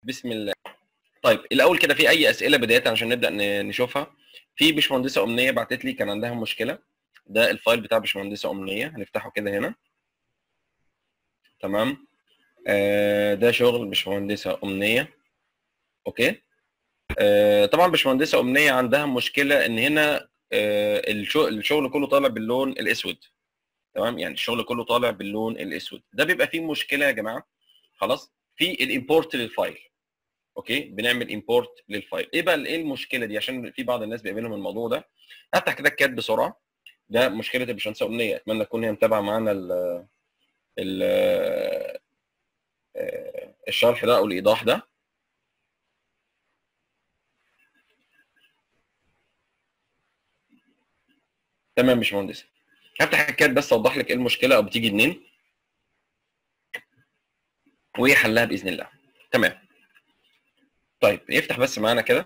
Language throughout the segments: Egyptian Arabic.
بسم الله طيب الاول كده في اي اسئله بدايه عشان نبدا ن- نشوفها في باشمهندسه امنيه بعتت لي كان عندها مشكله ده الفايل بتاع باشمهندسه امنيه هنفتحه كده هنا تمام آه ده شغل باشمهندسه امنيه اوكي آه طبعا باشمهندسه امنيه عندها مشكله ان هنا آه الشغل, الشغل كله طالع باللون الاسود تمام يعني الشغل كله طالع باللون الاسود ده بيبقى فيه مشكله يا جماعه خلاص في الامبورت للفايل اوكي بنعمل امبورت للفايل ايه بقى ايه المشكله دي عشان في بعض الناس بيقابلهم الموضوع ده هفتح كده الكات بسرعه ده مشكله الباشمهندسه امنيه اتمنى تكون هي متابعه معانا ال ال آه، الشرح ده او الايضاح ده تمام يا باشمهندس هفتح الكات بس اوضح لك ايه المشكله او بتيجي منين وايه حلها باذن الله تمام طيب يفتح بس معانا كده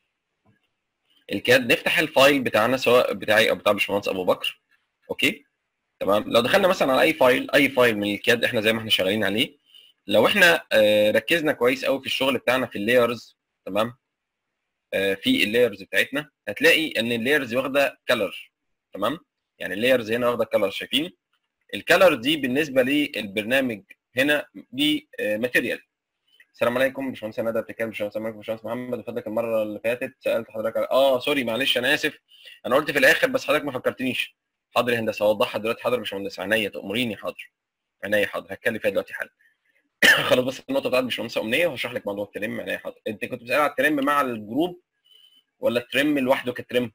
الكاد نفتح الفايل بتاعنا سواء بتاعي او بتاع باشمهندس ابو بكر اوكي تمام لو دخلنا مثلا على اي فايل اي فايل من الكاد احنا زي ما احنا شغالين عليه لو احنا آه، ركزنا كويس قوي في الشغل بتاعنا في اللايرز تمام آه، في اللايرز بتاعتنا هتلاقي ان اللايرز واخده كلر تمام يعني اللايرز هنا واخده كلر شايفين الكلر دي بالنسبه للبرنامج هنا دي ماتيريال السلام عليكم باشمهندس ندى بتتكلم باشمهندس عليكم باشمهندس محمد بفضلك المره اللي فاتت سالت حضرتك على- اه سوري معلش انا اسف انا قلت في الاخر بس حضرتك ما فكرتنيش حاضر يا هندسه اوضحها دلوقتي حاضر يا باشمهندس عينيا تامريني حاضر عينيا حاضر هتكلم فيها دلوقتي حالا خلاص بس النقطه بتاعت باشمهندس امنيه وهشرح لك موضوع الترم عينيا حاضر انت كنت بتسال على الترم مع الجروب ولا الترم لوحده كترم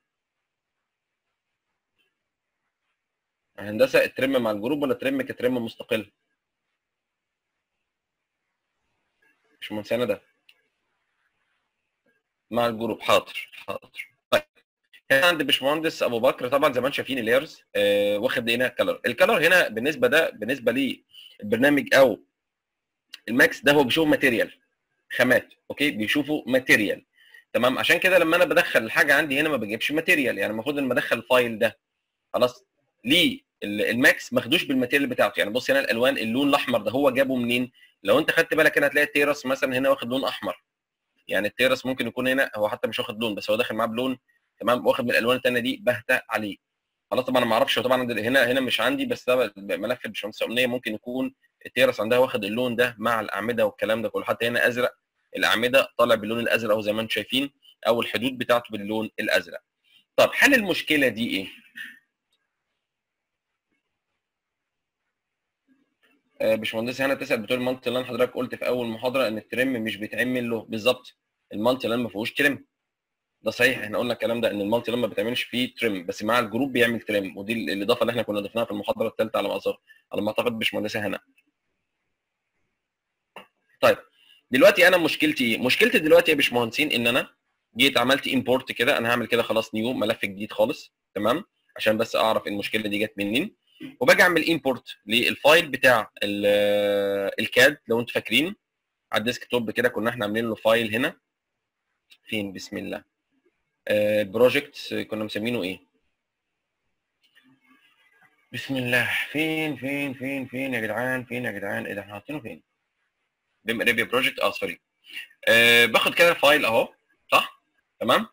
هندسه الترم مع الجروب ولا الترم كترم مستقل باشمهندس ندى مع الجروب حاضر حاضر طيب هنا عند باشمهندس ابو بكر طبعا زي ما انتم شايفين اللايرز آه واخد هنا كلر الكلر هنا بالنسبه ده بالنسبه للبرنامج او الماكس ده هو بيشوف ماتيريال خامات اوكي بيشوفوا ماتيريال تمام عشان كده لما انا بدخل الحاجه عندي هنا ما بجيبش ماتيريال يعني المفروض لما ادخل الفايل ده خلاص ليه ال- الماكس ماخدوش بالماتيريال بتاعته يعني بص هنا الالوان اللون الاحمر ده هو جابه منين لو انت خدت بالك هنا هتلاقي التيرس مثلا هنا واخد لون احمر يعني التيرس ممكن يكون هنا هو حتى مش واخد لون بس هو داخل معاه بلون تمام واخد من الالوان الثانيه دي باهته عليه خلاص طبعا انا ما اعرفش هو طبعا عند- هنا هنا مش عندي بس ده ملف الباشمهندس امنيه ممكن يكون التيرس عندها واخد اللون ده مع الاعمده والكلام ده كله حتى هنا ازرق الاعمده طالع باللون الازرق اهو زي ما انتم شايفين او الحدود بتاعته باللون الازرق طب حل المشكله دي ايه آه، باشمهندس هنا بتسال بتقول المالتي لاين حضرتك قلت في اول محاضره ان الترم مش بيتعمل له بالظبط المالتي لاين ما فيهوش ترم ده صحيح احنا قلنا الكلام ده ان المالتي لاين ما بتعملش فيه ترم بس مع الجروب بيعمل ترم ودي ال- الاضافه اللي احنا كنا ضفناها في المحاضره الثالثه على ما اظهر على ما اعتقد باشمهندسه هنا طيب دلوقتي انا مشكلتي ايه مشكلتي دلوقتي يا باشمهندسين ان انا جيت عملت امبورت كده انا هعمل كده خلاص نيو ملف جديد خالص تمام عشان بس اعرف المشكله دي جت منين وباجي اعمل امبورت للفايل بتاع ال- الكاد لو انتوا فاكرين على الديسك توب كده كنا احنا عاملين له فايل هنا فين بسم الله آه، البروجكت كنا مسمينه ايه بسم الله فين فين فين فين يا جدعان فين يا جدعان ايه ده احنا حاطينه فين بيم اريبيا بروجكت اه سوري آه باخد كده فايل اهو صح تمام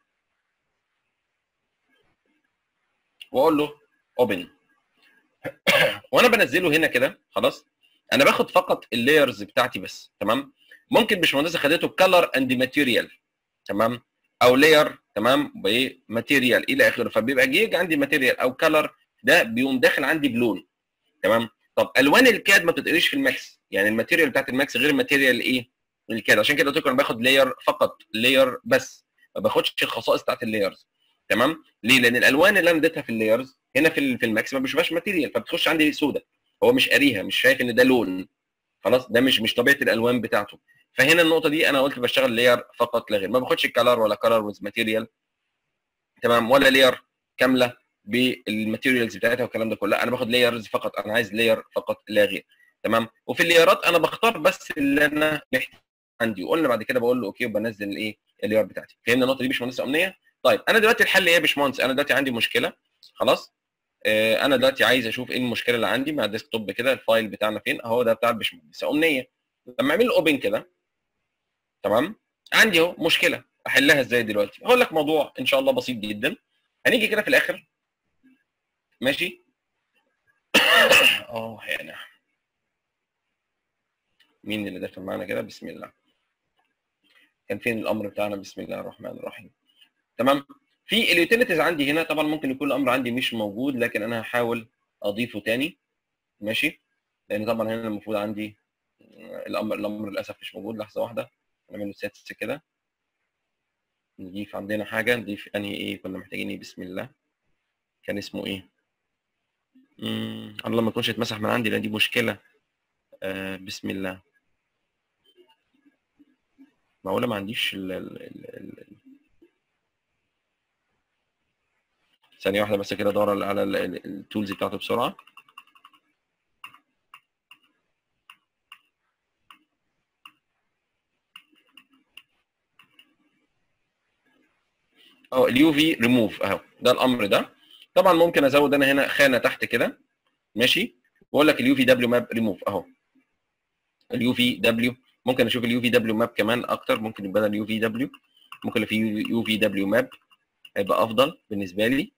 واقول له اوبن وانا بنزله هنا كده خلاص انا باخد فقط اللايرز بتاعتي بس تمام ممكن باشمهندس خدته كلر اند ماتيريال تمام او لاير تمام بايه ماتيريال الى اخره فبيبقى جيج عندي ماتيريال او كلر ده بيقوم داخل عندي بلون تمام طب الوان الكاد ما بتتقريش في الماكس يعني الماتيريال بتاعت الماكس غير الماتيريال ايه الكاد عشان كده قلت لكم انا باخد لاير فقط لاير بس ما باخدش الخصائص بتاعت اللايرز تمام ليه لان الالوان اللي انا اديتها في اللايرز هنا في ال- في الماكس ما بشوفهاش ماتيريال فبتخش عندي سودة هو مش قاريها مش شايف ان ده لون خلاص ده مش مش طبيعه الالوان بتاعته فهنا النقطه دي انا قلت بشتغل لاير فقط لا غير ما باخدش الكلر ولا كلر ويز ماتيريال تمام ولا لاير كامله بالماتيريالز بتاعتها والكلام ده كله لا انا باخد لايرز فقط انا عايز لاير فقط لا غير تمام وفي اللايرات انا بختار بس اللي انا محتاج عندي وقلنا بعد كده بقول له اوكي وبنزل الايه اللاير بتاعتي فهمنا النقطه دي باشمهندس امنيه طيب انا دلوقتي الحل ايه يا باشمهندس انا دلوقتي عندي مشكله خلاص آه انا دلوقتي عايز اشوف ايه المشكله اللي عندي مع الديسك توب كده الفايل بتاعنا فين اهو ده بتاع الباشمهندس امنيه لما اعمل اوبن كده تمام عندي اهو مشكله احلها ازاي دلوقتي هقول لك موضوع ان شاء الله بسيط جدا هنيجي كده في الاخر ماشي اه يعني مين اللي داخل معانا كده بسم الله كان فين الامر بتاعنا بسم الله الرحمن الرحيم تمام في اليوتيليتيز عندي هنا طبعا ممكن يكون الامر عندي مش موجود لكن انا هحاول اضيفه تاني ماشي لان طبعا هنا المفروض عندي الامر الامر للاسف مش موجود لحظه واحده نعمل له سيتس كده نضيف عندنا حاجه نضيف انهي ايه كنا محتاجين ايه بسم الله كان اسمه ايه امم الله ما يكونش اتمسح من عندي لان دي مشكله آه بسم الله معقوله ما عنديش ال ال ال ال ثانيه واحده بس كده ادور على التولز بتاعته بسرعه اه اليو في ريموف اهو ده الامر ده طبعا ممكن ازود انا هنا خانه تحت كده ماشي واقول لك اليو في دبليو ماب ريموف اهو اليو في دبليو ممكن اشوف اليو في دبليو ماب كمان اكتر ممكن يبقى اليو في دبليو ممكن في يو في دبليو ماب هيبقى افضل بالنسبه لي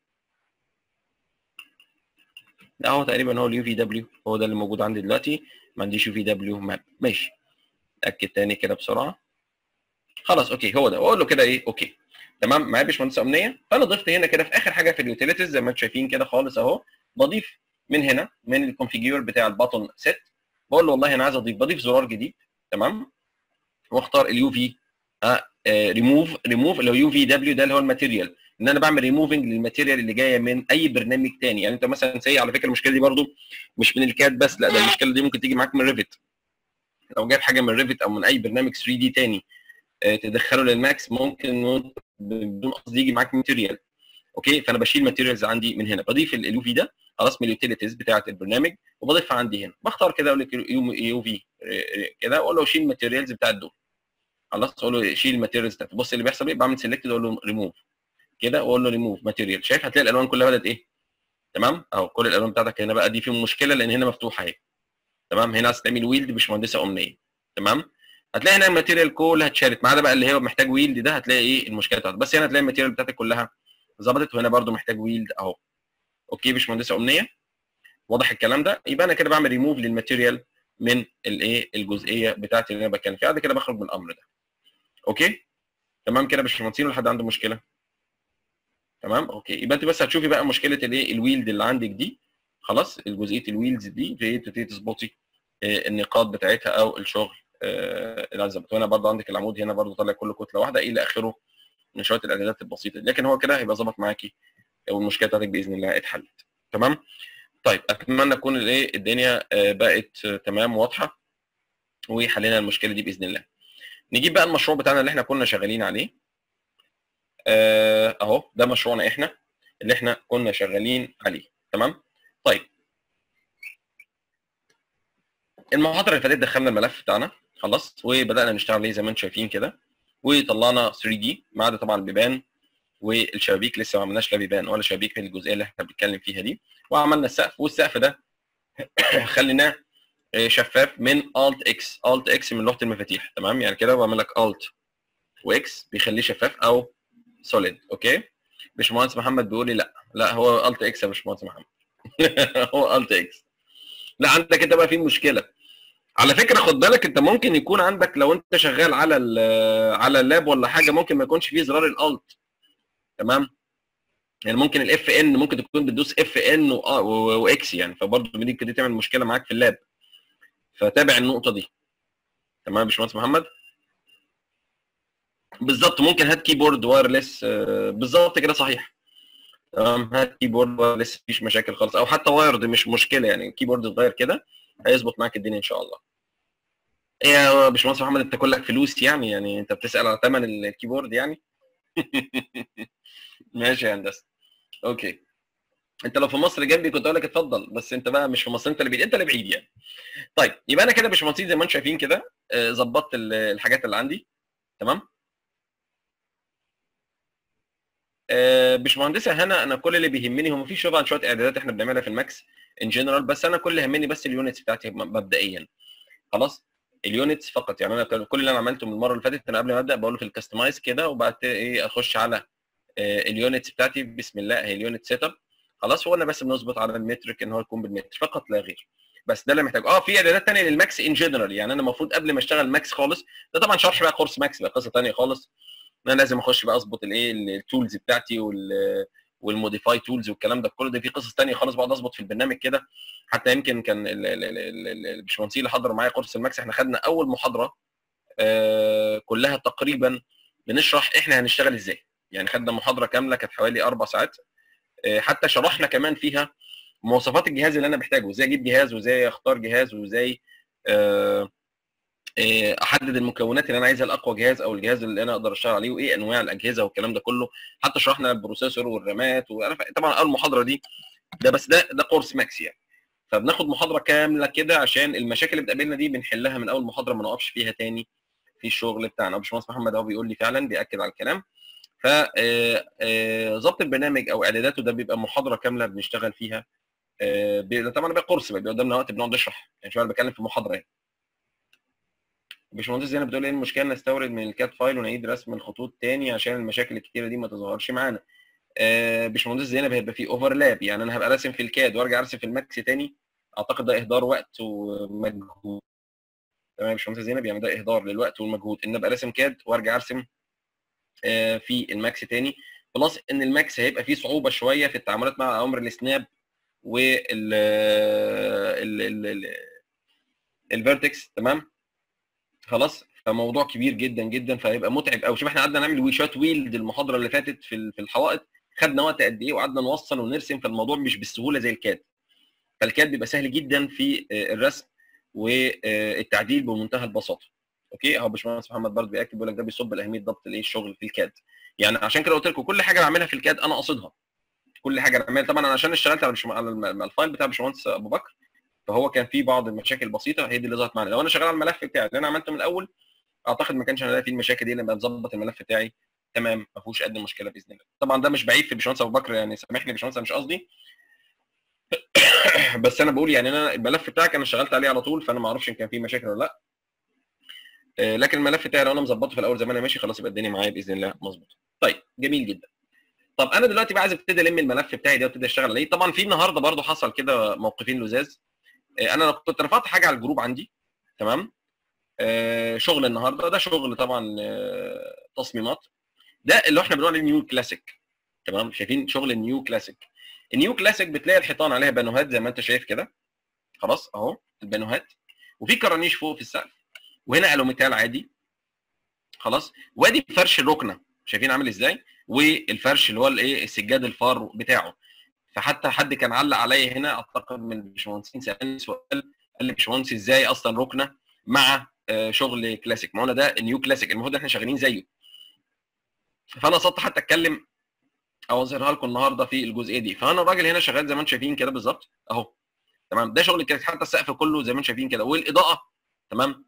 لا هو تقريبا هو اليو في دبليو هو ده اللي موجود عندي دلوقتي ما عنديش يو في دبليو ماب ماشي اتاكد تاني كده بسرعه خلاص اوكي هو ده واقول له كده ايه اوكي تمام معايا باشمهندس امنيه فانا ضفت هنا كده في اخر حاجه في اليوتيليتيز زي ما انتم شايفين كده خالص اهو بضيف من هنا من الكونفيجور بتاع الباتون سيت بقول له والله انا عايز اضيف بضيف زرار جديد تمام واختار اليو في ريموف ريموف اللي هو يو في دبليو ده اللي هو الماتيريال ان انا بعمل ريموفنج للماتيريال اللي جايه من اي برنامج تاني يعني انت مثلا سي على فكره المشكله دي برضو مش من الكاد بس لا ده المشكله دي ممكن تيجي معاك من ريفت لو جايب حاجه من ريفت او من اي برنامج 3 دي تاني تدخله للماكس ممكن بدون قصد يجي معاك ماتيريال اوكي فانا بشيل ماتيريالز عندي من هنا بضيف اليو في ده خلاص من اليوتيليتيز بتاعه البرنامج وبضيفها عندي هنا بختار كده اقول لك يو في كده واقول له شيل الماتيريالز بتاعت دول خلاص اقول له شيل الماتيريالز بتاعت بص اللي بيحصل ايه بعمل سيلكت اقول له ريموف كده واقول له ريموف ماتيريال شايف هتلاقي الالوان كلها بدات ايه تمام اهو كل الالوان بتاعتك هنا بقى دي فيهم مشكله لان هنا مفتوحه اهي تمام هنا عايز تعمل ويلد مش مهندسه امنيه تمام هتلاقي هنا الماتيريال كلها اتشالت ما عدا بقى اللي هو محتاج ويلد ده هتلاقي ايه المشكله بتاعته بس هنا هتلاقي الماتيريال بتاعتك كلها ظبطت وهنا برده محتاج ويلد اهو اوكي مش مهندسه امنيه واضح الكلام ده يبقى انا كده بعمل ريموف للماتيريال من الايه الجزئيه بتاعتي اللي انا بتكلم فيها بعد كده بخرج من الامر ده اوكي تمام كده مش مهندسين ولا حد عنده مشكله تمام اوكي يبقى انت بس هتشوفي بقى مشكله الايه الويلد اللي عندك دي خلاص الجزئيه الويلز دي في تبتدي تظبطي النقاط بتاعتها او الشغل اللي عايز اظبطه هنا برضه عندك العمود هنا برضه طالع كله كتله واحده الى اخره من شويه الاعدادات البسيطه دي لكن هو كده هيبقى ظبط معاكي والمشكله بتاعتك باذن الله اتحلت تمام طيب اتمنى تكون الايه الدنيا بقت تمام واضحه وحلينا المشكله دي باذن الله نجيب بقى المشروع بتاعنا اللي احنا كنا شغالين عليه اهو ده مشروعنا احنا اللي احنا كنا شغالين عليه تمام طيب المحاضره اللي فاتت دخلنا الملف بتاعنا خلاص وبدانا نشتغل عليه زي ما انتم شايفين كده وطلعنا 3 دي ما عدا طبعا البيبان والشبابيك لسه ما عملناش لا بيبان ولا شبابيك في الجزئيه اللي احنا بنتكلم فيها دي وعملنا السقف والسقف ده خليناه شفاف من الت اكس الت اكس من لوحه المفاتيح تمام يعني كده بعمل لك الت واكس بيخليه شفاف او سوليد اوكي باشمهندس محمد بيقول لي لا لا هو الت اكس يا باشمهندس محمد هو الت اكس لا عندك انت بقى في مشكله على فكره خد بالك انت ممكن يكون عندك لو انت شغال على على اللاب ولا حاجه ممكن ما يكونش فيه زرار الالت تمام يعني ممكن الاف ان ممكن تكون بتدوس اف ان واكس يعني فبرضه ممكن دي تعمل مشكله معاك في اللاب فتابع النقطه دي تمام يا باشمهندس محمد بالظبط ممكن هات كيبورد وايرلس بالظبط كده صحيح تمام هات كيبورد وايرلس مفيش مشاكل خالص او حتى وايرد مش مشكله يعني كيبورد صغير كده هيظبط معاك الدنيا ان شاء الله ايه يا باشمهندس محمد انت كلك فلوس يعني يعني انت بتسال على ثمن الكيبورد يعني ماشي يا هندسه اوكي انت لو في مصر جنبي كنت اقول لك اتفضل بس انت بقى مش في مصر انت اللي بعيد انت اللي بعيد يعني طيب يبقى انا كده يا باشمهندسين زي ما انتم شايفين كده ظبطت الحاجات اللي عندي تمام باشمهندسه هنا انا كل اللي بيهمني هو مفيش طبعا شويه اعدادات احنا بنعملها في الماكس ان جنرال بس انا كل اللي يهمني بس اليونتس بتاعتي مبدئيا خلاص اليونتس فقط يعني انا كل اللي انا عملته من المره اللي فاتت انا قبل ما ابدا بقول له في الكستمايز كده وبعد كده ايه اخش على اليونتس بتاعتي بسم الله هي اليونت سيت اب خلاص هو انا بس بنظبط على المترك ان هو يكون بالمتر فقط لا غير بس ده اللي محتاج اه في اعدادات ثانيه للماكس ان جنرال يعني انا المفروض قبل ما اشتغل ماكس خالص ده طبعا شرح بقى كورس ماكس بقى قصه ثانيه خالص انا لازم اخش بقى اظبط الايه التولز بتاعتي وال والموديفاي تولز والكلام ده كله ده في قصص ثانيه خالص بقعد اظبط في البرنامج كده حتى يمكن كان الباشمهندسين اللي حضروا معايا كورس الماكس احنا خدنا اول محاضره آه كلها تقريبا بنشرح احنا هنشتغل ازاي يعني خدنا محاضره كامله كانت حوالي اربع ساعات آه حتى شرحنا كمان فيها مواصفات الجهاز اللي انا محتاجه ازاي اجيب جهاز وازاي اختار جهاز وازاي آه احدد المكونات اللي انا عايزها لاقوى جهاز او الجهاز اللي انا اقدر اشتغل عليه وايه انواع الاجهزه والكلام ده كله حتى شرحنا البروسيسور والرامات وانا طبعا اول محاضره دي ده بس ده ده كورس ماكس يعني فبناخد محاضره كامله كده عشان المشاكل اللي بتقابلنا دي بنحلها من اول محاضره ما نقفش فيها تاني في الشغل بتاعنا باشمهندس محمد اهو بيقول لي فعلا بياكد على الكلام ف ظبط البرنامج او اعداداته ده بيبقى محاضره كامله بنشتغل فيها ده طبعا بقى كورس بقى قدامنا وقت بنقعد نشرح يعني شويه بتكلم في محاضره يعني باشمهندس زينب بتقول ايه المشكله نستورد من الكات فايل ونعيد رسم الخطوط تاني عشان المشاكل الكتيره دي ما تظهرش معانا آه باشمهندس زينب هيبقى في اوفرلاب يعني انا هبقى راسم في الكاد وارجع ارسم في الماكس تاني اعتقد ده اهدار وقت ومجهود تمام يا باشمهندس زينب يعني ده اهدار للوقت والمجهود ان ابقى راسم كاد وارجع ارسم آه في الماكس تاني بلس ان الماكس هيبقى فيه صعوبه شويه في التعاملات مع امر السناب وال الفيرتكس تمام خلاص فموضوع كبير جدا جدا فهيبقى متعب قوي شوف احنا قعدنا نعمل ويشات ويلد المحاضره اللي فاتت في في الحوائط خدنا وقت قد ايه وقعدنا نوصل ونرسم فالموضوع مش بالسهوله زي الكاد فالكاد بيبقى سهل جدا في الرسم والتعديل بمنتهى البساطه اوكي اهو باشمهندس محمد برضه بياكد بيقول لك ده بيصب لاهميه ضبط الايه الشغل في الكاد يعني عشان كده قلت لكم كل حاجه بعملها في الكاد انا قاصدها كل حاجه بعملها طبعا انا عشان اشتغلت على الفايل بتاع باشمهندس ابو بكر فهو كان في بعض المشاكل البسيطه هي دي اللي ظهرت معانا لو انا شغال على الملف بتاعي اللي انا عملته من الاول اعتقد ما كانش هنلاقي فيه المشاكل دي لما مظبط الملف بتاعي تمام ما فيهوش قد مشكله باذن الله طبعا ده مش بعيب في باشمهندس ابو بكر يعني سامحني يا باشمهندس مش قصدي بس انا بقول يعني انا الملف بتاعك انا اشتغلت عليه على طول فانا ما اعرفش ان كان فيه مشاكل ولا لا لكن الملف بتاعي لو انا مظبطه في الاول زي ما انا ماشي خلاص يبقى الدنيا معايا باذن الله مظبوط طيب جميل جدا طب انا دلوقتي بقى عايز ابتدي الم الملف بتاعي ده وابتدي اشتغل عليه طبعا في النهارده برضو حصل كده موقفين لزاز انا كنت رفعت حاجه على الجروب عندي تمام آه شغل النهارده ده شغل طبعا آه تصميمات ده اللي احنا بنقول عليه نيو كلاسيك تمام شايفين شغل النيو كلاسيك النيو كلاسيك بتلاقي الحيطان عليها بانوهات زي ما انت شايف كده خلاص اهو البانوهات وفي كرانيش فوق في السقف وهنا الوميتال عادي خلاص وادي فرش الركنه شايفين عامل ازاي والفرش اللي هو الايه السجاد الفار بتاعه فحتى حد كان علق عليا هنا اعتقد من الباشمهندسين سالني سؤال قال لي باشمهندس ازاي اصلا ركنه مع شغل كلاسيك ما هو ده نيو كلاسيك المفروض احنا شغالين زيه فانا قصدت حتى اتكلم او اظهرها لكم النهارده في الجزئيه دي فانا الراجل هنا شغال زي ما انتم شايفين كده بالظبط اهو تمام ده شغل كلاسيك حتى السقف كله زي ما انتم شايفين كده والاضاءه تمام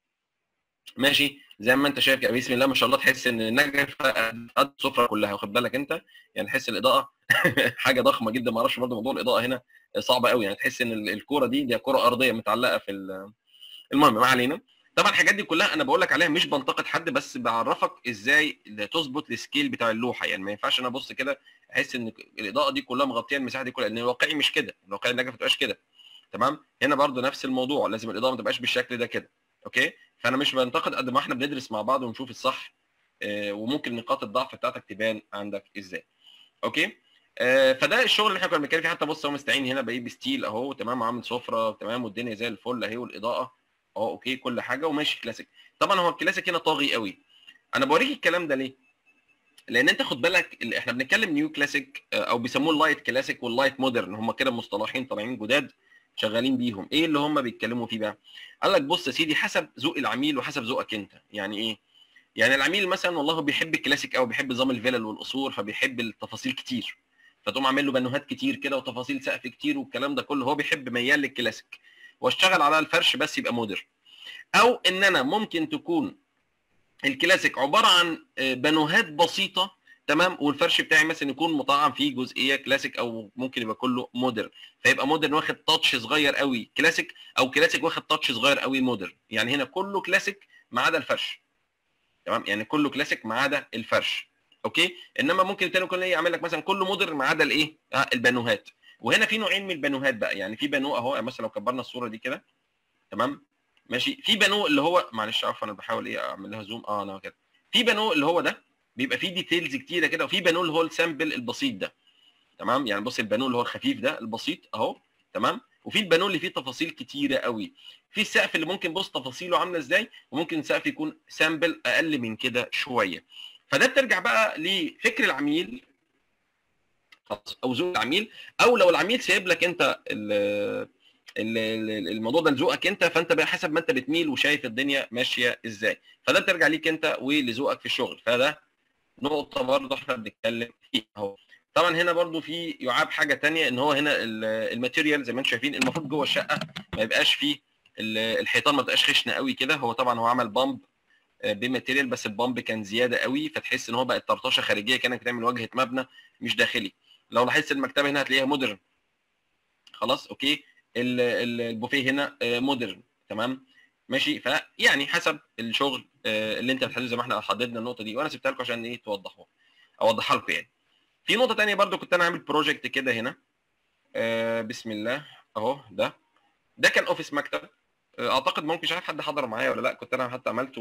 ماشي زي ما انت شايف كده بسم الله ما شاء الله تحس ان النجف قد السفره كلها واخد بالك انت يعني تحس الاضاءه حاجه ضخمه جدا ما اعرفش برضه موضوع الاضاءه هنا صعبه قوي يعني تحس ان الكوره دي دي كره ارضيه متعلقه في المهم ما علينا طبعا الحاجات دي كلها انا بقول لك عليها مش بنتقد حد بس بعرفك ازاي تظبط السكيل بتاع اللوحه يعني ما ينفعش انا ابص كده احس ان الاضاءه دي كلها مغطيه المساحه دي كلها لان الواقعي مش كده الواقعي النجف ما تبقاش كده تمام هنا برضه نفس الموضوع لازم الاضاءه ما تبقاش بالشكل ده كده اوكي فانا مش بنتقد قد ما احنا بندرس مع بعض ونشوف الصح آه وممكن نقاط الضعف بتاعتك تبان عندك ازاي اوكي آه فده الشغل اللي احنا كنا بنتكلم فيه حتى بص هو مستعين هنا بايه بستيل اهو تمام عامل سفره تمام والدنيا زي الفل اهي والاضاءه اهو اوكي كل حاجه وماشي كلاسيك طبعا هو الكلاسيك هنا طاغي قوي انا بوريك الكلام ده ليه لان انت خد بالك احنا بنتكلم نيو كلاسيك او بيسموه اللايت كلاسيك واللايت مودرن هم كده مصطلحين طالعين جداد شغالين بيهم ايه اللي هم بيتكلموا فيه بقى قال لك بص يا سيدي حسب ذوق العميل وحسب ذوقك انت يعني ايه يعني العميل مثلا والله بيحب الكلاسيك قوي بيحب نظام الفيلل والقصور فبيحب التفاصيل كتير فتقوم عامل له بانوهات كتير كده وتفاصيل سقف كتير والكلام ده كله هو بيحب ميال للكلاسيك واشتغل على الفرش بس يبقى مودرن او ان انا ممكن تكون الكلاسيك عباره عن بانوهات بسيطه تمام والفرش بتاعي مثلا يكون مطعم فيه جزئيه كلاسيك او ممكن يبقى كله مودرن فيبقى مودرن واخد تاتش صغير قوي كلاسيك او كلاسيك واخد تاتش صغير قوي مودرن يعني هنا كله كلاسيك ما عدا الفرش تمام يعني كله كلاسيك ما عدا الفرش اوكي انما ممكن التاني يكون ايه يعمل لك مثلا كله مودرن ما عدا الايه آه البانوهات وهنا في نوعين من البانوهات بقى يعني في بانو اهو مثلا لو كبرنا الصوره دي كده تمام ماشي في بانو اللي هو معلش عفوا انا بحاول ايه اعمل لها زوم اه انا كده في بانو اللي هو ده بيبقى فيه ديتيلز كتيره كده وفي بانو اللي هو السامبل البسيط ده تمام يعني بص البانو اللي هو الخفيف ده البسيط اهو تمام وفي البانو اللي فيه تفاصيل كتيره قوي في السقف اللي ممكن بص تفاصيله عامله ازاي وممكن السقف يكون سامبل اقل من كده شويه فده بترجع بقى لفكر العميل او ذوق العميل او لو العميل سايب لك انت ال الموضوع ده لذوقك انت فانت بقى حسب ما انت بتميل وشايف الدنيا ماشيه ازاي فده بترجع ليك انت ولذوقك في الشغل فده نقطه برضه احنا بنتكلم فيها اهو طبعا هنا برضو في يعاب حاجه تانية ان هو هنا الماتيريال زي ما انتم شايفين المفروض جوه الشقه ما يبقاش فيه الحيطان ما تبقاش خشنه قوي كده هو طبعا هو عمل بامب بماتيريال بس البامب كان زياده قوي فتحس ان هو بقت طرطشه خارجيه كانك بتعمل واجهه مبنى مش داخلي لو لاحظت المكتبه هنا هتلاقيها مودرن خلاص اوكي البوفيه هنا مودرن تمام ماشي فيعني حسب الشغل اللي انت بتحدده زي ما احنا حددنا النقطه دي وانا سبتها لكم عشان ايه توضحوا اوضحها لكم يعني في نقطه ثانيه برضو كنت انا عامل بروجكت كده هنا آه بسم الله اهو ده ده كان اوفيس مكتب اعتقد ممكن مش عارف حد حضر معايا ولا لا كنت انا حتى عملته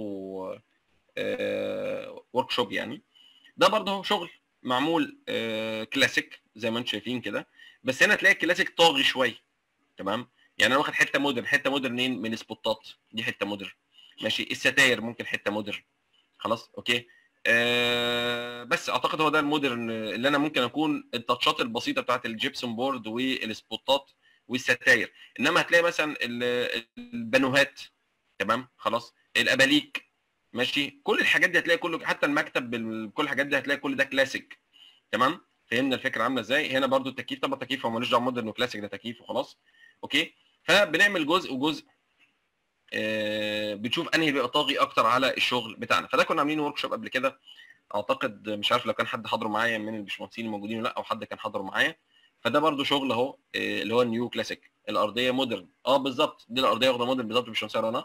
آه ورك شوب يعني ده برضه هو شغل معمول آه كلاسيك زي ما انتم شايفين كده بس هنا تلاقي الكلاسيك طاغي شويه تمام يعني انا واخد حته مودرن حته مودرن من السبوتات دي حته مودرن ماشي الستاير ممكن حته مودرن خلاص اوكي أه بس اعتقد هو ده المودرن اللي انا ممكن اكون التاتشات البسيطه بتاعت الجبسون بورد والسبوتات والستاير انما هتلاقي مثلا البانوهات تمام خلاص الاباليك ماشي كل الحاجات دي هتلاقي كله حتى المكتب كل الحاجات دي هتلاقي كل ده كلاسيك تمام فهمنا الفكره عامله ازاي هنا برده التكييف طبعا التكييف هو ملوش دعوه مودرن وكلاسيك ده تكييف وخلاص اوكي فبنعمل جزء وجزء آه بنشوف انهي بيبقى طاغي اكتر على الشغل بتاعنا فده كنا عاملين ورك شوب قبل كده اعتقد مش عارف لو كان حد حضره معايا من البشمهندسين الموجودين ولا لا او حد كان حضره معايا فده برده شغل اهو آه اللي هو النيو كلاسيك الارضيه مودرن اه بالظبط دي الارضيه واخده مودرن بالظبط مش رنا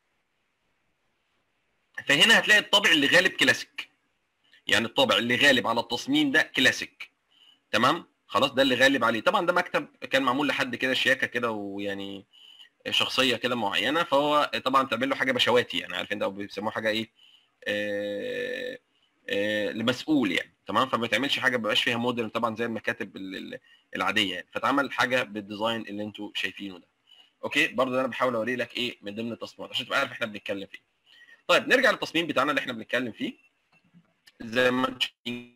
فهنا هتلاقي الطابع اللي غالب كلاسيك يعني الطابع اللي غالب على التصميم ده كلاسيك تمام خلاص ده اللي غالب عليه طبعا ده مكتب كان معمول لحد كده شياكه كده ويعني شخصيه كده معينه فهو طبعا بتعمل له حاجه بشواتي يعني عارف انت او بيسموها حاجه ايه آه آه لمسؤول يعني تمام فما بتعملش حاجه ما بيبقاش فيها مودرن طبعا زي المكاتب العاديه يعني فتعمل حاجه بالديزاين اللي انتوا شايفينه ده اوكي برضه انا بحاول اوري لك ايه من ضمن التصميمات عشان تبقى عارف احنا بنتكلم فيه طيب نرجع للتصميم بتاعنا اللي احنا بنتكلم فيه زي ما انتم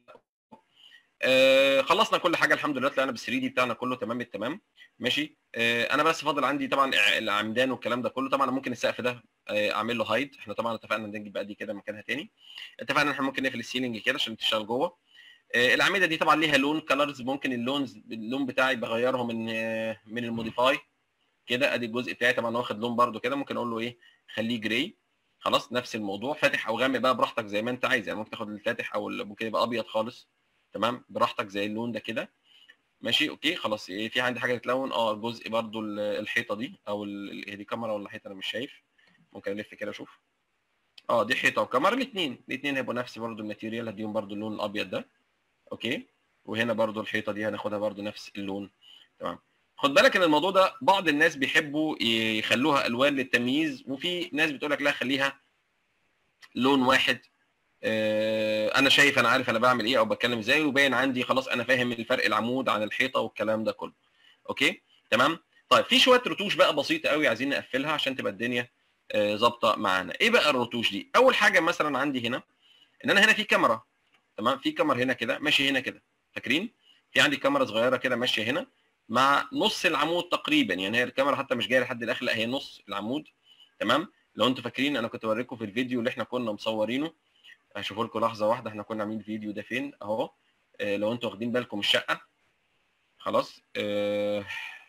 آه خلصنا كل حاجه الحمد لله طلعنا بال 3 دي بتاعنا كله تمام التمام ماشي آه انا بس فاضل عندي طبعا العمدان والكلام ده كله طبعا ممكن السقف ده آه اعمل له هايد احنا طبعا اتفقنا نجيب بقى دي كده مكانها تاني اتفقنا ان احنا ممكن نقفل السيلينج كده عشان تشتغل جوه آه الاعمده دي طبعا ليها لون كلرز ممكن اللونز اللون بتاعي بغيره من آه من الموديفاي كده ادي الجزء بتاعي طبعا واخد لون برده كده ممكن اقول له ايه خليه جراي خلاص نفس الموضوع فاتح او غامق بقى براحتك زي ما انت عايز يعني ممكن تاخد الفاتح او ممكن يبقى ابيض خالص تمام براحتك زي اللون ده كده ماشي اوكي خلاص ايه في عندي حاجه تتلون اه جزء برده الحيطه دي او دي كاميرا ولا حيطه انا مش شايف ممكن الف كده اشوف اه دي حيطه وكاميرا الاثنين الاثنين هيبقوا نفس برده الماتيريال هديهم برده اللون الابيض ده اوكي وهنا برده الحيطه دي هناخدها برده نفس اللون تمام خد بالك ان الموضوع ده بعض الناس بيحبوا يخلوها الوان للتمييز وفي ناس بتقول لك لا خليها لون واحد انا شايف انا عارف انا بعمل ايه او بتكلم ازاي وباين عندي خلاص انا فاهم الفرق العمود عن الحيطه والكلام ده كله اوكي تمام طيب في شويه رتوش بقى بسيطه قوي عايزين نقفلها عشان تبقى الدنيا ظابطه معانا ايه بقى الرتوش دي اول حاجه مثلا عندي هنا ان انا هنا في كاميرا تمام في كاميرا هنا كده ماشي هنا كده فاكرين في عندي كاميرا صغيره كده ماشيه هنا مع نص العمود تقريبا يعني هي الكاميرا حتى مش جايه لحد الاخر لا هي نص العمود تمام لو انتوا فاكرين انا كنت بوريكم في الفيديو اللي احنا كنا مصورينه هشوف لكم لحظه واحده احنا كنا عاملين الفيديو ده فين اهو اه لو انتوا واخدين بالكم الشقه خلاص اه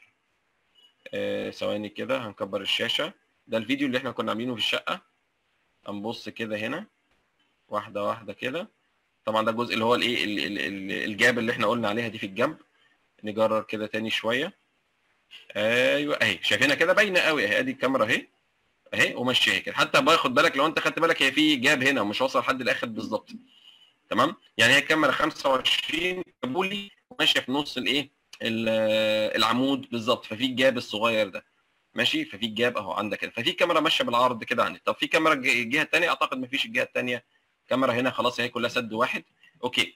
اه ثواني كده هنكبر الشاشه ده الفيديو اللي احنا كنا عاملينه في الشقه هنبص كده هنا واحده واحده كده طبعا ده الجزء اللي هو الايه ال- ال- ال- الجاب اللي احنا قلنا عليها دي في الجنب نجرر كده تاني شويه ايوه اهي شايفينها كده باينه قوي اهي ادي الكاميرا اهي اهي وماشيه كده حتى باخد بالك لو انت خدت بالك هي في جاب هنا ومش واصل لحد الاخر بالظبط تمام يعني هي الكاميرا 25 كابولي ماشيه في نص الايه ال- العمود بالظبط ففي الجاب الصغير ده ماشي ففي الجاب اهو عندك كده ففي كاميرا ماشيه بالعرض كده عندي طب في كاميرا الج- الجهه الثانيه اعتقد ما فيش الجهه الثانيه كاميرا هنا خلاص هي كلها سد واحد اوكي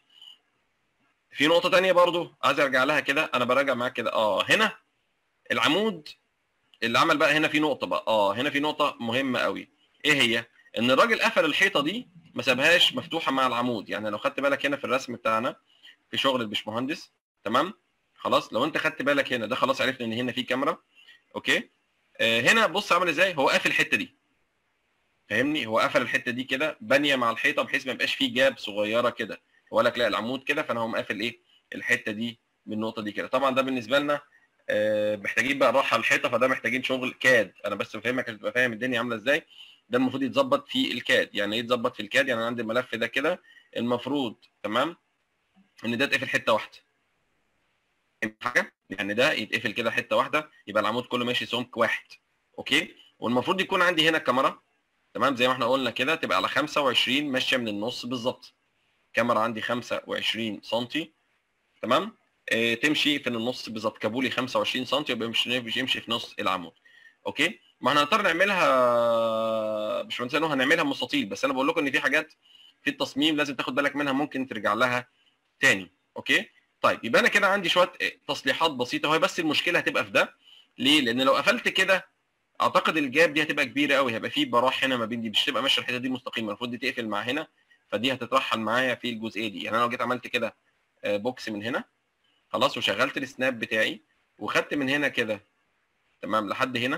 في نقطه ثانيه برضو عايز ارجع لها كده انا براجع معاك كده اه هنا العمود اللي عمل بقى هنا في نقطه بقى اه هنا في نقطه مهمه قوي ايه هي ان الراجل قفل الحيطه دي ما سابهاش مفتوحه مع العمود يعني لو خدت بالك هنا في الرسم بتاعنا في شغل البشمهندس تمام خلاص لو انت خدت بالك هنا ده خلاص عرفنا ان هنا في كاميرا اوكي آه هنا بص عامل ازاي هو قافل الحته دي فاهمني هو قفل الحته دي كده بانيه مع الحيطه بحيث ما يبقاش فيه جاب صغيره كده هو قال لك لا العمود كده فانا هقوم قافل ايه الحته دي بالنقطه دي كده طبعا ده بالنسبه لنا آه، محتاجين بقى نروح على الحيطه فده محتاجين شغل كاد انا بس بفهمك عشان تبقى فاهم الدنيا عامله ازاي ده المفروض يتظبط في الكاد يعني ايه يتظبط في الكاد يعني انا عندي الملف ده كده المفروض تمام ان ده يتقفل حته واحده فهمت حاجه يعني ده يتقفل كده حته واحده يبقى العمود كله ماشي سمك واحد اوكي والمفروض يكون عندي هنا الكاميرا تمام زي ما احنا قلنا كده تبقى على 25 ماشيه من النص بالظبط كاميرا عندي 25 سم تمام آه، تمشي في النص بالظبط كابولي 25 سم يبقى مش مش يمشي في نص العمود اوكي ما احنا هنضطر نعملها مش هنسى هنعملها مستطيل بس انا بقول لكم ان في حاجات في التصميم لازم تاخد بالك منها ممكن ترجع لها تاني اوكي طيب يبقى انا كده عندي شويه تصليحات بسيطه وهي بس المشكله هتبقى في ده ليه لان لو قفلت كده اعتقد الجاب دي هتبقى كبيره قوي هيبقى في براح هنا ما بين دي مش هتبقى ماشيه الحته دي مستقيمه المفروض دي تقفل مع هنا فدي هتترحل معايا في الجزئيه دي يعني انا لو جيت عملت كده آه، بوكس من هنا خلاص وشغلت السناب بتاعي وخدت من هنا كده تمام لحد هنا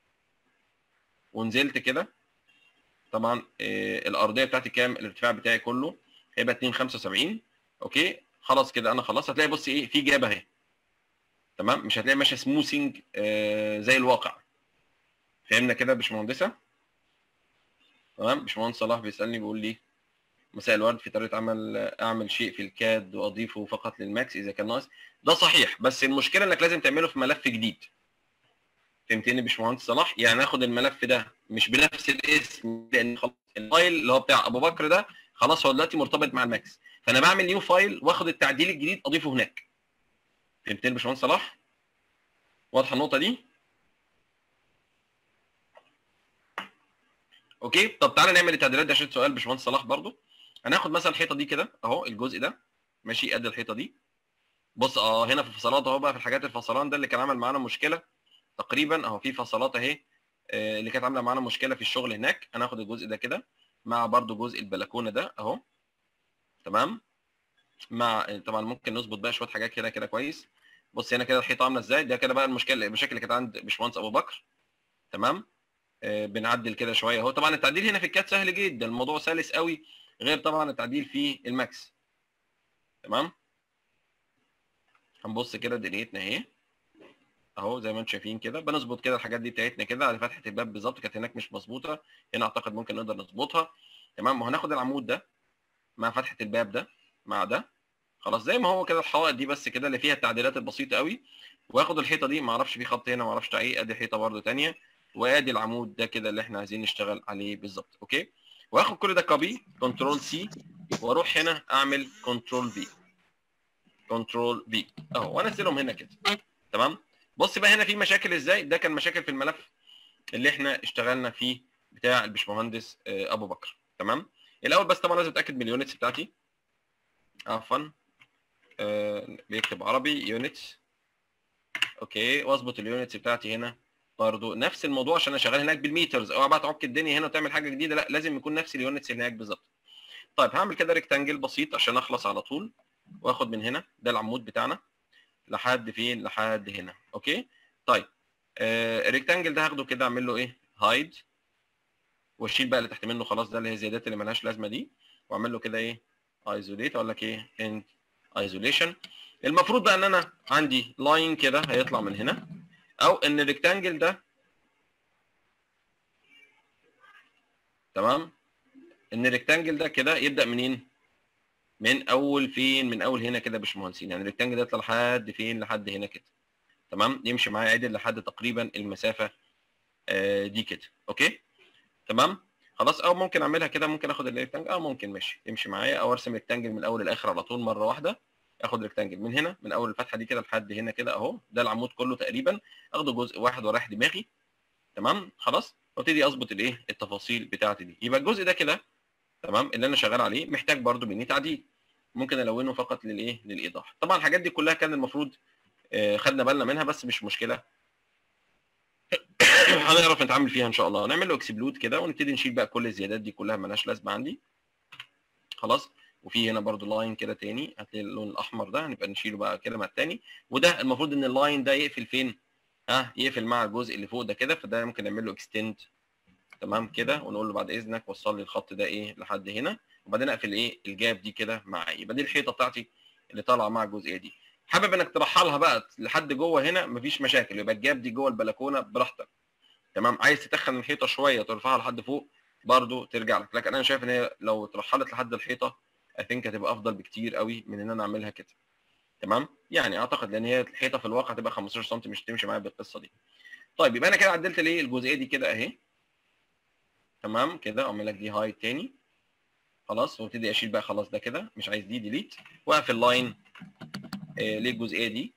ونزلت كده طبعا آه، الارضيه بتاعتي كام الارتفاع بتاعي كله هيبقى 275 اوكي خلاص كده انا خلاص هتلاقي بص ايه في جاب اهي تمام مش هتلاقي ماشيه سموثنج آه زي الواقع فهمنا كده يا باشمهندسه تمام باشمهندس صلاح بيسالني بيقول لي مساء الورد في طريقه عمل اعمل شيء في الكاد واضيفه فقط للماكس اذا كان ناقص ده صحيح بس المشكله انك لازم تعمله في ملف جديد فهمتني يا باشمهندس صلاح يعني اخد الملف ده مش بنفس الاسم لان خلاص الفايل اللي هو بتاع ابو بكر ده خلاص هو دلوقتي مرتبط مع الماكس فانا بعمل نيو فايل واخد التعديل الجديد اضيفه هناك فهمتني يا باشمهندس صلاح واضحه النقطه دي اوكي طب تعالى نعمل التعديلات دي عشان سؤال باشمهندس صلاح برضو هناخد مثلا الحيطه دي كده اهو الجزء ده ماشي قد الحيطه دي بص اه هنا في فصلات اهو بقى في الحاجات الفصلان ده اللي كان عامل معانا مشكله تقريبا اهو في فصلات اهي آه، اللي كانت عامله معانا مشكله في الشغل هناك هناخد الجزء ده كده مع برضو جزء البلكونه ده اهو تمام مع طبعا ممكن نظبط بقى شويه حاجات كده كده كويس بص هنا كده الحيطه عامله ازاي ده كده بقى المشكله المشاكل اللي كانت عند باشمهندس ابو بكر تمام آه، بنعدل كده شويه اهو طبعا التعديل هنا في الكات سهل جدا الموضوع سلس قوي غير طبعا التعديل في الماكس تمام هنبص كده دنيتنا اهي اهو زي ما انتم شايفين كده بنظبط كده الحاجات دي بتاعتنا كده على فتحه الباب بالظبط كانت هناك مش مظبوطه هنا اعتقد ممكن نقدر نظبطها تمام وهناخد العمود ده مع فتحه الباب ده مع ده خلاص زي ما هو كده الحوائط دي بس كده اللي فيها التعديلات البسيطه قوي واخد الحيطه دي ما اعرفش في خط هنا ما اعرفش بتاع ايه ادي حيطه برده ثانيه وادي العمود ده كده اللي احنا عايزين نشتغل عليه بالظبط اوكي واخد كل ده كوبي كنترول سي واروح هنا اعمل كنترول في كنترول في اهو وانزلهم هنا كده تمام بص بقى هنا في مشاكل ازاي ده كان مشاكل في الملف اللي احنا اشتغلنا فيه بتاع البشمهندس آه، ابو بكر تمام الاول بس طبعا لازم اتاكد من اليونتس بتاعتي عفوا آه، بيكتب عربي يونتس اوكي واظبط اليونتس بتاعتي هنا برضو نفس الموضوع عشان انا شغال هناك بالميترز اوعى بقى تعك الدنيا هنا وتعمل حاجه جديده لا لازم يكون نفس اليونتس هناك بالظبط طيب هعمل كده ريكتانجل بسيط عشان اخلص على طول واخد من هنا ده العمود بتاعنا لحد فين لحد هنا اوكي طيب آه الريكتانجل ده هاخده كده اعمل له ايه هايد واشيل بقى اللي تحت منه خلاص ده اللي هي الزيادات اللي ملهاش لازمه دي واعمل له كده ايه ايزوليت اقول لك ايه ان ايزوليشن المفروض بقى ان انا عندي لاين كده هيطلع من هنا او ان الريكتانجل ده تمام ان الريكتانجل ده كده يبدا منين من اول فين من اول هنا كده يا باشمهندسين يعني الريكتانجل ده يطلع لحد فين لحد هنا كده تمام يمشي معايا عدل لحد تقريبا المسافه آه دي كده اوكي تمام خلاص او ممكن اعملها كده ممكن اخد الريكتانجل اه ممكن ماشي يمشي معايا او ارسم ريكتانجل من الاول للاخر على طول مره واحده اخد ريكتانجل من هنا من اول الفتحه دي كده لحد هنا كده اهو ده العمود كله تقريبا اخده جزء واحد ورايح دماغي تمام خلاص وابتدي اظبط الايه التفاصيل بتاعتي دي يبقى الجزء ده كده تمام اللي انا شغال عليه محتاج برده مني تعديل ممكن الونه فقط للايه للايضاح طبعا الحاجات دي كلها كان المفروض آه خدنا بالنا منها بس مش مشكله هنعرف نتعامل فيها ان شاء الله نعمل له اكسبلود كده ونبتدي نشيل بقى كل الزيادات دي كلها مالهاش لازمه عندي خلاص وفي هنا برده لاين كده تاني هتلاقي اللون الاحمر ده هنبقى نشيله بقى كده مع التاني وده المفروض ان اللاين ده يقفل فين ها آه يقفل مع الجزء اللي فوق ده كده فده ممكن نعمل له اكستند تمام كده ونقول له بعد اذنك وصل لي الخط ده ايه لحد هنا وبعدين اقفل ايه الجاب دي كده معايا يبقى دي الحيطه بتاعتي اللي طالعه مع الجزئيه دي حابب انك ترحلها بقى لحد جوه هنا مفيش مشاكل يبقى الجاب دي جوه البلكونه براحتك تمام عايز تتخن الحيطه شويه وترفعها لحد فوق برضو ترجع لك لكن انا شايف ان هي لو اترحلت لحد الحيطه اي ثينك هتبقى افضل بكتير قوي من ان انا اعملها كده تمام يعني اعتقد لان هي الحيطه في الواقع هتبقى 15 سم مش هتمشي معايا بالقصه دي طيب يبقى انا كده عدلت ليه الجزئيه دي كده اهي تمام كده اعمل لك دي هايت تاني خلاص وابتدي اشيل بقى خلاص ده كده مش عايز دي ديليت واقفل لاين آه للجزئيه دي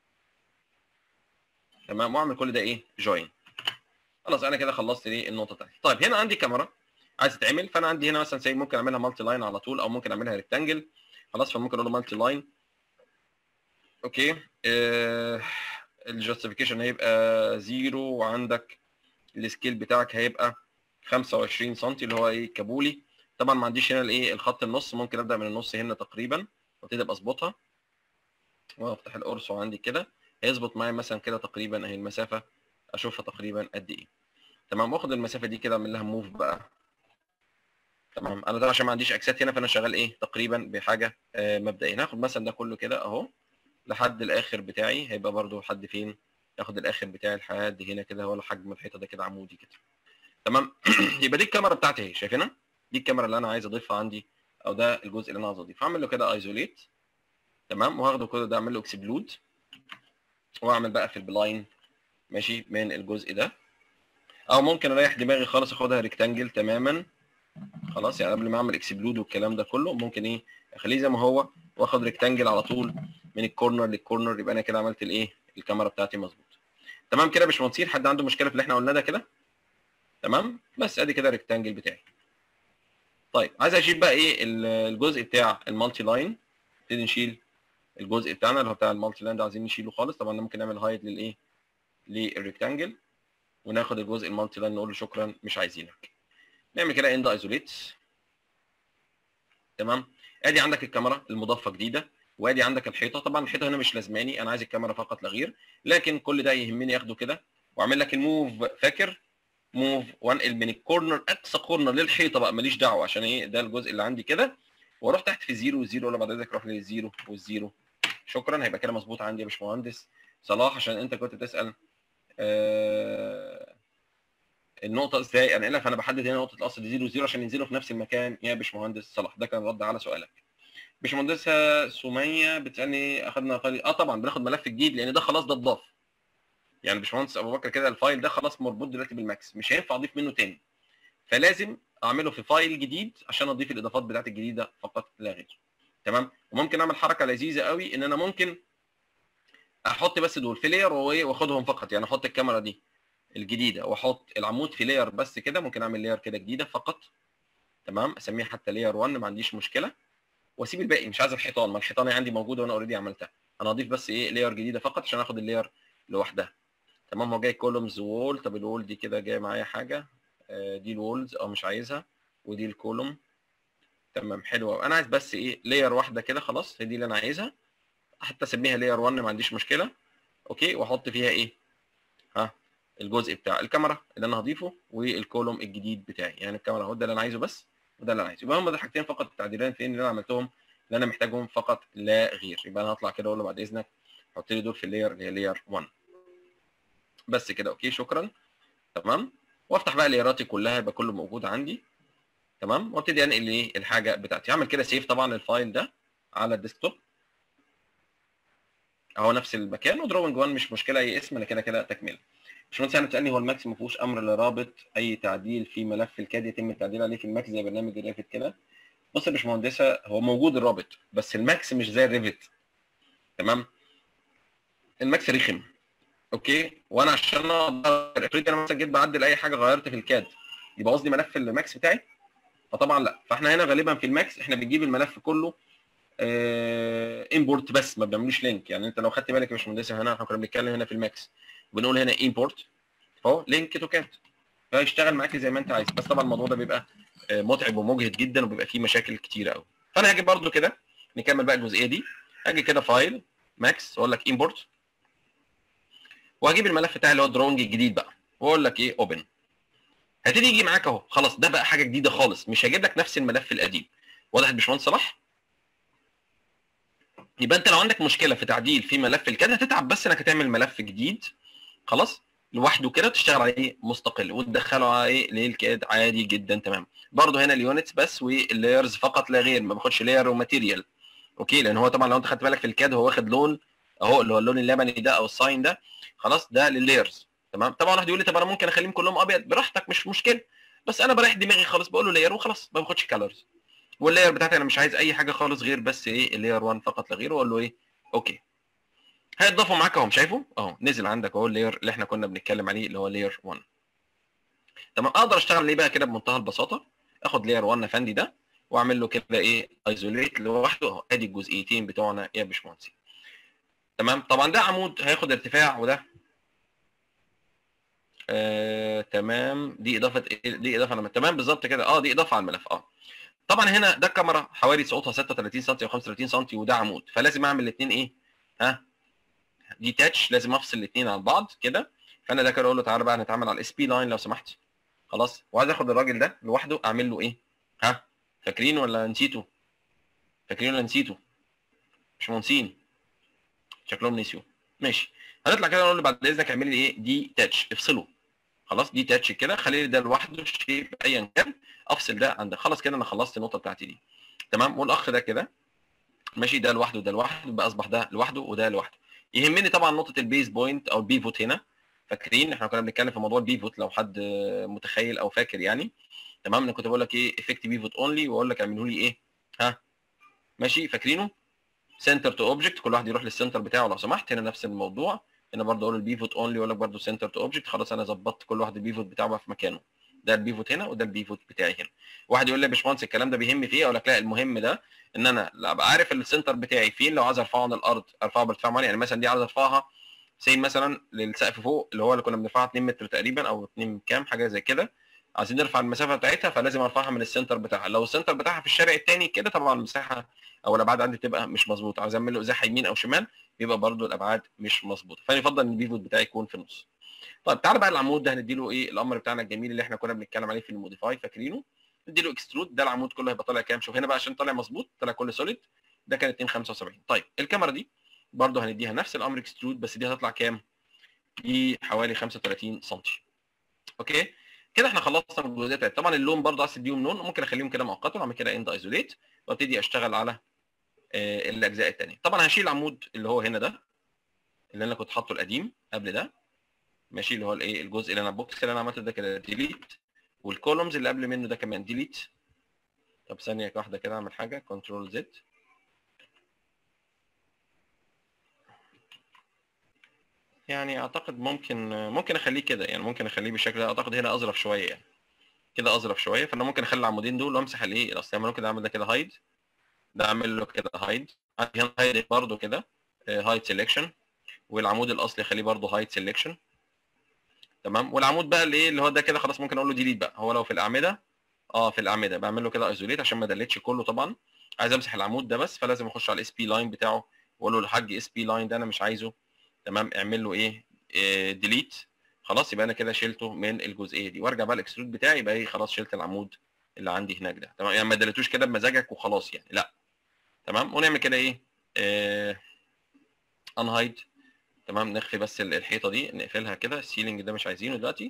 تمام واعمل كل ده ايه جوين خلاص انا كده خلصت ليه النقطه بتاعتي طيب هنا عندي كاميرا عايز تتعمل فانا عندي هنا مثلا زي ممكن اعملها مالتي لاين على طول او ممكن اعملها ريكتانجل خلاص فممكن اقول له مالتي لاين اوكي آه الجاستيفيكيشن هيبقى زيرو وعندك السكيل بتاعك هيبقى 25 سم اللي هو ايه كابولي طبعا ما عنديش هنا الايه الخط النص ممكن ابدا من النص هنا تقريبا وابتدي ابقى اظبطها وافتح القرص عندي كده هيظبط معايا مثلا كده تقريبا اهي المسافه اشوفها تقريبا قد ايه تمام واخد المسافه دي كده اعمل لها موف بقى تمام انا طبعا عشان ما عنديش اكسات هنا فانا شغال ايه تقريبا بحاجه آه مبدئيه هاخد مثلا ده كله كده اهو لحد الاخر بتاعي هيبقى برده لحد فين ياخد الاخر بتاعي لحد هنا كده هو حجم الحيطه ده كده عمودي كده تمام يبقى دي الكاميرا بتاعتي اهي شايفينها دي الكاميرا اللي انا عايز اضيفها عندي او ده الجزء اللي انا عايز اضيفه هعمل له كده ايزوليت تمام وهاخده كده ده اعمل له اكسبلود واعمل بقى في البلاين ماشي من الجزء ده او ممكن اريح دماغي خالص اخدها ريكتانجل تماما خلاص يعني قبل ما اعمل اكسبلود والكلام ده كله ممكن ايه اخليه زي ما هو واخد ريكتانجل على طول من الكورنر للكورنر يبقى انا كده عملت الايه الكاميرا بتاعتي مظبوط تمام كده يا باشمهندسين حد عنده مشكله في اللي احنا قلناه ده كده تمام بس ادي كده الريكتانجل بتاعي طيب عايز اشيل بقى ايه الجزء بتاع المالتي لاين نبتدي نشيل الجزء بتاعنا اللي هو بتاع المالتي لاين ده عايزين نشيله خالص طبعا ممكن نعمل هايد للايه للريكتانجل وناخد الجزء المالتي لاين نقول له شكرا مش عايزينك نعمل كده اند ايزوليت تمام ادي عندك الكاميرا المضافه جديده وادي عندك الحيطه طبعا الحيطه هنا مش لازماني انا عايز الكاميرا فقط لا غير لكن كل ده يهمني اخده كده واعمل لك الموف فاكر موف وانقل من الكورنر اقصى كورنر للحيطه بقى ماليش دعوه عشان ايه ده الجزء اللي عندي كده واروح تحت في زيرو والزيرو ولا بعد ذلك اروح للزيرو والزيرو شكرا هيبقى كده مظبوط عندي يا باشمهندس صلاح عشان انت كنت تسال آه النقطه ازاي انقلها فانا بحدد هنا نقطه الاصل زيرو زيرو عشان ينزلوا في نفس المكان يا باشمهندس صلاح ده كان رد على سؤالك باشمهندسه سميه بتسالني اخذنا فايل اه طبعا بناخد ملف جديد لان ده خلاص ده اتضاف يعني باشمهندس ابو بكر كده الفايل ده خلاص مربوط دلوقتي بالماكس مش هينفع اضيف منه تاني فلازم اعمله في فايل جديد عشان اضيف الاضافات بتاعت الجديده فقط لا غير تمام وممكن اعمل حركه لذيذه قوي ان انا ممكن احط بس دول في لاير واخدهم فقط يعني احط الكاميرا دي الجديده واحط العمود في لاير بس كده ممكن اعمل لاير كده جديده فقط تمام اسميها حتى لاير 1 ما عنديش مشكله واسيب الباقي مش عايز الحيطان ما الحيطان عندي موجوده وانا اوريدي عملتها انا اضيف بس ايه لاير جديده فقط عشان اخد اللاير لوحدها تمام هو جاي كولومز وول طب الوول دي كده جايه معايا حاجه آه دي الوولز او مش عايزها ودي الكولوم تمام حلوه انا عايز بس ايه لاير واحده كده خلاص هي دي اللي انا عايزها حتى اسميها لاير 1 ما عنديش مشكله اوكي واحط فيها ايه ها الجزء بتاع الكاميرا اللي انا هضيفه والكولوم الجديد بتاعي يعني الكاميرا اهو ده اللي انا عايزه بس وده اللي انا عايزه يبقى هم ده حاجتين فقط التعديلين فين اللي انا عملتهم اللي انا محتاجهم فقط لا غير يبقى انا هطلع كده اقول له بعد اذنك حط لي دول في اللاير اللي هي لاير 1 بس كده اوكي شكرا تمام وافتح بقى لايراتي كلها يبقى كله موجود عندي تمام وابتدي انقل ايه الحاجه بتاعتي اعمل كده سيف طبعا الفايل ده على الديسكتوب اهو نفس المكان ودروينج 1 مش مشكله اي اسم انا كده كده تكمله باشمهندس يعني بتسالني هو الماكس ما فيهوش امر لرابط اي تعديل في ملف الكاد يتم التعديل عليه في الماكس زي برنامج الريفت كده بص يا باشمهندسه هو موجود الرابط بس الماكس مش زي الريفت تمام الماكس رخم اوكي وانا عشان اقدر افرض انا مثلا جيت بعدل اي حاجه غيرت في الكاد يبوظ لي ملف الماكس بتاعي فطبعا لا فاحنا هنا غالبا في الماكس احنا بنجيب الملف كله امبورت بس ما بنعملوش لينك يعني انت لو خدت بالك يا باشمهندس هنا احنا كنا بنتكلم هنا في الماكس بنقول هنا امبورت اهو لينك تو كات فيشتغل معاك زي ما انت عايز بس طبعا الموضوع ده بيبقى آه، متعب ومجهد جدا وبيبقى فيه مشاكل كتيره قوي فانا هاجي برده كده نكمل بقى الجزئيه دي هاجي كده فايل ماكس واقول لك امبورت وهجيب الملف بتاعي اللي هو الدرونج الجديد بقى واقول لك ايه اوبن هتيجي يجي معاك اهو خلاص ده بقى حاجه جديده خالص مش هجيب لك نفس الملف القديم واضح يا باشمهندس صلاح يبقى انت لو عندك مشكله في تعديل في ملف الكاد هتتعب بس انك هتعمل ملف جديد خلاص لوحده كده تشتغل عليه مستقل وتدخله على ايه للكاد عادي جدا تمام برضه هنا اليونتس بس واللايرز فقط لا غير ما باخدش لاير وماتيريال اوكي لان هو طبعا لو انت خدت بالك في الكاد هو واخد لون اهو اللي هو اللون اللبني ده او الساين ده خلاص ده لللايرز تمام طبعا واحد يقول لي طب انا ممكن اخليهم كلهم ابيض براحتك مش مشكله بس انا بريح دماغي خالص بقول له لاير وخلاص ما باخدش كالرز واللاير بتاعتي انا مش عايز اي حاجه خالص غير بس ايه اللاير 1 فقط لا غير واقول له ايه اوكي هيتضافوا معاك اهو شايفه اهو نزل عندك اهو اللاير اللي احنا كنا بنتكلم عليه اللي هو لاير 1 تمام اقدر اشتغل عليه بقى كده بمنتهى البساطه اخد لاير 1 افندي ده واعمل له كده ايه ايزوليت لوحده اهو ادي الجزئيتين بتوعنا يا باشمهندس تمام طبعا ده عمود هياخد ارتفاع وده آه، تمام دي اضافه إيه؟ دي اضافه لما تمام بالظبط كده اه دي اضافه على الملف اه طبعا هنا ده الكاميرا حوالي سقوطها 36 سم او 35 سم وده عمود فلازم اعمل الاثنين ايه ها دي تاتش لازم افصل الاثنين عن بعض كده فانا ده كده اقول له تعالى بقى نتعامل على الاس بي لاين لو سمحت خلاص وعايز اخد الراجل ده لوحده اعمل له ايه ها فاكرين ولا نسيته فاكرين ولا نسيته مش مهندسين شكلهم نسيوا ماشي هنطلع كده نقول له بعد اذنك اعمل لي ايه دي تاتش افصله خلاص دي تاتش كده خلي لي ده لوحده شيب ايا كان افصل ده عن ده خلاص كده انا خلصت النقطه بتاعتي دي تمام والاخ ده كده ماشي ده لوحده وده لوحده يبقى اصبح ده لوحده وده لوحده يهمني طبعا نقطه البيز بوينت او البيفوت هنا فاكرين احنا كنا بنتكلم في موضوع البيفوت لو حد متخيل او فاكر يعني تمام انا كنت بقول لك ايه افكت بيفوت اونلي واقول لك اعمله لي ايه ها ماشي فاكرينه سنتر تو اوبجكت كل واحد يروح للسنتر بتاعه لو سمحت هنا نفس الموضوع هنا برضه اقول البيفوت اونلي واقول لك برضه سنتر تو اوبجكت خلاص انا ظبطت كل واحد البيفوت بتاعه بقى في مكانه ده البيفوت هنا وده البيفوت بتاعي هنا واحد يقول لي يا باشمهندس الكلام ده بيهم في ايه اقول لك لا المهم ده ان انا ابقى عارف السنتر بتاعي فين لو عايز ارفعه عن الارض ارفعه بارتفاع معين يعني مثلا دي عايز ارفعها زي مثلا للسقف فوق اللي هو اللي كنا بنرفعها 2 متر تقريبا او 2 كام حاجه زي كده عايزين نرفع المسافه بتاعتها فلازم ارفعها من السنتر بتاعها لو السنتر بتاعها في الشارع الثاني كده طبعا المساحه او الابعاد عندي تبقى مش مظبوطه عايز اعمل له ازاحه يمين او شمال بيبقى برده الابعاد مش مظبوطه فانا يفضل ان البيفوت بتاعي يكون في النص طيب تعالى بقى العمود ده هنديله ايه الامر بتاعنا الجميل اللي احنا كنا بنتكلم عليه في الموديفاي فاكرينه نديله اكسترود ده العمود كله هيبقى طالع كام شوف هنا بقى عشان طالع مظبوط طالع كله سوليد ده كان 275 طيب الكاميرا دي برده هنديها نفس الامر اكسترود بس دي هتطلع كام دي حوالي 35 سم اوكي كده احنا خلصنا الجزئيه بتاعتي طبعا اللون برضه عايز تديهم لون ممكن اخليهم كده مؤقتا واعمل كده اند ايزوليت وابتدي اشتغل على آه الاجزاء الثانيه طبعا هشيل العمود اللي هو هنا ده اللي انا كنت حاطه القديم قبل ده ماشي اللي هو الايه الجزء اللي انا البوكس اللي انا عملته ده كده ديليت والكولومز اللي قبل منه ده كمان ديليت طب ثانيه واحده كده اعمل حاجه كنترول زد يعني اعتقد ممكن ممكن اخليه كده يعني ممكن اخليه بالشكل ده اعتقد هنا اظرف شويه يعني كده اظرف شويه فانا ممكن اخلي العمودين دول وامسح الايه الاصل ممكن اعمل ده كده هايد ده اعمل له كده هايد هنا هايد برده كده هايد سيلكشن والعمود الاصلي اخليه برده هايد سيلكشن تمام والعمود بقى اللي ايه اللي هو ده كده خلاص ممكن اقول له ديليت بقى هو لو في الاعمده اه في الاعمده بعمل له كده ايزوليت عشان ما دلتش كله طبعا عايز امسح العمود ده بس فلازم اخش على الاس بي لاين بتاعه واقول له الحاج اس بي لاين ده انا مش عايزه تمام اعمل له ايه, إيه ديليت خلاص يبقى انا كده شلته من الجزئيه دي وارجع بقى الاكسترود بتاعي يبقى ايه خلاص شلت العمود اللي عندي هناك ده تمام يعني ما دلتوش كده بمزاجك وخلاص يعني لا تمام ونعمل كده ايه, إيه انهايد تمام نخفي بس الحيطه دي نقفلها كده السيلينج ده مش عايزينه دلوقتي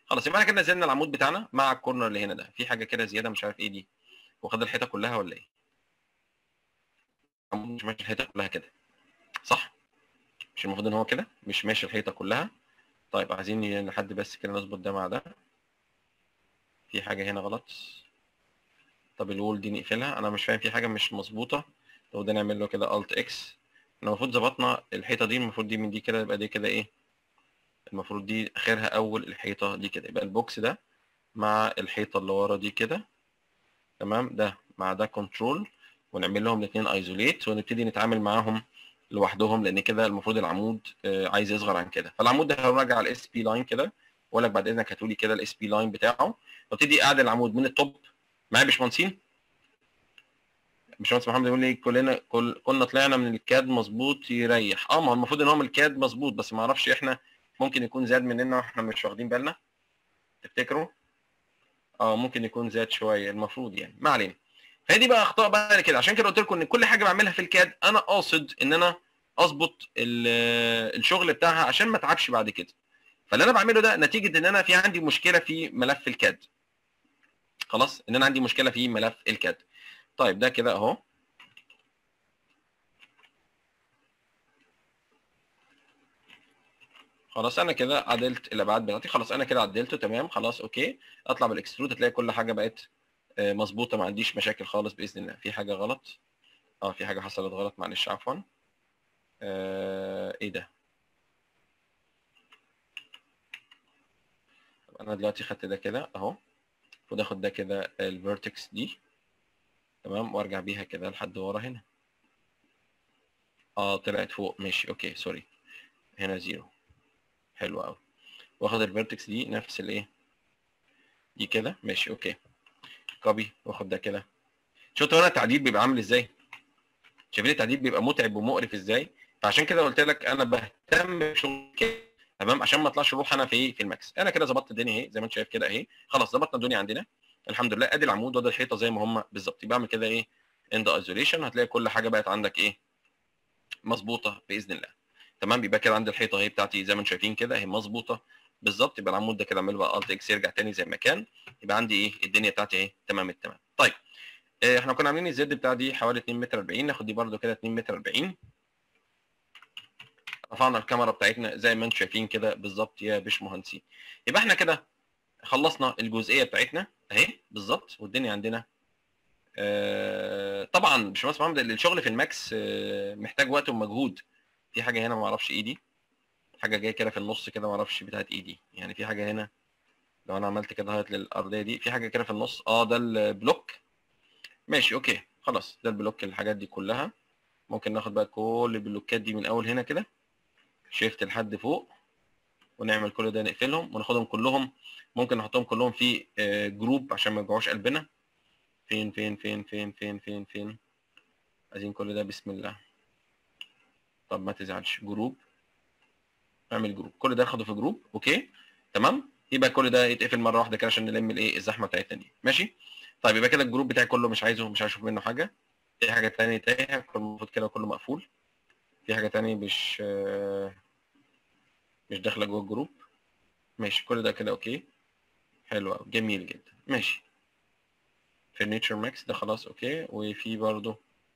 خلاص يبقى احنا كده نزلنا العمود بتاعنا مع الكورنر اللي هنا ده في حاجه كده زياده مش عارف ايه دي واخد الحيطه كلها ولا ايه العمود مش ماشي الحيطه كلها كده صح مش المفروض ان هو كده مش ماشي الحيطه كلها طيب عايزين لحد بس كده نظبط ده مع ده في حاجه هنا غلط طب الوول دي نقفلها انا مش فاهم في حاجه مش مظبوطه لو ده نعمل له كده الت اكس احنا المفروض ظبطنا الحيطه دي المفروض دي من دي كده يبقى دي كده ايه المفروض دي اخرها اول الحيطه دي كده يبقى البوكس ده مع الحيطه اللي ورا دي كده تمام ده مع ده كنترول ونعمل لهم الاثنين ايزوليت ونبتدي نتعامل معاهم لوحدهم لان كده المفروض العمود آه، عايز يصغر عن كده فالعمود ده هنراجع على الاس بي لاين كده واقول لك بعد اذنك هاتولي كده الاس بي لاين بتاعه وابتدي اعدل العمود من التوب معايا يا باشمهندسين باشمهندس محمد يقول لي كلنا كل كنا طلعنا من الكاد مظبوط يريح اه ما هو المفروض ان هو من الكاد مظبوط بس ما اعرفش احنا ممكن يكون زاد مننا واحنا مش واخدين بالنا تفتكروا اه ممكن يكون زاد شويه المفروض يعني ما علينا فهي دي بقى اخطاء بقى كده عشان كده قلت لكم ان كل حاجه بعملها في الكاد انا قاصد ان انا اظبط ال- الشغل بتاعها عشان ما اتعبش بعد كده فاللي انا بعمله ده نتيجه ان انا في عندي مشكله في ملف الكاد خلاص ان انا عندي مشكله في ملف الكاد طيب ده كده اهو خلاص انا كده عدلت الابعاد بتاعتي خلاص انا كده عدلته تمام خلاص اوكي اطلع بالاكسترود هتلاقي كل حاجه بقت آه، مظبوطه ما عنديش مشاكل خالص باذن الله في حاجه غلط اه في حاجه حصلت غلط معلش عفوا آه ايه ده طب انا دلوقتي خدت ده كده اهو المفروض اخد ده كده الفيرتكس دي تمام وارجع بيها كده لحد ورا هنا اه طلعت فوق ماشي اوكي سوري هنا زيرو حلو قوي واخد الفيرتكس دي نفس الايه دي كده ماشي اوكي كوبي واخد ده كده شفتوا هنا التعديل بيبقى عامل ازاي شايفين التعديل بيبقى متعب ومقرف ازاي فعشان كده قلت لك انا بهتم بشغل كده تمام عشان ما اطلعش اروح انا في ايه في الماكس انا كده ظبطت الدنيا اهي زي ما انت شايف كده اهي خلاص ظبطنا الدنيا عندنا الحمد لله ادي العمود وادي الحيطه زي ما هم بالظبط يبقى اعمل كده ايه اند ايزوليشن هتلاقي كل حاجه بقت عندك ايه مظبوطه باذن الله تمام يبقى كده عندي الحيطه اهي بتاعتي زي ما انتم شايفين كده اهي مظبوطه بالظبط يبقى العمود ده كده اعمل بقى الت اكس يرجع تاني زي ما كان يبقى عندي ايه الدنيا بتاعتي ايه تمام التمام طيب آه، احنا كنا عاملين الزد بتاع دي حوالي 2 متر 40 ناخد دي برده كده 2 متر 40 رفعنا الكاميرا بتاعتنا زي ما انتم شايفين كده بالظبط يا باشمهندسين يبقى احنا كده خلصنا الجزئيه بتاعتنا اهي بالظبط والدنيا عندنا آه، طبعا باشمهندس محمد الشغل في الماكس آه، محتاج وقت ومجهود في حاجه هنا ما اعرفش ايه دي حاجه جايه كده في النص كده ما اعرفش بتاعت ايه دي يعني في حاجه هنا لو انا عملت كده هايت للارضيه دي في حاجه كده في النص اه ده البلوك ماشي اوكي خلاص ده البلوك الحاجات دي كلها ممكن ناخد بقى كل البلوكات دي من اول هنا كده شيفت لحد فوق ونعمل كل ده نقفلهم وناخدهم كلهم ممكن نحطهم كلهم في آه، جروب عشان ما يوجعوش قلبنا فين فين فين فين فين فين فين عايزين كل ده بسم الله طب ما تزعلش جروب اعمل جروب كل ده ناخده في جروب اوكي تمام يبقى كل ده يتقفل مره واحده كده عشان نلم الايه الزحمه بتاعتنا دي ماشي طيب يبقى كده الجروب بتاعي كله مش عايزه مش عايز اشوف منه حاجه في حاجه تانية تايهه كل المفروض كده كله مقفول في حاجه تانية مش آه، مش داخله جوه الجروب ماشي كل ده كده اوكي حلو قوي جميل جدا ماشي فرنيتشر ماكس ده خلاص اوكي وفي برضو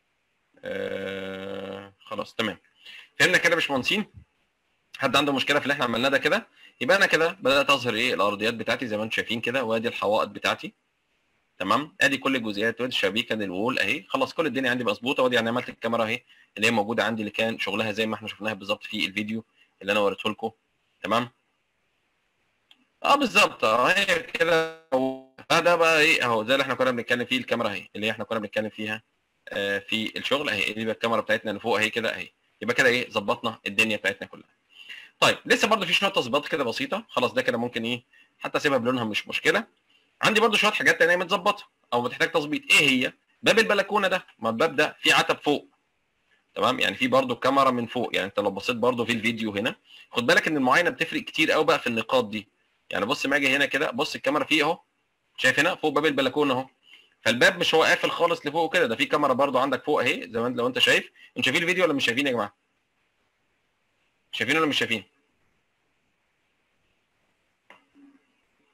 آه خلاص تمام فهمنا كده يا باشمهندسين حد عنده مشكله في اللي احنا عملناه ده كده يبقى انا كده بدات اظهر ايه الارضيات بتاعتي زي ما انتم شايفين كده وادي الحوائط بتاعتي تمام ادي كل الجزئيات وادي الشبابيك ادي الوول اهي خلاص كل الدنيا عندي مظبوطه وادي يعني عملت الكاميرا اهي اللي هي موجوده عندي اللي كان شغلها زي ما احنا شفناها بالظبط في الفيديو اللي انا وريته لكم تمام اه بالظبط اه هي كده اه ده بقى ايه اهو زي اللي احنا كنا بنتكلم فيه الكاميرا اهي اللي احنا كنا بنتكلم فيها آه في الشغل اهي دي بقى الكاميرا بتاعتنا اللي فوق اهي كده اهي يبقى كده ايه ظبطنا الدنيا بتاعتنا كلها طيب لسه برضو في شويه تظبيطات كده بسيطه خلاص ده كده ممكن ايه حتى اسيبها بلونها مش مشكله عندي برضو شويه حاجات تانية متظبطه او بتحتاج تظبيط ايه هي باب البلكونه ده ما الباب ده فيه عتب فوق تمام يعني في برضو كاميرا من فوق يعني انت لو بصيت برضو في الفيديو هنا خد بالك ان المعاينه بتفرق كتير قوي بقى في النقاط دي يعني بص ما اجي هنا كده بص الكاميرا فيه اهو شايف هنا فوق باب البلكونه اهو فالباب مش هو قافل خالص لفوق كده ده في كاميرا برضو عندك فوق اهي زي ما انت- لو انت شايف انتوا شايفين الفيديو ولا مش شايفين يا جماعه شايفين ولا مش شايفين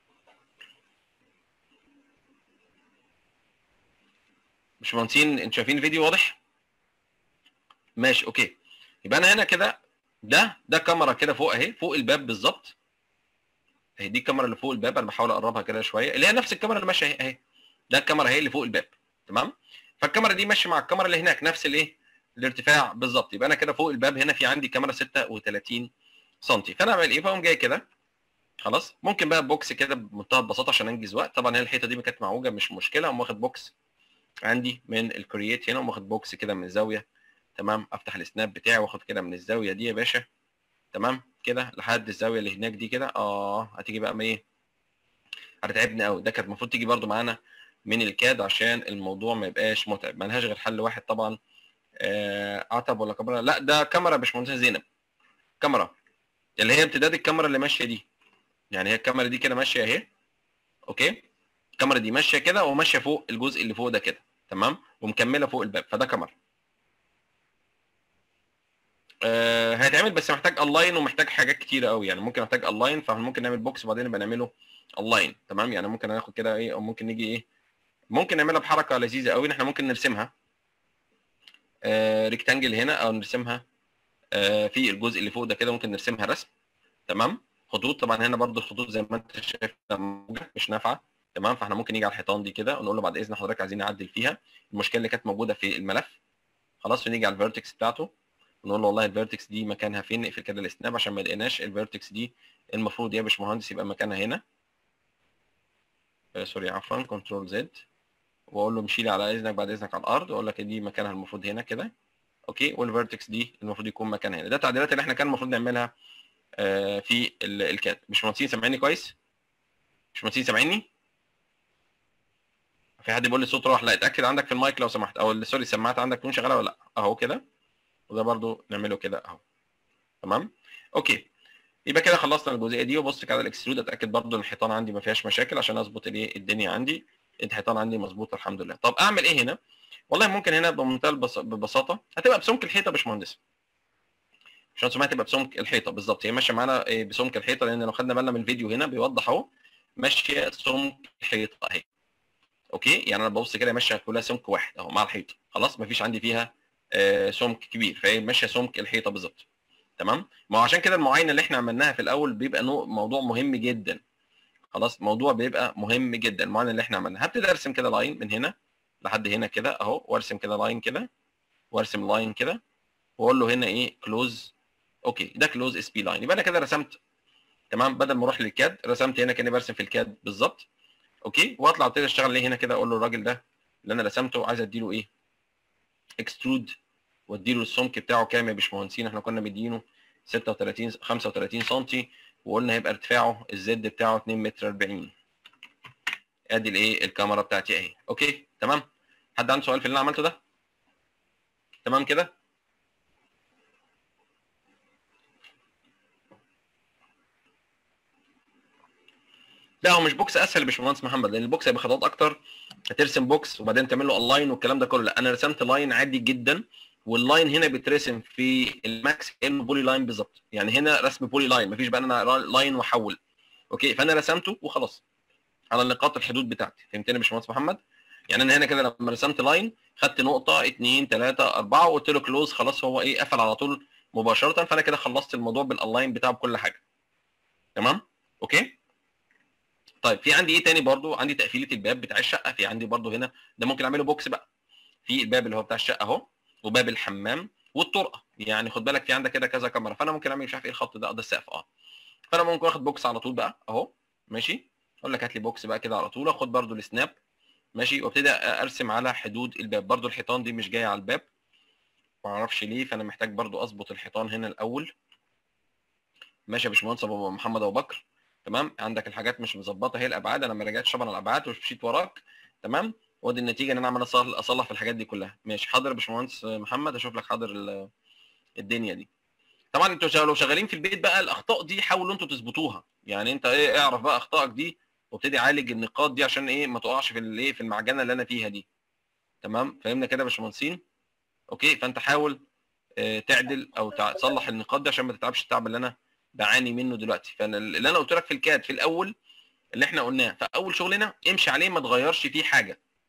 باشمهندسين انتوا شايفين الفيديو واضح ماشي اوكي يبقى انا هنا كده ده ده كاميرا كده فوق اهي فوق الباب بالظبط اهي دي الكاميرا اللي فوق الباب انا بحاول اقربها كده شويه اللي هي نفس الكاميرا اللي ماشيه اهي اهي ده الكاميرا اهي اللي فوق الباب تمام فالكاميرا دي ماشيه مع الكاميرا اللي هناك نفس الايه الارتفاع بالظبط يبقى انا كده فوق الباب هنا في عندي كاميرا 36 سم فانا اعمل ايه فاقوم جاي كده خلاص ممكن بقى بوكس كده بمنتهى البساطه عشان انجز وقت طبعا هي الحيطه دي ما كانت معوجه مش مشكله اقوم واخد بوكس عندي من الكرييت هنا اقوم واخد بوكس كده من الزاويه تمام افتح السناب بتاعي واخد كده من الزاويه دي يا باشا تمام كده لحد الزاويه اللي هناك دي كده اه هتيجي بقى ايه هتتعبني قوي ده كانت المفروض تيجي برده معانا من الكاد عشان الموضوع ما يبقاش متعب ما لهاش غير حل واحد طبعا آه عتب ولا كاميرا لا ده كاميرا يا باشمهندسه زينب كاميرا اللي هي امتداد الكاميرا اللي ماشيه دي يعني هي الكاميرا دي كده ماشيه اهي اوكي الكاميرا دي ماشيه كده وماشيه فوق الجزء اللي فوق ده كده تمام ومكمله فوق الباب فده كاميرا آه هيتعمل بس محتاج اونلاين ومحتاج حاجات كتيره قوي يعني ممكن محتاج اونلاين فممكن نعمل بوكس وبعدين نبقى نعمله اونلاين تمام يعني ممكن ناخد كده ايه او ممكن نيجي ايه ممكن نعملها بحركه لذيذه قوي ان احنا ممكن نرسمها آه ريكتانجل هنا او نرسمها آه في الجزء اللي فوق ده كده ممكن نرسمها رسم تمام خطوط طبعا هنا برضو الخطوط زي ما انت شايف مش نافعه تمام فاحنا ممكن نيجي على الحيطان دي كده ونقول له بعد اذن حضرتك عايزين نعدل فيها المشكله اللي كانت موجوده في الملف خلاص ونيجي على الفيرتكس بتاعته ونقول له والله الفيرتكس دي مكانها فين نقفل كده السناب عشان ما لقيناش الفيرتكس دي المفروض يا باشمهندس يبقى مكانها هنا آه سوري عفوا كنترول زد واقول له امشي لي على اذنك بعد اذنك على الارض واقول لك دي مكانها المفروض هنا كده اوكي والفيرتكس دي المفروض يكون مكانها هنا ده التعديلات اللي احنا كان المفروض نعملها آه في الكاد مش مهندسين سامعيني كويس مش مهندسين سامعيني في حد بيقول لي الصوت راح لا اتاكد عندك في المايك لو سمحت او سوري السماعات عندك تكون شغاله ولا لا اهو كده وده برضو نعمله كده اهو تمام اوكي يبقى كده خلصنا الجزئيه دي وبص كده على الاكسترود اتاكد برضو ان الحيطان عندي ما فيهاش مشاكل عشان اظبط الايه الدنيا عندي الحيطان عندي مظبوطه الحمد لله طب اعمل ايه هنا والله ممكن هنا بمنتهى ببساطه هتبقى بسمك الحيطه يا باشمهندس عشان سمعت تبقى بسمك الحيطه بالظبط هي ماشيه معانا بسمك الحيطه لان لو خدنا بالنا من الفيديو هنا بيوضح اهو ماشيه سمك الحيطه اهي اوكي يعني انا ببص كده ماشيه كلها سمك واحد اهو مع الحيطه خلاص مفيش عندي فيها آه سمك كبير فهي ماشيه سمك الحيطه بالظبط تمام ما هو عشان كده المعاينه اللي احنا عملناها في الاول بيبقى موضوع مهم جدا خلاص موضوع بيبقى مهم جدا المعاينه اللي احنا عملناها هبتدي ارسم كده لاين من هنا لحد هنا كده اهو وارسم كده لاين كده وارسم لاين كده واقول له هنا ايه كلوز اوكي ده كلوز اس بي لاين يبقى انا كده رسمت تمام بدل ما اروح للكاد رسمت هنا كاني برسم في الكاد بالظبط اوكي واطلع ابتدي اشتغل ليه هنا كده اقول له الراجل ده اللي انا رسمته عايز اديله ايه اكسترود واديله السمك بتاعه كام يا باشمهندسين احنا كنا مدينه 36 35 سم وقلنا هيبقى ارتفاعه الزد بتاعه 2 متر 40 ادي الايه الكاميرا بتاعتي اهي اوكي تمام حد عنده سؤال في اللي انا عملته ده تمام كده لا هو مش بوكس اسهل يا باشمهندس محمد لان البوكس هيبقى خطوات اكتر هترسم بوكس وبعدين تعمل له اونلاين والكلام ده كله لا انا رسمت لاين عادي جدا واللاين هنا بيترسم في الماكس كانه بولي لاين بالظبط يعني هنا رسم بولي لاين مفيش بقى انا لاين واحول اوكي فانا رسمته وخلاص على نقاط الحدود بتاعتي فهمتني يا باشمهندس محمد يعني انا هنا كده لما رسمت لاين خدت نقطه 2 3 4 وقلت له كلوز خلاص هو ايه قفل على طول مباشره فانا كده خلصت الموضوع بالاونلاين بتاعه بكل حاجه تمام اوكي طيب في عندي ايه تاني برضو عندي تقفيله الباب بتاع الشقه في عندي برضو هنا ده ممكن اعمله بوكس بقى في الباب اللي هو بتاع الشقه اهو وباب الحمام والطرقه يعني خد بالك في عندك كده كذا كاميرا فانا ممكن اعمل مش عارف ايه الخط ده ده السقف اه فانا ممكن اخد بوكس على طول بقى اهو ماشي اقول لك هات لي بوكس بقى كده على طول اخد برضو السناب ماشي وابتدي ارسم على حدود الباب برضو الحيطان دي مش جايه على الباب ما اعرفش ليه فانا محتاج برضو اظبط الحيطان هنا الاول ماشي يا باشمهندس ابو محمد ابو بكر تمام عندك الحاجات مش مظبطه هي الابعاد انا ما رجعتش طبعا الابعاد ومشيت وراك تمام وادي النتيجه ان انا عمال اصلح في الحاجات دي كلها ماشي حاضر يا باشمهندس محمد اشوف لك حاضر الدنيا دي طبعا انتوا لو شغالين في البيت بقى الاخطاء دي حاولوا انتوا تظبطوها يعني انت ايه اعرف بقى اخطائك دي وابتدي عالج النقاط دي عشان ايه ما تقعش في الايه في المعجنه اللي انا فيها دي تمام فهمنا كده يا باشمهندسين اوكي فانت حاول اه تعدل او تصلح النقاط دي عشان ما تتعبش التعب اللي انا بعاني منه دلوقتي فانا اللي انا قلت لك في الكاد في الاول اللي احنا قلناه فاول شغلنا امشي عليه ما تغيرش فيه حاجه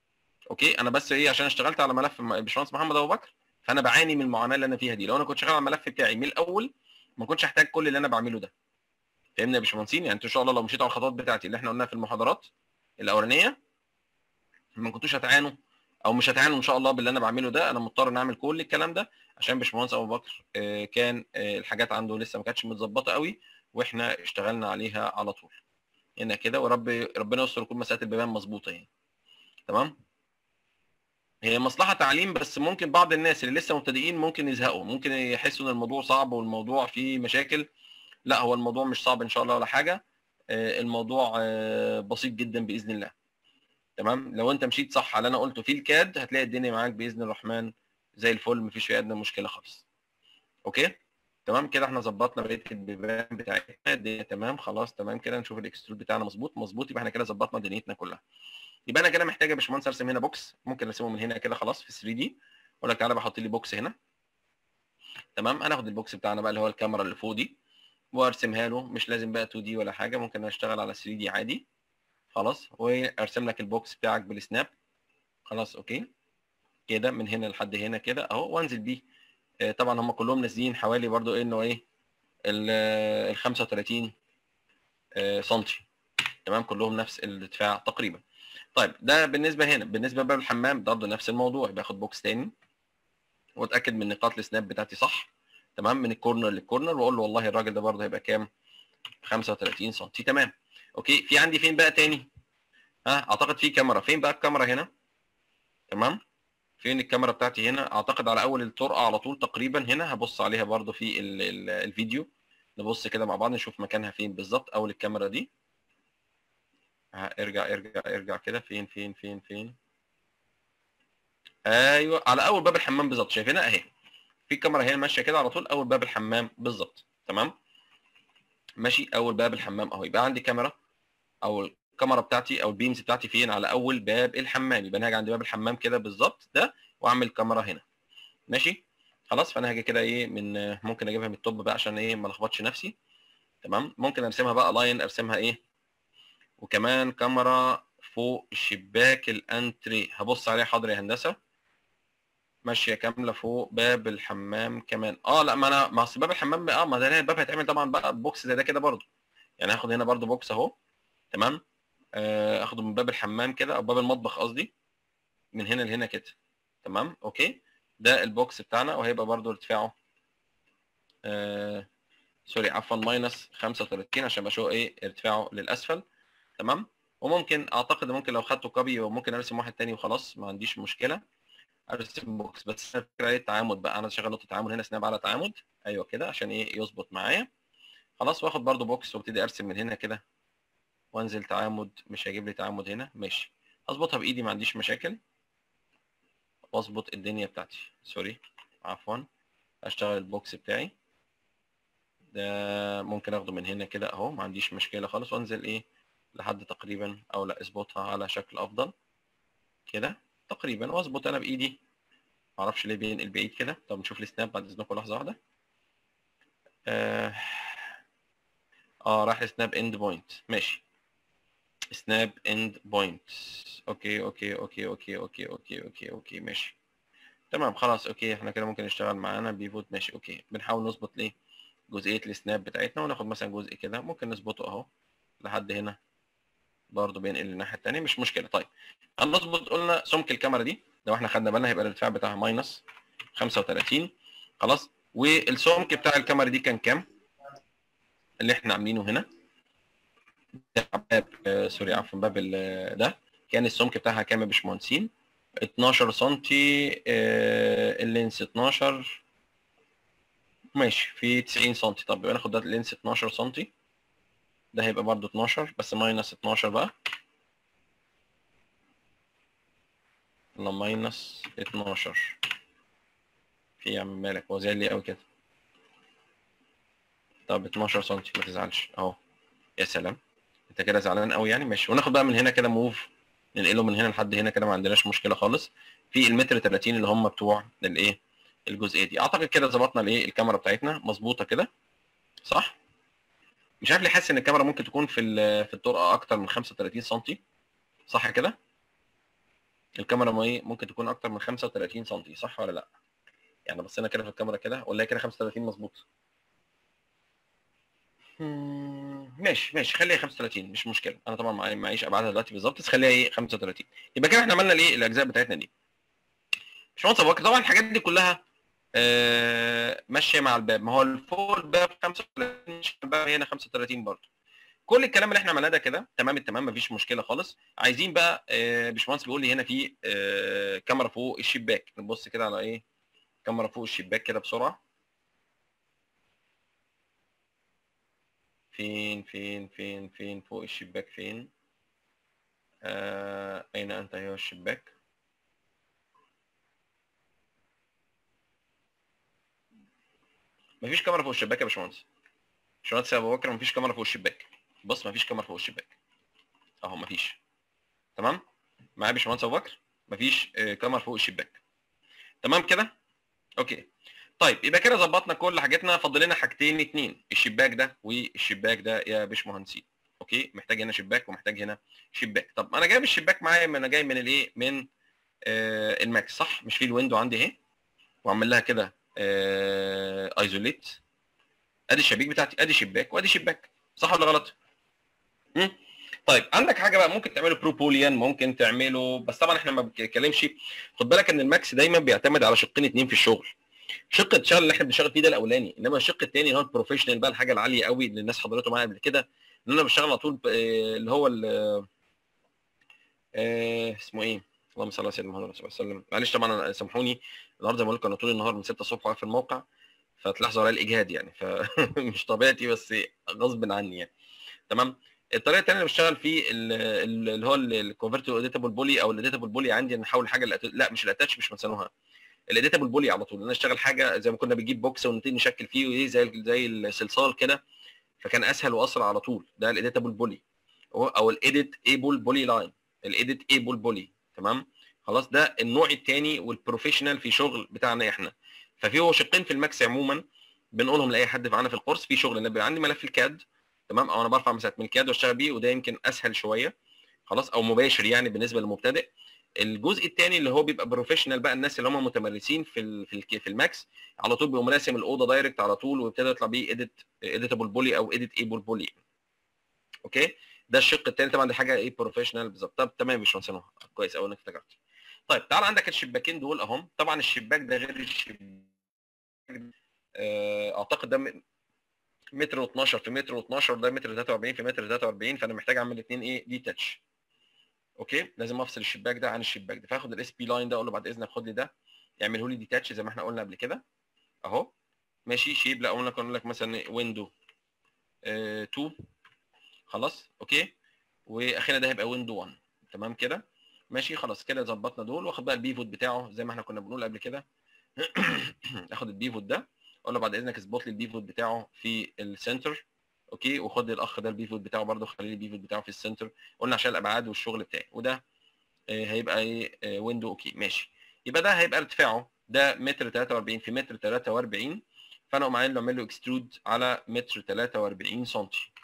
اوكي انا بس ايه عشان اشتغلت على ملف م- الباشمهندس محمد ابو بكر فانا بعاني من المعاناه اللي انا فيها دي لو انا كنت شغال على الملف بتاعي من الاول ما كنتش هحتاج كل اللي انا بعمله ده فاهمني يا باشمهندسين يعني انتوا ان شاء الله لو مشيتوا على الخطوات بتاعتي اللي احنا قلناها في المحاضرات الاولانيه ما كنتوش هتعانوا او مش هتعانوا ان شاء الله باللي انا بعمله ده انا مضطر ان اعمل كل الكلام ده عشان باشمهندس ابو بكر آه، كان آه، الحاجات عنده لسه ما كانتش متظبطه قوي واحنا اشتغلنا عليها على طول هنا كده ورب ربنا يستر يكون مساله البيبان مظبوطه يعني تمام هي مصلحه تعليم بس ممكن بعض الناس اللي لسه مبتدئين ممكن يزهقوا ممكن يحسوا ان الموضوع صعب والموضوع فيه مشاكل لا هو الموضوع مش صعب ان شاء الله ولا حاجه آه، الموضوع آه، بسيط جدا باذن الله تمام لو انت مشيت صح على اللي انا قلته في الكاد هتلاقي الدنيا معاك باذن الرحمن زي الفل مفيش فيها ادنى مشكله خالص اوكي تمام كده احنا ظبطنا بقيه البيبان بتاعتنا الدنيا تمام خلاص تمام كده نشوف الاكسترود بتاعنا مظبوط مظبوط يبقى احنا كده ظبطنا دنيتنا كلها يبقى انا كده محتاج يا باشمهندس ارسم هنا بوكس ممكن ارسمه من هنا كده خلاص في 3 دي اقول لك تعالى بحط لي بوكس هنا تمام هناخد البوكس بتاعنا بقى اللي هو الكاميرا اللي فوق دي وارسمها له مش لازم بقى 2 دي ولا حاجه ممكن اشتغل على 3 دي عادي خلاص وارسم لك البوكس بتاعك بالسناب خلاص اوكي كده من هنا لحد هنا كده اهو وانزل بيه آه، طبعا هم كلهم نازلين حوالي برضو ايه انه ايه ال ال 35 آه، سنتي تمام كلهم نفس الارتفاع تقريبا طيب ده بالنسبه هنا بالنسبه بقى للحمام برضه نفس الموضوع باخد بوكس تاني واتاكد من نقاط السناب بتاعتي صح تمام من الكورنر للكورنر واقول له والله الراجل ده برضه هيبقى كام 35 سم تمام اوكي في عندي فين بقى تاني ها اعتقد في كاميرا فين بقى الكاميرا هنا تمام فين الكاميرا بتاعتي هنا اعتقد على اول الطرقه على طول تقريبا هنا هبص عليها برضو في ال ال الفيديو نبص كده مع بعض نشوف مكانها فين بالظبط اول الكاميرا دي ها ارجع ارجع ارجع كده فين فين فين فين ايوه على اول باب الحمام بالظبط شايفينها اهي في كاميرا هنا ماشيه كده على طول اول باب الحمام بالظبط تمام ماشي اول باب الحمام اهو يبقى عندي كاميرا او الكاميرا بتاعتي او البيمز بتاعتي فين على اول باب الحمام يبقى انا هاجي عند باب الحمام كده بالظبط ده واعمل كاميرا هنا ماشي خلاص فانا هاجي كده ايه من ممكن اجيبها من التوب بقى عشان ايه ما الخبطش نفسي تمام ممكن ارسمها بقى لاين ارسمها ايه وكمان كاميرا فوق شباك الانتري هبص عليها حاضر يا هندسه ماشيه كامله فوق باب الحمام كمان اه لا ما انا ما اصل باب الحمام اه ما ده الباب هيتعمل طبعا بقى بوكس زي ده كده برضه يعني هاخد هنا برضه بوكس اهو تمام آه، اخده من باب الحمام كده او باب المطبخ قصدي من هنا لهنا كده تمام اوكي ده البوكس بتاعنا وهيبقى برضو ارتفاعه آه سوري عفوا ماينس 35 عشان بشوف ايه ارتفاعه للاسفل تمام وممكن اعتقد ممكن لو خدته كوبي وممكن ارسم واحد تاني وخلاص ما عنديش مشكله ارسم بوكس بس الفكره ايه التعامد بقى انا شغال نقطه تعامد هنا سناب على تعامد ايوه كده عشان ايه يظبط معايا خلاص واخد برضو بوكس وابتدي ارسم من هنا كده وانزل تعامد مش هيجيب لي تعامد هنا ماشي اظبطها بايدي ما عنديش مشاكل واظبط الدنيا بتاعتي سوري عفوا اشتغل البوكس بتاعي ده ممكن اخده من هنا كده اهو ما عنديش مشكله خالص وانزل ايه لحد تقريبا او لا اظبطها على شكل افضل كده تقريبا واظبط انا بايدي معرفش ليه بينقل بعيد كده طب نشوف السناب بعد اذنكم لحظه واحده اه, آه راح سناب اند بوينت ماشي سناب اند بوينت اوكي اوكي اوكي اوكي اوكي اوكي اوكي اوكي ماشي تمام خلاص اوكي احنا كده ممكن نشتغل معانا بيفوت ماشي اوكي بنحاول نظبط ليه جزئيه السناب بتاعتنا وناخد مثلا جزء كده ممكن نظبطه اهو لحد هنا برضه بينقل للناحيه الثانيه مش مشكله طيب هنظبط قلنا سمك الكاميرا دي لو احنا خدنا بالنا هيبقى الارتفاع بتاعها ماينس 35 خلاص والسمك بتاع الكاميرا دي كان كام اللي احنا عاملينه هنا باب آه سوري عفوا باب ده كان السمك بتاعها كام يا باشمهندسين 12 سم آه اللينس 12 ماشي في 90 سم طب يبقى ناخد ده اللينس 12 سم ده هيبقى برضو 12 بس ماينس 12 بقى يلا ماينس 12 في يا عم مالك هو زي لي قوي كده طب 12 سم ما تزعلش اهو يا سلام انت كده زعلان قوي يعني ماشي وناخد بقى من هنا كده موف ننقله من هنا لحد هنا كده ما عندناش مشكله خالص في المتر 30 اللي هم بتوع الايه الجزئيه دي اعتقد كده ظبطنا الايه الكاميرا بتاعتنا مظبوطه كده صح مش عارف ليه حاسس ان الكاميرا ممكن تكون في في الطرقه اكتر من 35 سم صح كده الكاميرا ما ايه ممكن تكون اكتر من 35 سم صح ولا لا يعني بصينا كده في الكاميرا كده ولا هي كده 35 مظبوط مم، ماشي ماشي خليها 35 مش مشكله انا طبعا معي- معيش ابعادها دلوقتي بالظبط بس خليها ايه 35 يبقى كده احنا عملنا الايه الاجزاء بتاعتنا دي باشمهندس ابو بكر طبعا الحاجات دي كلها آه ماشيه مع الباب ما هو الفوق الباب 35 مش الباب هنا 35 برضه كل الكلام اللي احنا عملناه ده كده تمام التمام مفيش مشكله خالص عايزين بقى آه باشمهندس بيقول لي هنا في آه كاميرا فوق الشباك نبص كده على ايه كاميرا فوق الشباك كده بسرعه فين فين فين فين فوق الشباك فين آه اين انت ايها الشباك مفيش كاميرا فوق الشباك يا باشمهندس باشمهندس يا ابو بكر مفيش كاميرا فوق الشباك بص مفيش كاميرا فوق الشباك اهو مفيش تمام معايا يا باشمهندس ابو بكر مفيش آه، كاميرا فوق الشباك تمام كده اوكي طيب يبقى كده ظبطنا كل حاجتنا فاضل لنا حاجتين اتنين الشباك ده والشباك ده يا باشمهندسين اوكي محتاج هنا شباك ومحتاج هنا شباك طب انا جايب الشباك معايا ما انا جاي من الايه من آه الماكس صح مش في الويندو عندي اهي واعمل لها كده آه ايزوليت ادي الشبابيك بتاعتي ادي شباك وادي شباك صح ولا غلط؟ مم؟ طيب عندك حاجه بقى ممكن تعمله بروبوليان ممكن تعمله بس طبعا احنا ما بنتكلمش خد بالك ان الماكس دايما بيعتمد على شقين اتنين في الشغل شق الشغل اللي احنا بنشتغل فيه ده الاولاني انما الشق الثاني اللي هو البروفيشنال بقى الحاجه العاليه قوي اللي الناس حضرته معايا قبل كده ان انا بشتغل على طول ب- آه، اللي هو ال- آه، اسمه ايه؟ اللهم صل على سيدنا محمد صلى الله عليه وسلم معلش طبعا أنا- سامحوني النهارده زي ما قلت انا طول النهار من 6 الصبح واقف في الموقع فتلاحظوا عليا الاجهاد يعني فمش طبيعتي بس غصب عني يعني تمام الطريقه الثانيه اللي بشتغل فيه ال- ال- اللي هو الكونفرت اديتابل بولي او الاديتابل بولي عندي ان احول حاجه لأت- لا مش الاتاتش مش بنسانوها الاديتابل بولي على طول ان انا اشتغل حاجه زي ما كنا بنجيب بوكس ونبتدي نشكل فيه وايه زي زي الصلصال كده فكان اسهل واسرع على طول ده الاديتابل بولي او الايديت ايبل بولي لاين الايديت ايبل بولي تمام خلاص ده النوع الثاني والبروفيشنال في شغل بتاعنا احنا ففي هو شقين في الماكس عموما بنقولهم لاي حد معانا في الكورس في شغل ان بيبقى عندي ملف الكاد تمام او انا برفع مساحه من الكاد واشتغل بيه وده يمكن اسهل شويه خلاص او مباشر يعني بالنسبه للمبتدئ الجزء الثاني اللي هو بيبقى بروفيشنال بقى الناس اللي هم متمرسين في ال في ال في الماكس على طول بيقوم راسم الاوضه دايركت على طول ويبتدي يطلع بيه اديت اديتابل بولي او اديت ايبل بولي اوكي ده الشق الثاني طبعا دي حاجه ايه بروفيشنال بالظبط طب تمام مش هنسينوها كويس قوي انك افتكرت طيب تعال عندك الشباكين دول اهم طبعا الشباك ده غير الشباك آه، اعتقد ده م- متر و12 في متر و12 ده متر 43 في متر 43 فانا محتاج اعمل الاثنين ايه دي تاتش اوكي لازم افصل الشباك ده عن الشباك ده فاخد الاس بي لاين ده اقول له بعد اذنك خد لي ده يعمله لي ديتاتش زي ما احنا قلنا قبل كده اهو ماشي شيب لا اقول لك اقول لك مثلا ويندو 2 خلاص اوكي واخيرا ده هيبقى ويندو 1 تمام كده ماشي خلاص كده ظبطنا دول واخد بقى البيفوت بتاعه زي ما احنا كنا بنقول قبل كده اخد البيفوت ده اقول له بعد اذنك اظبط لي البيفوت بتاعه في السنتر اوكي وخد لي الاخ ده البيفوت بتاعه برده خلي لي البيفوت بتاعه في السنتر قلنا عشان الابعاد والشغل بتاعي وده آه، هيبقى ايه ويندو اوكي ماشي يبقى ده هيبقى ارتفاعه ده متر 43 في متر 43 فانا اقوم عامل له اعمل له اكسترود على متر 43 سم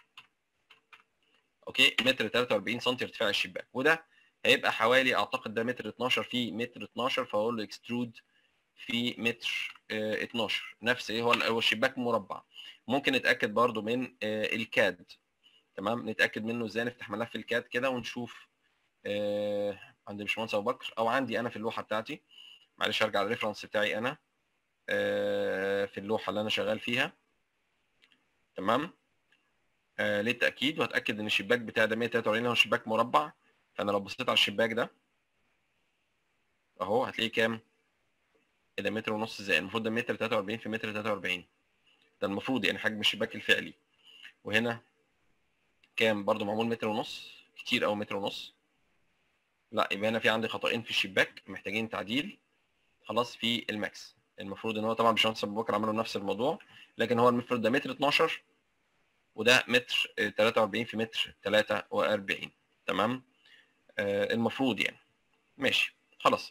اوكي متر 43 سم ارتفاع الشباك وده هيبقى حوالي اعتقد ده متر 12 في متر 12 فاقول له اكسترود في متر آه، 12 نفس ايه هو هو الشباك مربع ممكن نتاكد برضو من آه، الكاد تمام نتاكد منه ازاي نفتح ملف الكاد كده ونشوف آه، عند باشمهندس ابو بكر او عندي انا في اللوحه بتاعتي معلش ارجع للريفرنس بتاعي انا آه، في اللوحه اللي انا شغال فيها تمام آه، للتاكيد وهتاكد ان الشباك بتاعي ده 143 هو شباك مربع فانا لو بصيت على الشباك ده اهو هتلاقيه كام إيه ده متر ونص ازاي المفروض ده متر 43 في متر 43 ده المفروض يعني حجم الشباك الفعلي وهنا كام برضو معمول متر ونص كتير او متر ونص لا يبقى هنا في عندي خطأين في الشباك محتاجين تعديل خلاص في الماكس المفروض ان هو طبعا باشمهندس ابو بكر عملوا نفس الموضوع لكن هو المفروض ده متر 12 وده متر آه، 43 في متر 43 تمام آه المفروض يعني ماشي خلاص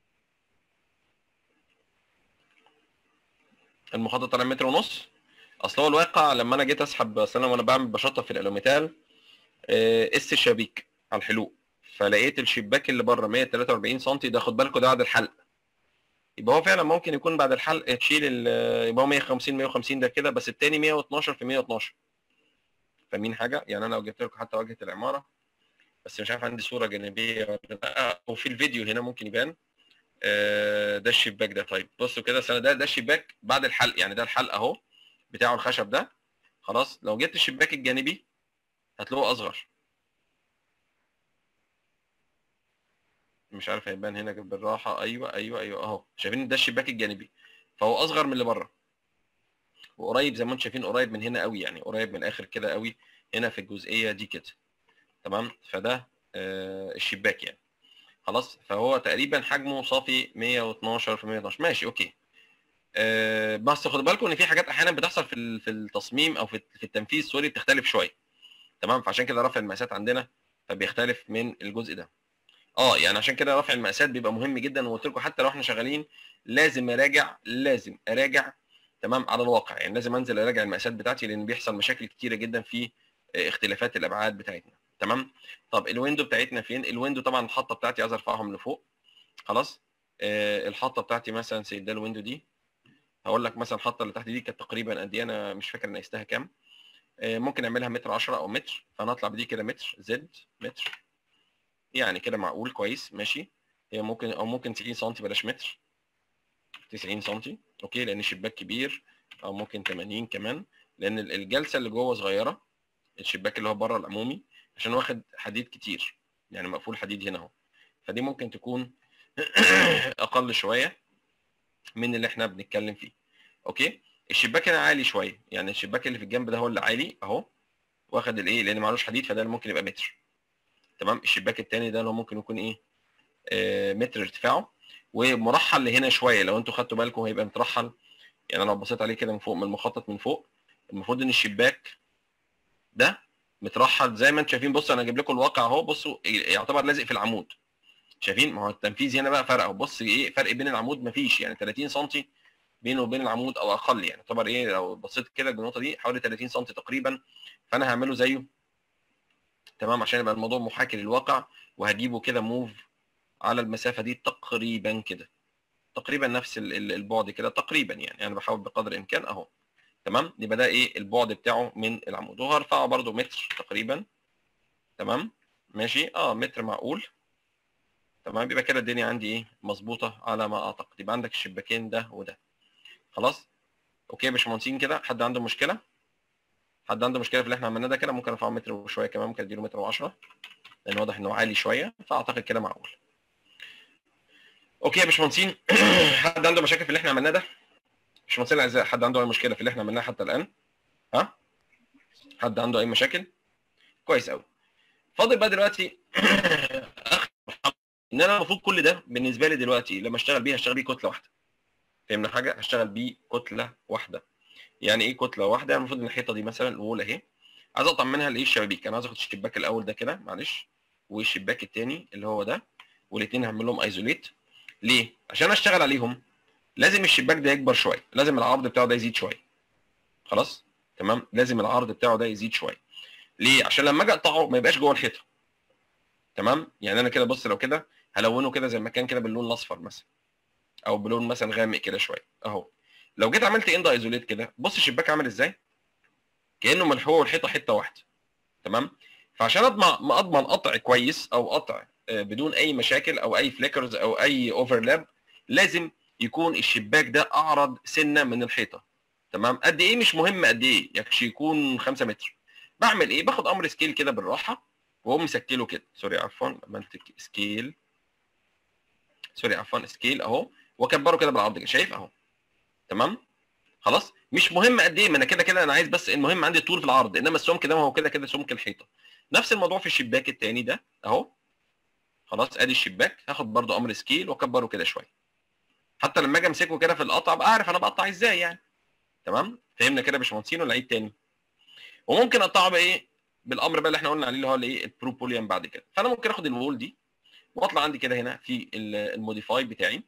المخطط طالع متر ونص اصل هو الواقع لما انا جيت اسحب اصل انا وانا بعمل بشطف في الالوميتال آه، قست الشبابيك على الحلوق فلقيت الشباك اللي بره 143 سم ده خد بالكوا ده بعد الحلق يبقى هو فعلا ممكن يكون بعد الحلق تشيل ال- يبقى هو 150 150 ده كده بس التاني 112 في 112 فاهمين حاجه يعني انا لو جبت لكم حتى واجهه العماره بس مش عارف عندي صوره جانبيه ولا لا او في الفيديو هنا ممكن يبان آه، ده الشباك ده طيب بصوا كده سنة ده ده الشباك بعد الحلق يعني ده الحلق اهو بتاعه الخشب ده خلاص لو جبت الشباك الجانبي هتلاقوه اصغر مش عارف هيبان هنا بالراحه ايوه ايوه ايوه اهو شايفين ده الشباك الجانبي فهو اصغر من اللي بره وقريب زي ما انتم شايفين قريب من هنا قوي يعني قريب من الاخر كده قوي هنا في الجزئيه دي كده تمام فده آه الشباك يعني خلاص فهو تقريبا حجمه صافي 112 في 112 ماشي اوكي آه بس خدوا بالكم ان في حاجات احيانا بتحصل في ال- في التصميم او في في التنفيذ سوري بتختلف شويه تمام فعشان كده رفع المقاسات عندنا فبيختلف من الجزء ده اه يعني عشان كده رفع المقاسات بيبقى مهم جدا وقلت لكم حتى لو احنا شغالين لازم اراجع لازم اراجع تمام على الواقع يعني لازم انزل اراجع المقاسات بتاعتي لان بيحصل مشاكل كتيره جدا في آه، اختلافات الابعاد بتاعتنا تمام طب الويندو بتاعتنا فين الويندو طبعا الحطه بتاعتي عايز ارفعهم لفوق خلاص آه الحطه بتاعتي مثلا سيد ده الويندو دي هقول لك مثلا الحطه اللي تحت دي كانت تقريبا قد ايه انا مش فاكر انا قستها كام آه ممكن اعملها متر 10 او متر فانا اطلع بدي كده متر زد متر يعني كده معقول كويس ماشي هي ممكن او ممكن 90 سم بلاش متر 90 سم اوكي لان الشباك كبير او ممكن 80 كمان لان ال- الجلسه اللي جوه صغيره الشباك اللي هو بره العمومي عشان واخد حديد كتير يعني مقفول حديد هنا اهو فدي ممكن تكون اقل شويه من اللي احنا بنتكلم فيه اوكي الشباك هنا عالي شويه يعني الشباك اللي في الجنب ده هو اللي عالي اهو واخد الايه لان معلوش حديد فده اللي ممكن يبقى متر تمام الشباك التاني ده اللي هو ممكن يكون ايه آه متر ارتفاعه ومرحل لهنا شويه لو انتوا خدتوا بالكم هيبقى مترحل يعني لو بصيت عليه كده من فوق من المخطط من فوق المفروض ان الشباك ده مترحل زي ما انتم شايفين بصوا انا اجيب لكم الواقع اهو بصوا يعتبر لازق في العمود شايفين ما هو التنفيذ هنا بقى فرق اهو بص ايه فرق بين العمود مفيش يعني 30 سم بينه وبين العمود او اقل يعني يعتبر ايه لو بصيت كده بالنقطه دي حوالي 30 سم تقريبا فانا هعمله زيه تمام عشان يبقى الموضوع محاكي للواقع وهجيبه كده موف على المسافه دي تقريبا كده تقريبا نفس ال- ال- البعد كده تقريبا يعني انا بحاول بقدر الامكان اهو تمام يبقى ده ايه البعد بتاعه من العمود وهرفعه برده متر تقريبا تمام ماشي اه متر معقول تمام يبقى كده الدنيا عندي ايه مظبوطه على ما اعتقد يبقى عندك الشباكين ده وده خلاص اوكي يا باشمهندسين كده حد عنده مشكله حد عنده مشكله في اللي احنا عملناه ده كده ممكن ارفعه متر وشويه كمان ممكن اديله متر و10 لان واضح انه عالي شويه فاعتقد كده معقول اوكي يا باشمهندسين حد عنده مشاكل في اللي احنا عملناه ده باشمهندسين الاعزاء حد عنده اي مشكله في اللي احنا عملناه حتى الان ها حد عنده اي مشاكل كويس قوي فاضل بقى دلوقتي اخر مرحلة، ان انا المفروض كل ده بالنسبه لي دلوقتي لما اشتغل بيه هشتغل بيه كتله واحده فهمنا حاجه هشتغل بيه كتله واحده يعني ايه كتله واحده يعني المفروض ان الحيطه دي مثلا الاولى اهي عايز اقطع منها الايه الشبابيك انا عايز اخد الشباك الاول ده كده معلش والشباك الثاني اللي هو ده والاثنين هعمل لهم ايزوليت ليه عشان اشتغل عليهم لازم الشباك ده يكبر شويه لازم العرض بتاعه ده يزيد شويه خلاص تمام لازم العرض بتاعه ده يزيد شويه ليه عشان لما اجي اقطعه ما يبقاش جوه الحيطه تمام يعني انا كده بص لو كده هلونه كده زي ما كان كده باللون الاصفر مثلا او بلون مثلا غامق كده شويه اهو لو جيت عملت اند ايزوليت كده بص الشباك عامل ازاي كانه ملحوق والحيطه حته واحده تمام فعشان اضمن ما اضمن قطع كويس او قطع آه، بدون اي مشاكل او اي فليكرز او اي اوفرلاب لازم يكون الشباك ده اعرض سنه من الحيطه تمام قد ايه مش مهم قد ايه يكفي يكون 5 متر بعمل ايه باخد امر سكيل كده بالراحه واقوم مسكله كده سوري عفوا عملت سكيل سوري عفوا سكيل اهو واكبره كده بالعرض كده شايف اهو تمام خلاص مش مهم قد ايه ما انا كده كده انا عايز بس المهم عندي الطول في العرض انما السمك ده ما هو كده كده سمك الحيطه نفس الموضوع في الشباك التاني ده اهو خلاص ادي الشباك هاخد برضو امر سكيل واكبره كده شويه حتى لما اجي امسكه كده في القطع ابقى عارف انا بقطع ازاي يعني تمام فهمنا كده يا باشمهندسين ولا عيد تاني وممكن اقطعه بايه بالامر بقى اللي احنا قلنا عليه اللي هو الايه البروبوليان بعد كده فانا ممكن اخد الوول دي واطلع عندي كده هنا في ال- الموديفاي بتاعي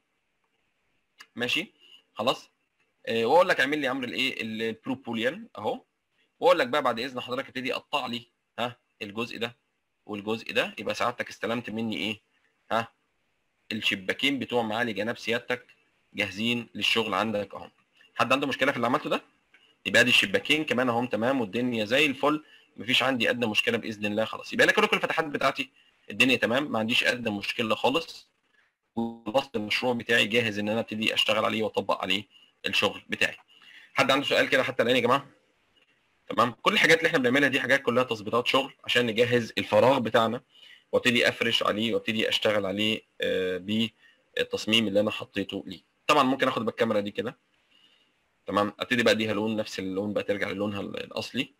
ماشي خلاص آه، واقول لك اعمل لي امر الايه البروبوليان اهو واقول لك بقى بعد اذن حضرتك ابتدي قطع لي ها الجزء ده والجزء ده يبقى سعادتك استلمت مني ايه ها الشباكين بتوع معالي جناب سيادتك جاهزين للشغل عندك اهم حد عنده مشكله في اللي عملته ده يبقى ادي الشباكين كمان اهم تمام والدنيا زي الفل مفيش عندي ادنى مشكله باذن الله خلاص يبقى انا كده كل الفتحات بتاعتي الدنيا تمام ما عنديش ادنى مشكله خالص وخلصت المشروع بتاعي جاهز ان انا ابتدي اشتغل عليه واطبق عليه الشغل بتاعي حد عنده سؤال كده حتى الان يا جماعه تمام كل الحاجات اللي احنا بنعملها دي حاجات كلها تظبيطات شغل عشان نجهز الفراغ بتاعنا وابتدي افرش عليه وابتدي اشتغل عليه آه، بالتصميم اللي انا حطيته ليه طبعا ممكن اخد بالكاميرا دي كده تمام ابتدي بقى اديها لون نفس اللون بقى ترجع للونها الاصلي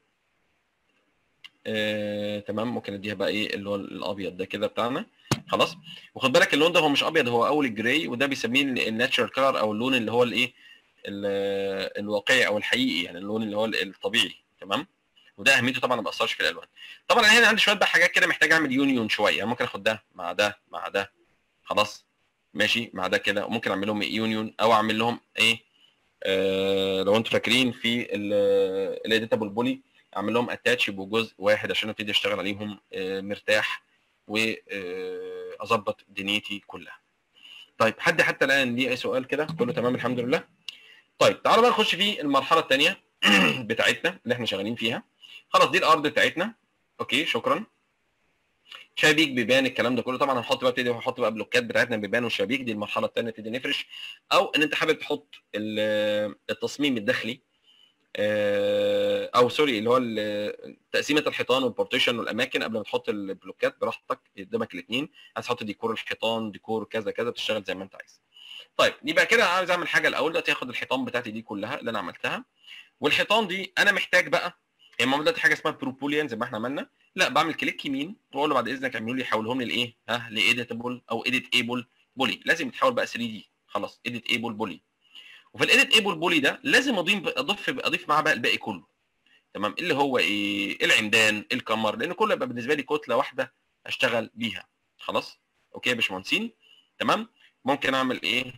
آه، تمام ممكن اديها بقى ايه اللي هو الابيض ده كده بتاعنا خلاص وخد بالك اللون ده هو مش ابيض هو اول الجراي وده بيسميه الناتشرال كلر او اللون اللي هو الايه ال- الواقعي او الحقيقي يعني اللون اللي هو الطبيعي تمام وده اهميته طبعا ما بيأثرش في الالوان طبعا أنا هنا عندي شويه بقى حاجات كده محتاج اعمل يونيون شويه يعني ممكن اخد ده مع ده مع ده خلاص ماشي مع ده كده وممكن اعمل لهم يونيون او اعمل لهم ايه آه لو انتوا فاكرين في الاديتابل بولي اعمل لهم اتاتش يبقوا جزء واحد عشان ابتدي اشتغل عليهم آه مرتاح واظبط دنيتي كلها طيب حد حتى الان ليه اي سؤال كده كله تمام الحمد لله طيب تعالوا بقى نخش في المرحله الثانيه بتاعتنا اللي احنا شغالين فيها خلاص دي الارض بتاعتنا اوكي شكرا شبابيك بيبان الكلام ده كله طبعا هنحط بقى ابتدي هنحط بقى بلوكات بتاعتنا بيبان والشبابيك دي المرحله الثانيه نبتدي نفرش او ان انت حابب تحط ال- التصميم الداخلي آه، او سوري اللي هو ال- تقسيمه الحيطان والبارتيشن والاماكن قبل ما تحط البلوكات براحتك قدامك الاثنين عايز تحط ديكور الحيطان ديكور كذا كذا تشتغل زي ما انت عايز طيب يبقى كده عاوز اعمل حاجه الاول دلوقتي هاخد الحيطان بتاعتي دي كلها اللي انا عملتها والحيطان دي انا محتاج بقى يعني ما دلوقتي حاجه اسمها بروبوليان زي ما احنا عملنا لا بعمل كليك يمين واقول له بعد اذنك اعملوا لي حولهم لي لايه ها لايديتابل او ايديت ايبل بولي لازم يتحول بقى 3 دي خلاص ايديت ايبل بولي وفي الايديت ايبل بولي ده لازم اضيف اضيف اضيف معاه بقى الباقي كله تمام اللي هو ايه العمدان الكمر لان كله يبقى بالنسبه لي كتله واحده اشتغل بيها خلاص اوكي يا باشمهندسين تمام ممكن اعمل ايه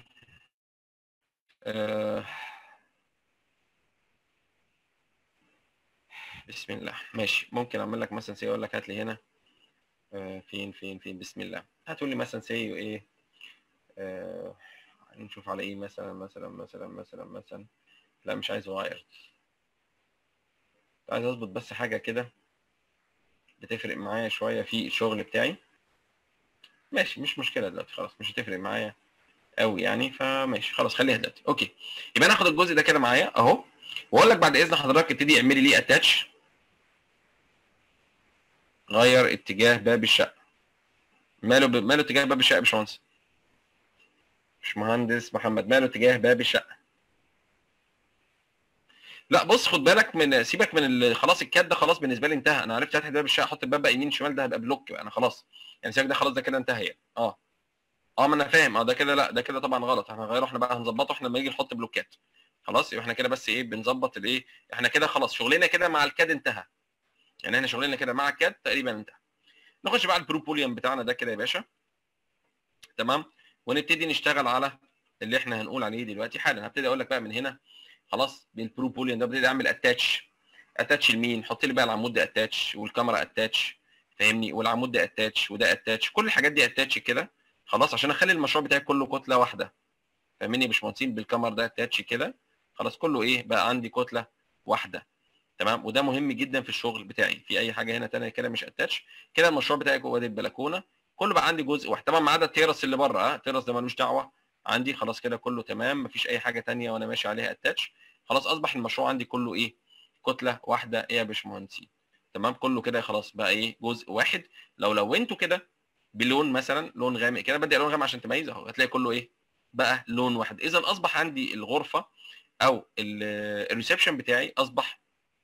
آه بسم الله ماشي ممكن اعمل لك مثلا سي اقول لك هات لي هنا آه فين فين فين بسم الله هتقول لي مثلا سي ايه آه نشوف على ايه مثلا مثلا مثلا مثلا مثلا لا مش عايز وايرد عايز اظبط بس حاجه كده بتفرق معايا شويه في الشغل بتاعي ماشي مش مشكله دلوقتي خلاص مش هتفرق معايا قوي يعني فماشي خلاص خليها دلوقتي اوكي يبقى انا هاخد الجزء ده كده معايا اهو واقول لك بعد اذن حضرتك ابتدي اعملي ليه اتاتش غير اتجاه باب الشقه ماله ب... ماله اتجاه باب الشقه يا باشمهندس باشمهندس محمد ماله اتجاه باب الشقه لا بص خد بالك من سيبك من ال... خلاص الكاد ده خلاص بالنسبه لي انتهى انا عرفت افتح باب الشقه احط الباب بقى يمين شمال ده هيبقى بلوك بقى انا خلاص يعني سيبك ده خلاص ده كده انتهى يعني اه اه ما انا فاهم اه ده كده لا ده كده طبعا غلط احنا هنغيره احنا بقى هنظبطه احنا لما نيجي نحط بلوكات خلاص يبقى احنا كده بس ايه بنظبط الايه احنا كده خلاص شغلنا كده مع الكاد انتهى يعني احنا شغلنا كده مع الكاد تقريبا انتهى نخش بقى على البروبوليوم بتاعنا ده كده يا باشا تمام ونبتدي نشتغل على اللي احنا هنقول عليه دلوقتي حالا هبتدي اقول لك بقى من هنا خلاص بالبروبوليوم ده ببتدي اعمل اتاتش اتاتش لمين حط لي بقى العمود ده اتاتش والكاميرا اتاتش فاهمني والعمود ده اتاتش وده اتاتش كل الحاجات دي اتاتش كده خلاص عشان اخلي المشروع بتاعي كله كتله واحده فاهمني يا باشمهندسين بالكاميرا ده اتاتش كده خلاص كله ايه بقى عندي كتله واحده تمام وده مهم جدا في الشغل بتاعي في اي حاجه هنا تانية كده مش اتاتش كده المشروع بتاعي جوه دي البلكونه كله بقى عندي جزء واحد طبعا ما عدا التيرس اللي بره اه التيرس ده ملوش دعوه عندي خلاص كده كله تمام مفيش اي حاجه تانية وانا ماشي عليها اتاتش خلاص اصبح المشروع عندي كله ايه كتله واحده ايه يا باشمهندسين تمام كله كده خلاص بقى ايه جزء واحد لو لونته كده بلون مثلا لون غامق كده بدي لون غامق عشان تميز اهو هتلاقي كله ايه بقى لون واحد اذا اصبح عندي الغرفه او الريسبشن بتاعي اصبح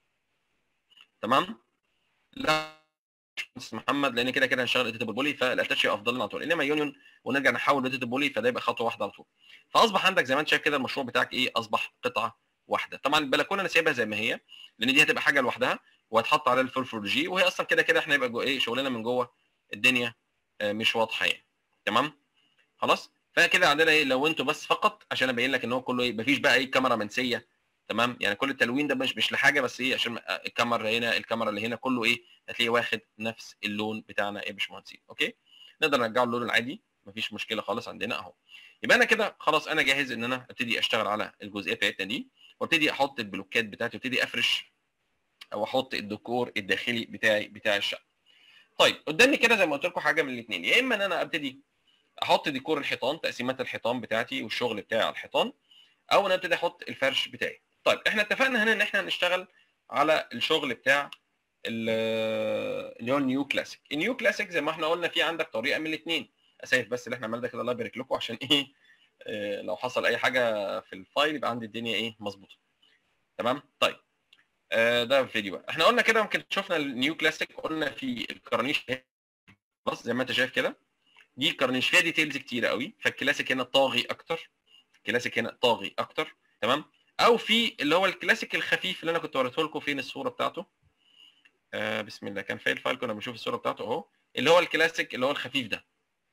تمام لا باشمهندس محمد لان كده كده هنشتغل اديتابل بولي فالاتاتش افضل لنا على طول انما يونيون ونرجع نحول اديتابل بولي فده يبقى خطوه واحده على طول فاصبح عندك زي ما انت شايف كده المشروع بتاعك ايه اصبح قطعه واحده طبعا البلكونه انا سايبها زي ما هي لان دي هتبقى حاجه لوحدها وهتحط عليها الفلفل جي وهي اصلا كده كده احنا يبقى جوه ايه شغلنا من جوه الدنيا آه، مش واضحه يعني تمام خلاص فكده عندنا ايه لو انتوا بس فقط عشان ابين لك ان هو كله ايه مفيش بقى ايه كاميرا منسيه تمام يعني كل التلوين ده مش مش لحاجه بس ايه عشان الكاميرا هنا الكاميرا اللي هنا كله ايه هتلاقيه واخد نفس اللون بتاعنا ايه يا باشمهندسين اوكي نقدر نرجعه اللون العادي مفيش مشكله خالص عندنا اهو يبقى انا كده خلاص انا جاهز ان انا ابتدي اشتغل على الجزئيه بتاعتنا دي وابتدي احط البلوكات بتاعتي وابتدي افرش او احط الديكور الداخلي بتاعي بتاع الشقه طيب قدامي كده زي ما قلت لكم حاجه من الاثنين يا اما ان انا ابتدي احط ديكور الحيطان تقسيمات الحيطان بتاعتي والشغل بتاعي على الحيطان او انا ابتدي احط الفرش بتاعي طيب احنا اتفقنا هنا ان احنا هنشتغل على الشغل بتاع اللي هو النيو كلاسيك النيو كلاسيك زي ما احنا قلنا في عندك طريقه من الاثنين اسايف بس اللي احنا عملنا ده كده الله يبارك لكم عشان ايه اه لو حصل اي حاجه في الفايل يبقى عندي الدنيا ايه مظبوطه تمام طيب اه ده فيديو بقى احنا قلنا كده يمكن شفنا النيو كلاسيك قلنا في الكرنيش بص زي ما انت شايف كده دي الكرنيش فيها ديتيلز كتيره قوي فالكلاسيك هنا طاغي اكتر الكلاسيك هنا طاغي اكتر تمام او في اللي هو الكلاسيك الخفيف اللي انا كنت وريته لكم فين الصوره بتاعته آه بسم الله كان فين الفايل كنا بنشوف الصوره بتاعته اهو اللي هو الكلاسيك اللي هو الخفيف ده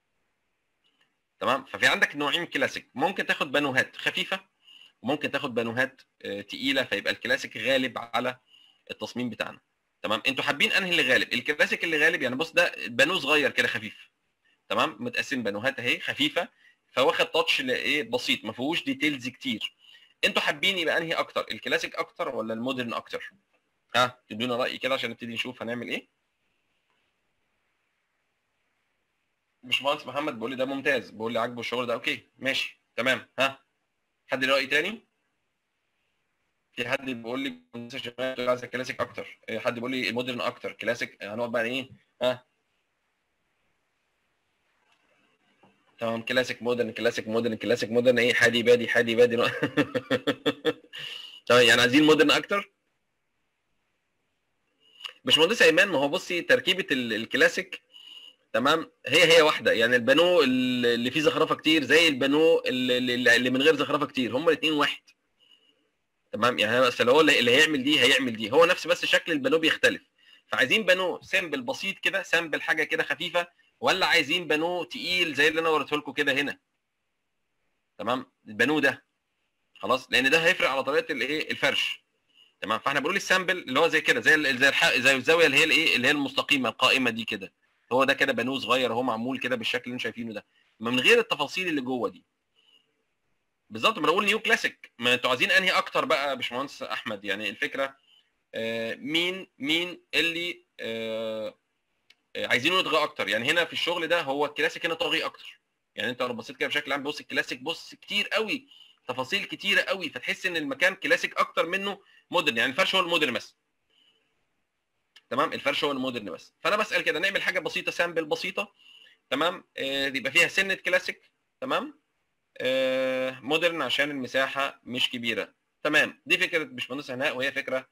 تمام ففي عندك نوعين كلاسيك ممكن تاخد بانوهات خفيفه وممكن تاخد بانوهات آه تقيله فيبقى الكلاسيك غالب على التصميم بتاعنا تمام انتوا حابين انهي اللي غالب الكلاسيك اللي غالب يعني بص ده بانو صغير كده خفيف تمام متقسم بانوهات اهي خفيفه فواخد تاتش ايه بسيط ما فيهوش ديتيلز كتير انتوا حابين يبقى انهي اكتر الكلاسيك اكتر ولا المودرن اكتر ها تدونا راي كده عشان نبتدي نشوف هنعمل ايه باشمهندس محمد بيقول لي ده ممتاز بيقول لي عاجبه الشغل ده اوكي ماشي تمام ها حد له راي تاني في حد بيقول لي لسه شغال عايز الكلاسيك اكتر حد بيقول لي المودرن اكتر كلاسيك هنقعد بقى ايه ها تمام كلاسيك مودرن كلاسيك مودرن كلاسيك مودرن ايه حادي بادي حادي بادي تمام يعني عايزين مودرن اكتر باشمهندس ايمان ما هو بصي تركيبه الكلاسيك تمام هي هي واحده يعني البانو اللي فيه زخرفه كتير زي البانو اللي, اللي من غير زخرفه كتير هما الاثنين واحد تمام يعني بس اللي هو اللي هيعمل دي هيعمل دي هو نفس بس شكل البانو بيختلف فعايزين بانو سامبل بسيط كده سامبل حاجه كده خفيفه ولا عايزين بانو تقيل زي اللي انا وريته لكم كده هنا تمام البانو ده خلاص لان ده هيفرق على طريقه الايه الفرش تمام فاحنا بنقول السامبل اللي هو زي كده زي زي الح... زي الزاويه اللي هي الايه اللي هي المستقيمه القائمه دي كده هو ده كده بانو صغير اهو معمول كده بالشكل اللي انتم شايفينه ده من غير التفاصيل اللي جوه دي بالظبط ما بقول نيو كلاسيك ما انتوا عايزين انهي اكتر بقى يا باشمهندس احمد يعني الفكره آه مين مين اللي آه عايزينه يطغى اكتر يعني هنا في الشغل ده هو الكلاسيك هنا طاغي اكتر يعني انت لو بصيت كده بشكل عام بص الكلاسيك بص كتير قوي تفاصيل كتيره قوي فتحس ان المكان كلاسيك اكتر منه مودرن يعني الفرش هو المودرن بس تمام الفرش هو المودرن بس فانا بسال كده نعمل حاجه بسيطه سامبل بسيطه تمام آه يبقى فيها سنه كلاسيك تمام آه مودرن عشان المساحه مش كبيره تمام دي فكره باشمهندس هناء وهي فكره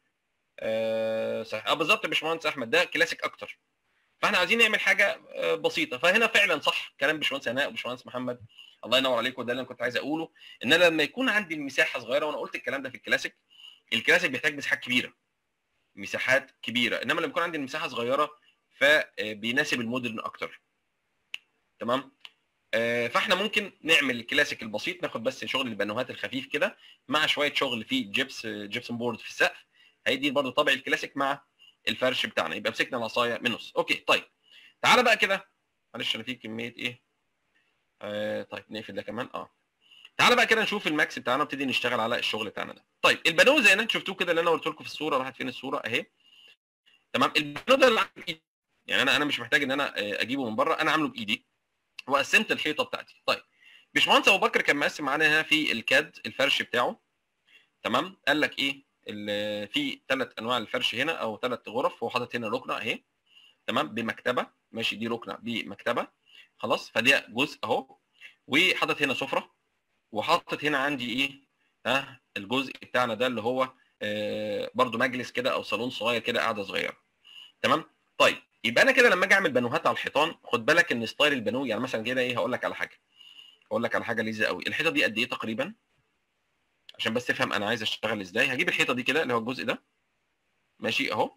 آه صح اه بالظبط يا باشمهندس احمد ده كلاسيك اكتر فاحنا عايزين نعمل حاجه بسيطه فهنا فعلا صح كلام باشمهندس هناء وباشمهندس محمد الله ينور عليكم ده اللي انا كنت عايز اقوله ان انا لما يكون عندي المساحه صغيره وانا قلت الكلام ده في الكلاسيك الكلاسيك بيحتاج مساحات كبيره مساحات كبيره انما لما يكون عندي المساحه صغيره فبيناسب المودرن اكتر تمام فاحنا ممكن نعمل الكلاسيك البسيط ناخد بس شغل البانوهات الخفيف كده مع شويه شغل في جبس جبسن بورد في السقف هيدي برضه طابع الكلاسيك مع الفرش بتاعنا يبقى مسكنا العصايه من النص اوكي طيب تعالى بقى كده معلش انا في كميه ايه آه طيب نقفل ده كمان اه تعالى بقى كده نشوف الماكس بتاعنا ونبتدي نشتغل على الشغل بتاعنا ده طيب البانو زي ما انتم شفتوه كده اللي انا قلت لكم في الصوره راحت فين الصوره اهي تمام البانو ده اللي عامله بايدي يعني انا انا مش محتاج ان انا اجيبه من بره انا عامله بايدي وقسمت الحيطه بتاعتي طيب باشمهندس ابو بكر كان مقسم معانا هنا في الكاد الفرش بتاعه تمام قال لك ايه في ثلاث انواع الفرش هنا او ثلاث غرف هو حاطط هنا ركنه اهي تمام بمكتبه ماشي دي ركنه بمكتبه خلاص فده جزء اهو وحاطط هنا سفره وحاطط هنا عندي ايه ها الجزء بتاعنا ده اللي هو آه برده مجلس كده او صالون صغير كده قاعده صغيره تمام طيب يبقى انا كده لما اجي اعمل بانوهات على الحيطان خد بالك ان ستايل البانو يعني مثلا كده ايه هقول لك على حاجه هقول لك على حاجه لذيذه قوي الحيطه دي قد ايه تقريبا عشان بس تفهم انا عايز اشتغل ازاي هجيب الحيطه دي كده اللي هو الجزء ده ماشي اهو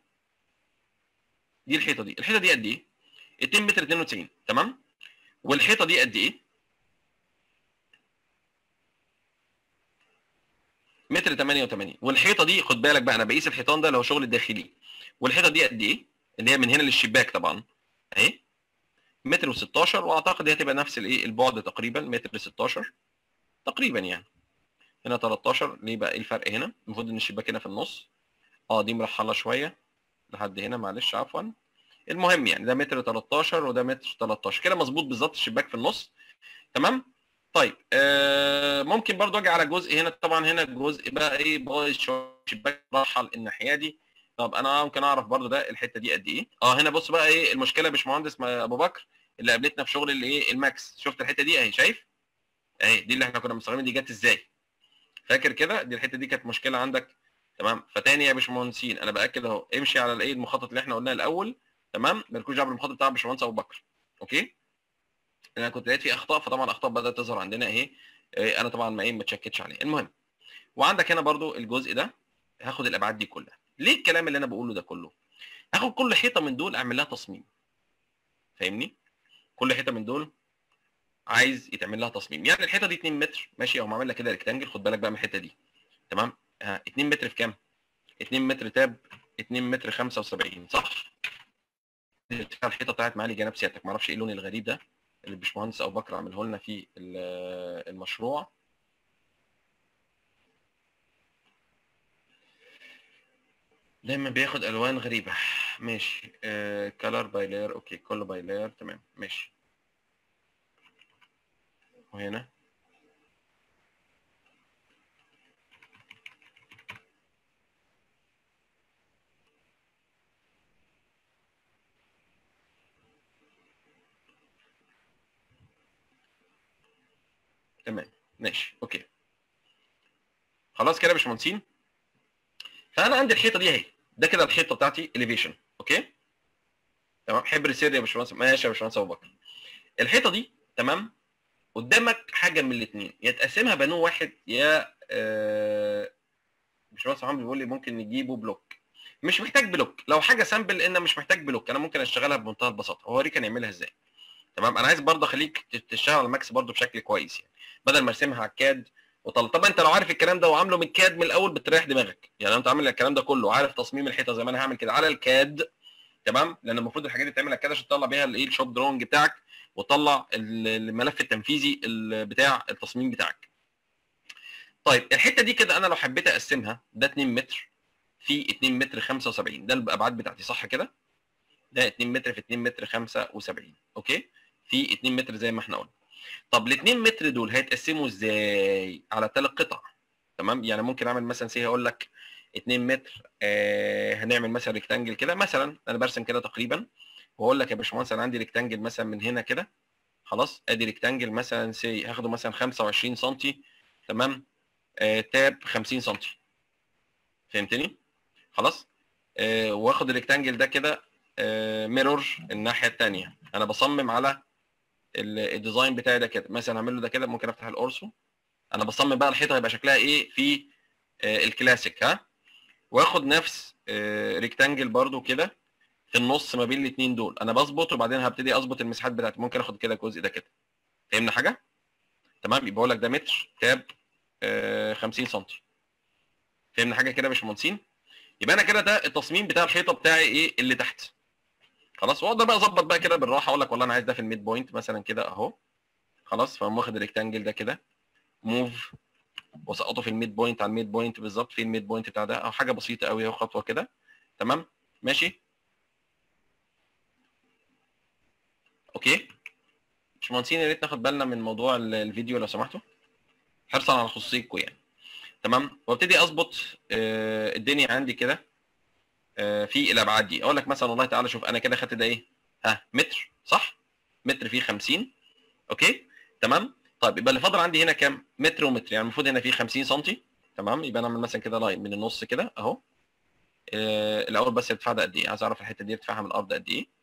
دي الحيطه دي الحيطه دي قد ايه 2 متر 92 تمام والحيطه دي قد ايه متر 88 والحيطه دي خد بالك بقى انا بقيس الحيطان ده اللي هو شغل الداخلي والحيطه دي قد ايه اللي هي من هنا للشباك طبعا اهي متر و16 واعتقد هي هتبقى نفس الايه البعد تقريبا متر 16 تقريبا يعني هنا 13 ليه بقى ايه الفرق هنا المفروض ان الشباك هنا في النص اه دي مرحله شويه لحد هنا معلش عفوا المهم يعني ده متر 13 وده متر 13 كده مظبوط بالظبط الشباك في النص تمام طيب آه ممكن برضو اجي على جزء هنا طبعا هنا الجزء بقى ايه بايظ شويه الشباك رحل الناحيه دي طب انا ممكن اعرف برضو ده الحته دي قد ايه اه هنا بص بقى ايه المشكله يا باشمهندس ابو بكر اللي قابلتنا في شغل اللي ايه الماكس شفت الحته دي اهي شايف اهي دي اللي احنا كنا مستغربين دي جت ازاي فاكر كده دي الحته دي كانت مشكله عندك تمام فتاني يا باشمهندسين انا باكد اهو امشي على الايه المخطط اللي احنا قلناه الاول تمام مالكوش دعوه بالمخطط بتاع باشمهندس ابو بكر اوكي انا كنت لقيت فيه اخطاء فطبعا اخطاء بدات تظهر عندنا اهي إيه انا طبعا ما ايه ما اتشكتش عليه المهم وعندك هنا برضو الجزء ده هاخد الابعاد دي كلها ليه الكلام اللي انا بقوله ده كله هاخد كل حيطه من دول اعمل لها تصميم فاهمني كل حيطه من دول عايز يتعمل لها تصميم يعني الحيطه دي 2 متر ماشي اقوم عامل لك كده ريكتانجل خد بالك بقى من الحته دي تمام ها 2 متر في كام 2 متر تاب 2 متر 75 صح ارتفاع الحيطه بتاعت معالي جناب سيادتك ما اعرفش ايه اللون الغريب ده اللي الباشمهندس ابو بكر عامله لنا في المشروع دايما بياخد الوان غريبه ماشي كلر باي لاير اوكي كله باي لاير تمام ماشي وهنا تمام ماشي اوكي خلاص كده يا باشمهندسين فانا عندي الحيطه دي اهي ده كده الحيطه بتاعتي اليفيشن اوكي تمام حبر سر يا باشمهندس ماشي يا باشمهندس ابو بكر الحيطه دي تمام قدامك حاجه من الاثنين يا تقسمها بانون واحد يا آه باشمهندس محمد بيقول لي ممكن نجيبه بلوك مش محتاج بلوك لو حاجه سامبل ان مش محتاج بلوك انا ممكن اشتغلها بمنتهى البساطه هوريك هنعملها ازاي تمام انا عايز برضه اخليك تشتغل على الماكس برضه بشكل كويس يعني بدل ما ارسمها على الكاد وطلع طبعا انت لو عارف الكلام ده وعامله من الكاد من الاول بتريح دماغك يعني لو انت عامل الكلام ده كله وعارف تصميم الحيطه زي ما انا هعمل كده على الكاد تمام لان المفروض الحاجات دي تعمل على الكاد عشان تطلع بيها الايه الشوب درونج بتاعك وتطلع الملف التنفيذي بتاع التصميم بتاعك طيب الحته دي كده انا لو حبيت اقسمها ده 2 متر في 2 متر 75 ده الابعاد بتاعتي صح كده ده 2 متر في 2 متر 75 اوكي في 2 متر زي ما احنا قلنا طب ال 2 متر دول هيتقسموا ازاي على ثلاث قطع تمام يعني ممكن اعمل مثلا سي هقول لك 2 متر آه هنعمل مثلا ريكتانجل كده مثلا انا برسم كده تقريبا واقول لك يا باشمهندس انا عندي ريكتانجل مثلا من هنا كده خلاص ادي ريكتانجل مثلا سي هاخده مثلا 25 سم تمام آه تاب 50 سم فهمتني خلاص آه واخد الريكتانجل ده كده آه ميرور الناحيه الثانيه انا بصمم على الديزاين بتاعي ده كده مثلا اعمل له ده كده ممكن افتح الاورسو انا بصمم بقى الحيطه هيبقى شكلها ايه في آه الكلاسيك ها واخد نفس آه ريكتانجل برده كده في النص ما بين الاثنين دول انا بظبط وبعدين هبتدي اظبط المساحات بتاعتي ممكن اخد كده الجزء ده كده فهمنا حاجه تمام يبقى بقول لك ده متر تاب آه 50 سم فهمنا حاجه كده يا باشمهندسين يبقى انا كده ده التصميم بتاع الحيطه بتاعي ايه اللي تحت خلاص واقدر بقى اظبط بقى كده بالراحه اقول لك والله انا عايز ده في الميد بوينت مثلا كده اهو خلاص فاقوم واخد الريكتانجل ده كده موف واسقطه في الميد بوينت على الميد بوينت بالظبط في الميد بوينت بتاع ده او حاجه بسيطه قوي اهو خطوه كده تمام ماشي اوكي باشمهندسين يا ريت ناخد بالنا من موضوع الفيديو لو سمحتوا حرصا على خصوصيتكم يعني تمام وابتدي اظبط آه الدنيا عندي كده آه في الابعاد دي اقول لك مثلا والله تعالى شوف انا كده خدت ده ايه ها متر صح متر فيه 50 اوكي تمام طيب يبقى اللي فاضل عندي هنا كام متر ومتر يعني المفروض هنا فيه 50 سم تمام يبقى انا اعمل مثلا كده لاين من النص كده اهو آه الاول بس ارتفاع ده قد ايه عايز اعرف الحته دي ارتفاعها من الارض قد ايه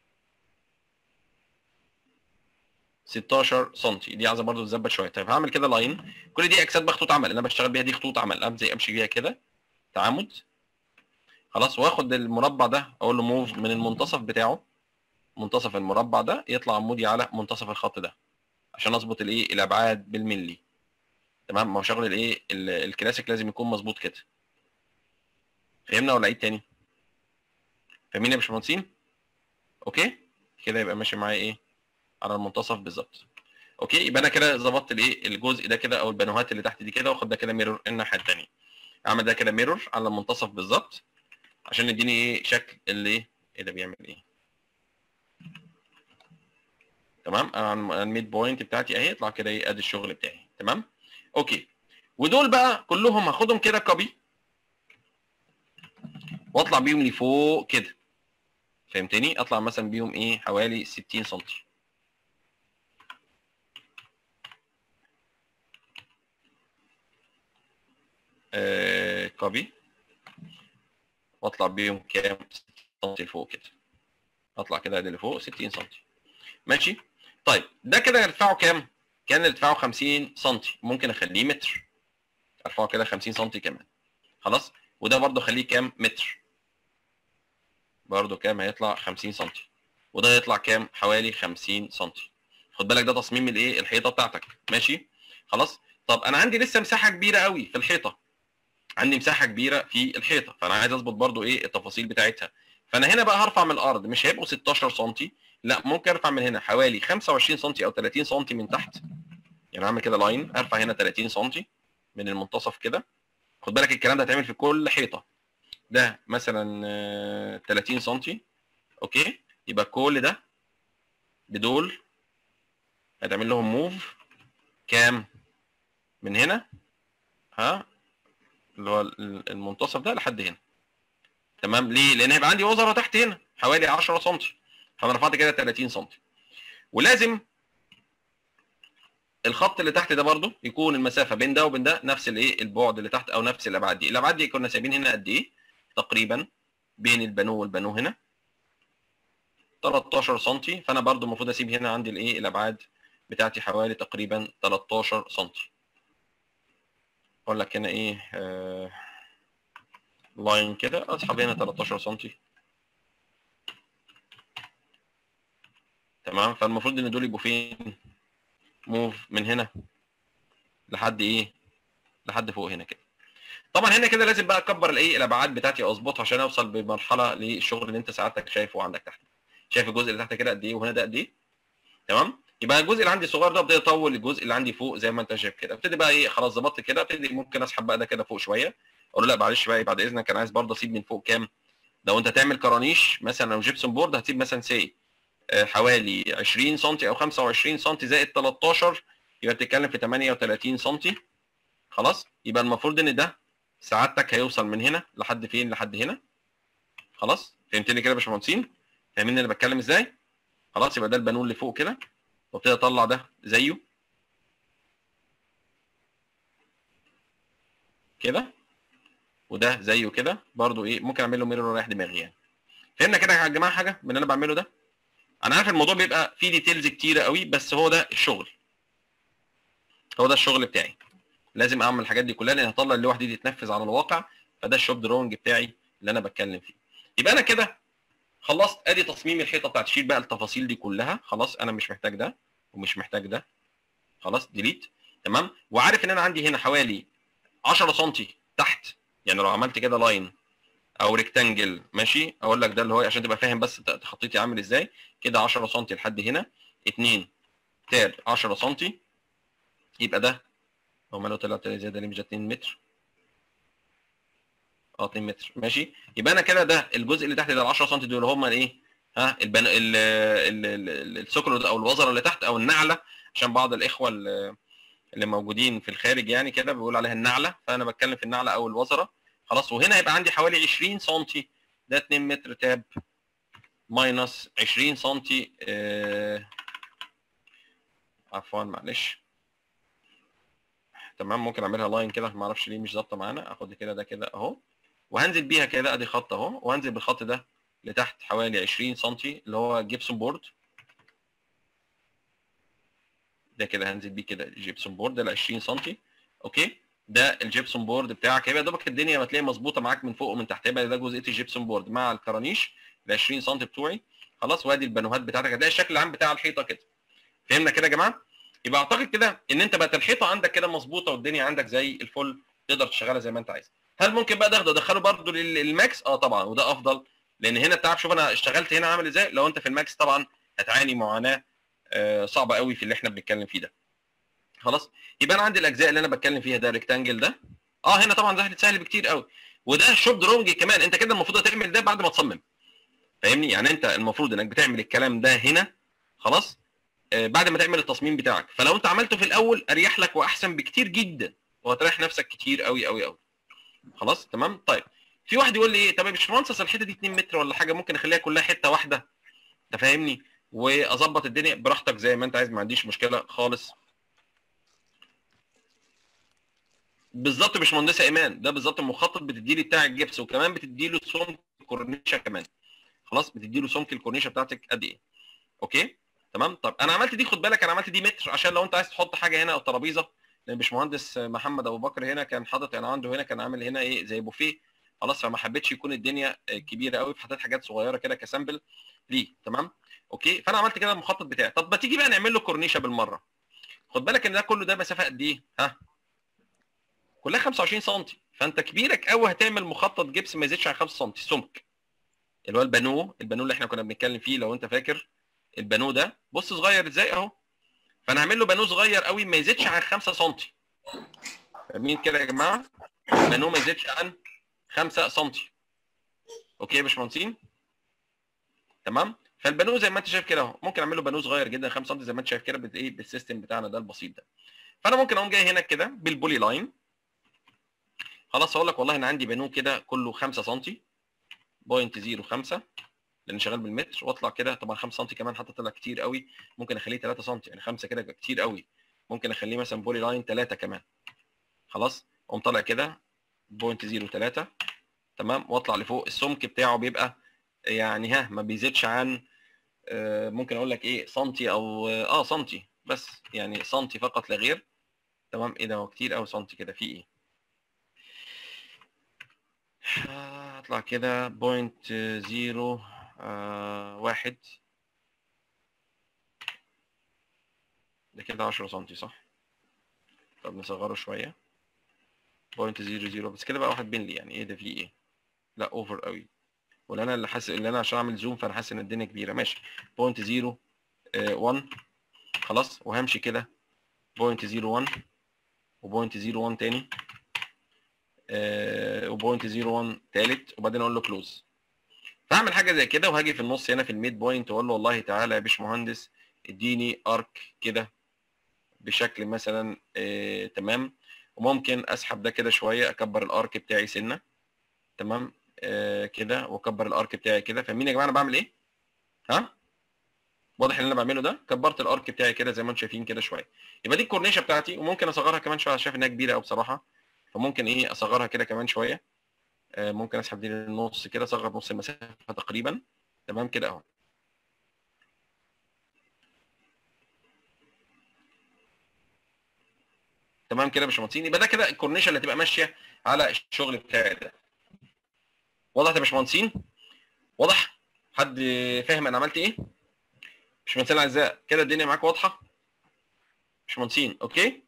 16 سم دي عايزه برضه تظبط شويه طيب هعمل كده لاين كل دي اكسات بقى خطوط عمل انا بشتغل بيها دي خطوط عمل امشي امشي بيها كده تعامد خلاص واخد المربع ده اقول له موف من المنتصف بتاعه منتصف المربع ده يطلع عمودي على منتصف الخط ده عشان اظبط الايه الابعاد بالملي تمام ما هو شغل الايه ال- الكلاسيك لازم يكون مظبوط كده فهمنا ولا عيد تاني فاهمين يا باشمهندسين اوكي كده يبقى ماشي معايا ايه على المنتصف بالظبط اوكي يبقى انا كده ظبطت الايه الجزء ده كده او البانوهات اللي تحت دي كده واخد ده كده ميرور الناحيه الثانيه اعمل ده كده ميرور على المنتصف بالظبط عشان يديني ايه شكل اللي ايه ايه ده بيعمل ايه تمام انا الميد بوينت بتاعتي اهي يطلع كده ايه ادي الشغل بتاعي تمام اوكي ودول بقى كلهم هاخدهم كده كوبي واطلع بيهم لفوق كده فهمتني اطلع مثلا بيهم ايه حوالي 60 سم آه كوبي واطلع بيهم كام 60 سم لفوق كده اطلع كده ادي لفوق 60 سم ماشي طيب ده كده ارتفاعه كام كان ارتفاعه 50 سم ممكن اخليه متر ارفعه كده 50 سم كمان خلاص وده برضو اخليه كام متر برضو كام هيطلع 50 سم وده يطلع كام حوالي 50 سم خد بالك ده تصميم الايه الحيطه بتاعتك ماشي خلاص طب انا عندي لسه مساحه كبيره قوي في الحيطه عندي مساحه كبيره في الحيطه فانا عايز اظبط برضو ايه التفاصيل بتاعتها فانا هنا بقى هرفع من الارض مش هيبقوا 16 سم لا ممكن ارفع من هنا حوالي 25 سم او 30 سم من تحت يعني اعمل كده لاين ارفع هنا 30 سم من المنتصف كده خد بالك الكلام ده هيتعمل في كل حيطه ده مثلا آه، 30 سم اوكي يبقى كل ده بدول هتعمل لهم موف كام من هنا ها اللي هو ال- المنتصف ده لحد هنا تمام ليه لان هيبقى عندي وزره تحت هنا حوالي 10 سم فانا رفعت كده 30 سم ولازم الخط اللي تحت ده برضو يكون المسافه بين ده وبين ده نفس الايه البعد اللي تحت او نفس الابعاد دي الابعاد دي كنا سايبين هنا قد ايه تقريبا بين البانو والبانو هنا 13 سم فانا برضو المفروض اسيب هنا عندي الايه الابعاد بتاعتي حوالي تقريبا 13 سم اقول لك هنا ايه آه لاين كده اسحب هنا 13 سم تمام فالمفروض ان دول يبقوا فين موف من هنا لحد ايه لحد فوق هنا كده طبعا هنا كده لازم بقى اكبر الايه الابعاد بتاعتي اظبطها عشان اوصل بمرحله للشغل اللي انت سعادتك شايفه عندك تحت شايف الجزء اللي تحت كده قد ايه وهنا ده قد ايه تمام يبقى الجزء اللي عندي الصغير ده ابتدي اطول الجزء اللي عندي فوق زي ما انت شايف كده ابتدي بقى ايه خلاص ظبطت كده ابتدي ممكن اسحب بقى ده كده فوق شويه اقول له لا معلش بقى بعد اذنك انا عايز برضه اسيب من فوق كام لو انت تعمل كرانيش مثلا لو جبسون بورد هتسيب مثلا سي حوالي 20 سم او 25 سم زائد 13 يبقى بتتكلم في 38 سم خلاص يبقى المفروض ان ده سعادتك هيوصل من هنا لحد فين لحد هنا خلاص فهمتني كده يا باشمهندسين فاهمين انا بتكلم ازاي خلاص يبقى ده البانون اللي فوق كده وابتدي اطلع ده زيه كده وده زيه كده برضو ايه ممكن اعمل له ميرور رايح دماغي يعني فهمنا كده يا جماعه حاجه من اللي انا بعمله ده انا عارف الموضوع بيبقى فيه ديتيلز كتيره قوي بس هو ده الشغل هو ده الشغل بتاعي لازم اعمل الحاجات دي كلها لان هطلع اللوحه دي تتنفذ على الواقع فده الشوب درونج بتاعي اللي انا بتكلم فيه يبقى انا كده خلصت ادي تصميم الحيطه بتاعت شيل بقى التفاصيل دي كلها خلاص انا مش محتاج ده ومش محتاج ده خلاص ديليت تمام وعارف ان انا عندي هنا حوالي 10 سم تحت يعني لو عملت كده لاين او ريكتانجل ماشي اقول لك ده اللي هو عشان تبقى فاهم بس تخطيطي عامل ازاي كده 10 سم لحد هنا 2 تاب 10 سم يبقى ده هو ماله طلع زياده ليه مش 2 متر اه 2 متر ماشي يبقى انا كده ده الجزء اللي تحت ده ال 10 سم دول هم الايه ها البن... ال... ال... ال... السكر او الوزره اللي تحت او النعله عشان بعض الاخوه اللي موجودين في الخارج يعني كده بيقول عليها النعله فانا بتكلم في النعله او الوزره خلاص وهنا هيبقى عندي حوالي 20 سم ده 2 متر تاب ماينس 20 سم آه... عفوا معلش تمام ممكن اعملها لاين كده ما اعرفش ليه مش ظابطه معانا اخد كده ده كده اهو وهنزل بيها كده ادي خط اهو وهنزل بالخط ده لتحت حوالي 20 سم اللي هو جيبسون بورد ده كده هنزل بيه كده جيبسون بورد ده ل 20 سم اوكي ده الجيبسون بورد بتاعك هيبقى دوبك الدنيا ما تلاقي مظبوطه معاك من فوق ومن تحت يبقى ده جزئيه الجيبسون بورد مع الكرانيش ال 20 سم بتوعي خلاص وادي البانوهات بتاعتك هتلاقي الشكل العام بتاع الحيطه كده فهمنا كده يا جماعه يبقى اعتقد كده ان انت بقت الحيطه عندك كده مظبوطه والدنيا عندك زي الفل تقدر تشغلها زي ما انت عايز هل ممكن بقى تاخده ادخله برضه للماكس اه طبعا وده افضل لان هنا التعب شوف انا اشتغلت هنا عامل ازاي لو انت في الماكس طبعا هتعاني معاناه آه، صعبه قوي في اللي احنا بنتكلم فيه ده خلاص يبقى انا عندي الاجزاء اللي انا بتكلم فيها ده ريكتانجل ده اه هنا طبعا سهل سهل بكتير قوي وده شوب درونج كمان انت كده المفروض هتعمل ده بعد ما تصمم فاهمني يعني انت المفروض انك بتعمل الكلام ده هنا خلاص آه بعد ما تعمل التصميم بتاعك فلو انت عملته في الاول اريح لك واحسن بكتير جدا وهتريح نفسك كتير قوي قوي قوي خلاص تمام طيب في واحد يقول لي ايه طب يا باشمهندس الحته دي 2 متر ولا حاجه ممكن اخليها كلها حته واحده انت فاهمني واظبط الدنيا براحتك زي ما انت عايز ما عنديش مشكله خالص بالظبط يا باشمهندسه ايمان ده بالظبط المخطط بتدي لي بتاع الجبس وكمان بتدي له سمك الكورنيشه كمان خلاص بتدي له سمك الكورنيشه بتاعتك قد ايه اوكي تمام طب انا عملت دي خد بالك انا عملت دي متر عشان لو انت عايز تحط حاجه هنا او ترابيزه لان باشمهندس محمد ابو بكر هنا كان حاطط انا عنده هنا كان عامل هنا ايه زي بوفيه خلاص فما حبيتش يكون الدنيا كبيره قوي فحطيت حاجات صغيره كده كسامبل ليه تمام اوكي فانا عملت كده المخطط بتاعي طب ما تيجي بقى نعمل له كورنيشه بالمره خد بالك ان ده كله ده مسافه قد ايه ها كلها 25 سم فانت كبيرك قوي هتعمل مخطط جبس ما يزيدش عن 5 سم سمك اللي هو البانو البانو اللي احنا كنا بنتكلم فيه لو انت فاكر البانو ده بص صغير ازاي اهو فانا هعمل له بانو صغير قوي ما يزيدش عن 5 سم فاهمين كده يا جماعه بانو ما يزيدش عن 5 سم اوكي يا باشمهندسين تمام فالبانو زي ما انت شايف كده اهو ممكن اعمل له بانو صغير جدا 5 سم زي ما انت شايف كده بايه بالسيستم بتاعنا ده البسيط ده فانا ممكن اقوم جاي هنا كده بالبولي لاين خلاص هقول لك والله انا عندي بانو كده كله 5 سم بوينت 05 لان شغال بالمتر واطلع كده طبعا 5 سم كمان حتى طلع كتير قوي ممكن اخليه 3 سم يعني 5 كده كتير قوي ممكن اخليه مثلا بولي لاين 3 كمان خلاص اقوم طالع كده بوينت 03 تمام واطلع لفوق السمك بتاعه بيبقى يعني ها ما بيزيدش عن ممكن اقول لك ايه سنتي او اه سنتي بس يعني سنتي فقط لا غير تمام ايه ده هو كتير قوي سنتي كده في ايه هطلع كده بوينت زيرو آه واحد ده كده 10 سنتي صح طب نصغره شويه بوينت زيرو زيرو بس كده بقى واحد بين لي يعني ايه ده في ايه لا اوفر قوي ولا انا اللي حاسس اللي انا عشان اعمل زوم فانا حاسس ان الدنيا كبيره ماشي بوينت زيرو 1 خلاص وهمشي كده بوينت زيرو 1 وبوينت زيرو 1 تاني آه وبوينت زيرو 1 تالت وبعدين اقول له كلوز فهعمل حاجه زي كده وهاجي في النص هنا في الميد بوينت واقول له والله تعالى يا باشمهندس اديني ارك كده بشكل مثلا آه تمام وممكن اسحب ده كده شويه اكبر الارك بتاعي سنه تمام آه كده واكبر الارك بتاعي كده فاهمين يا جماعه انا بعمل ايه ها واضح اللي انا بعمله ده كبرت الارك بتاعي كده زي ما انتم شايفين كده شويه يبقى دي الكورنيشه بتاعتي وممكن اصغرها كمان شويه شايف انها كبيره قوي بصراحه فممكن ايه اصغرها كده كمان شويه آه ممكن اسحب دي للنص كده اصغر نص المسافه تقريبا تمام كده اهو تمام كده يا باشمهندسين يبقى ده كده الكورنيشه اللي هتبقى ماشيه على الشغل بتاعي ده واضح يا باشمهندسين واضح حد فاهم انا عملت ايه باشمهندسين الاعزاء كده الدنيا معاك واضحه باشمهندسين اوكي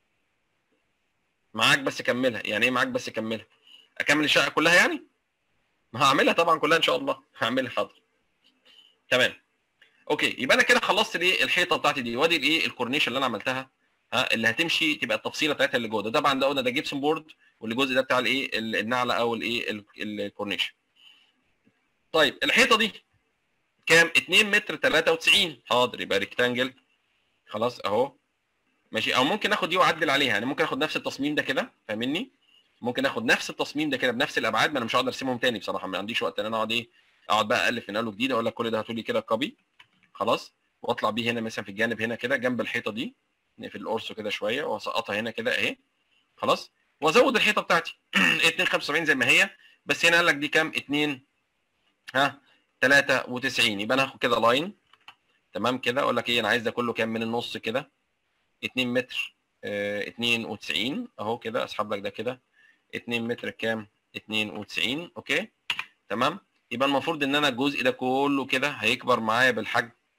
معاك بس كملها يعني ايه معاك بس كملها اكمل الشقه كلها يعني ما هعملها طبعا كلها ان شاء الله هعملها حاضر تمام اوكي يبقى انا كده خلصت الايه الحيطه بتاعتي دي وادي الايه الكورنيش اللي انا عملتها ها اللي هتمشي تبقى التفصيله بتاعتها اللي جوه ده طبعا ده قلنا ده جيبسون بورد والجزء ده بتاع الايه النعله او الايه الكورنيش طيب الحيطه دي كام 2 متر 93 حاضر يبقى ريكتانجل خلاص اهو ماشي او ممكن اخد دي واعدل عليها يعني ممكن اخد نفس التصميم ده كده فاهمني ممكن اخد نفس التصميم ده كده بنفس الابعاد ما انا مش هقدر ارسمهم تاني بصراحه ما عنديش وقت ان انا اقعد ايه اقعد بقى الف من اول وجديد اقول لك كل ده هاتولي كده كوبي خلاص واطلع بيه هنا مثلا في الجانب هنا كده جنب الحيطه دي في القرص كده شويه واسقطها هنا كده اهي خلاص وازود الحيطه بتاعتي 275 زي ما هي بس هنا قال لك دي كام 2 ها 93 يبقى انا هاخد كده لاين تمام كده اقول لك ايه انا عايز ده كله كام من النص كده 2 متر اه 92 اهو كده اسحب لك ده كده 2 متر كام 92 اوكي تمام يبقى المفروض ان انا الجزء ده كله كده هيكبر معايا بالحجم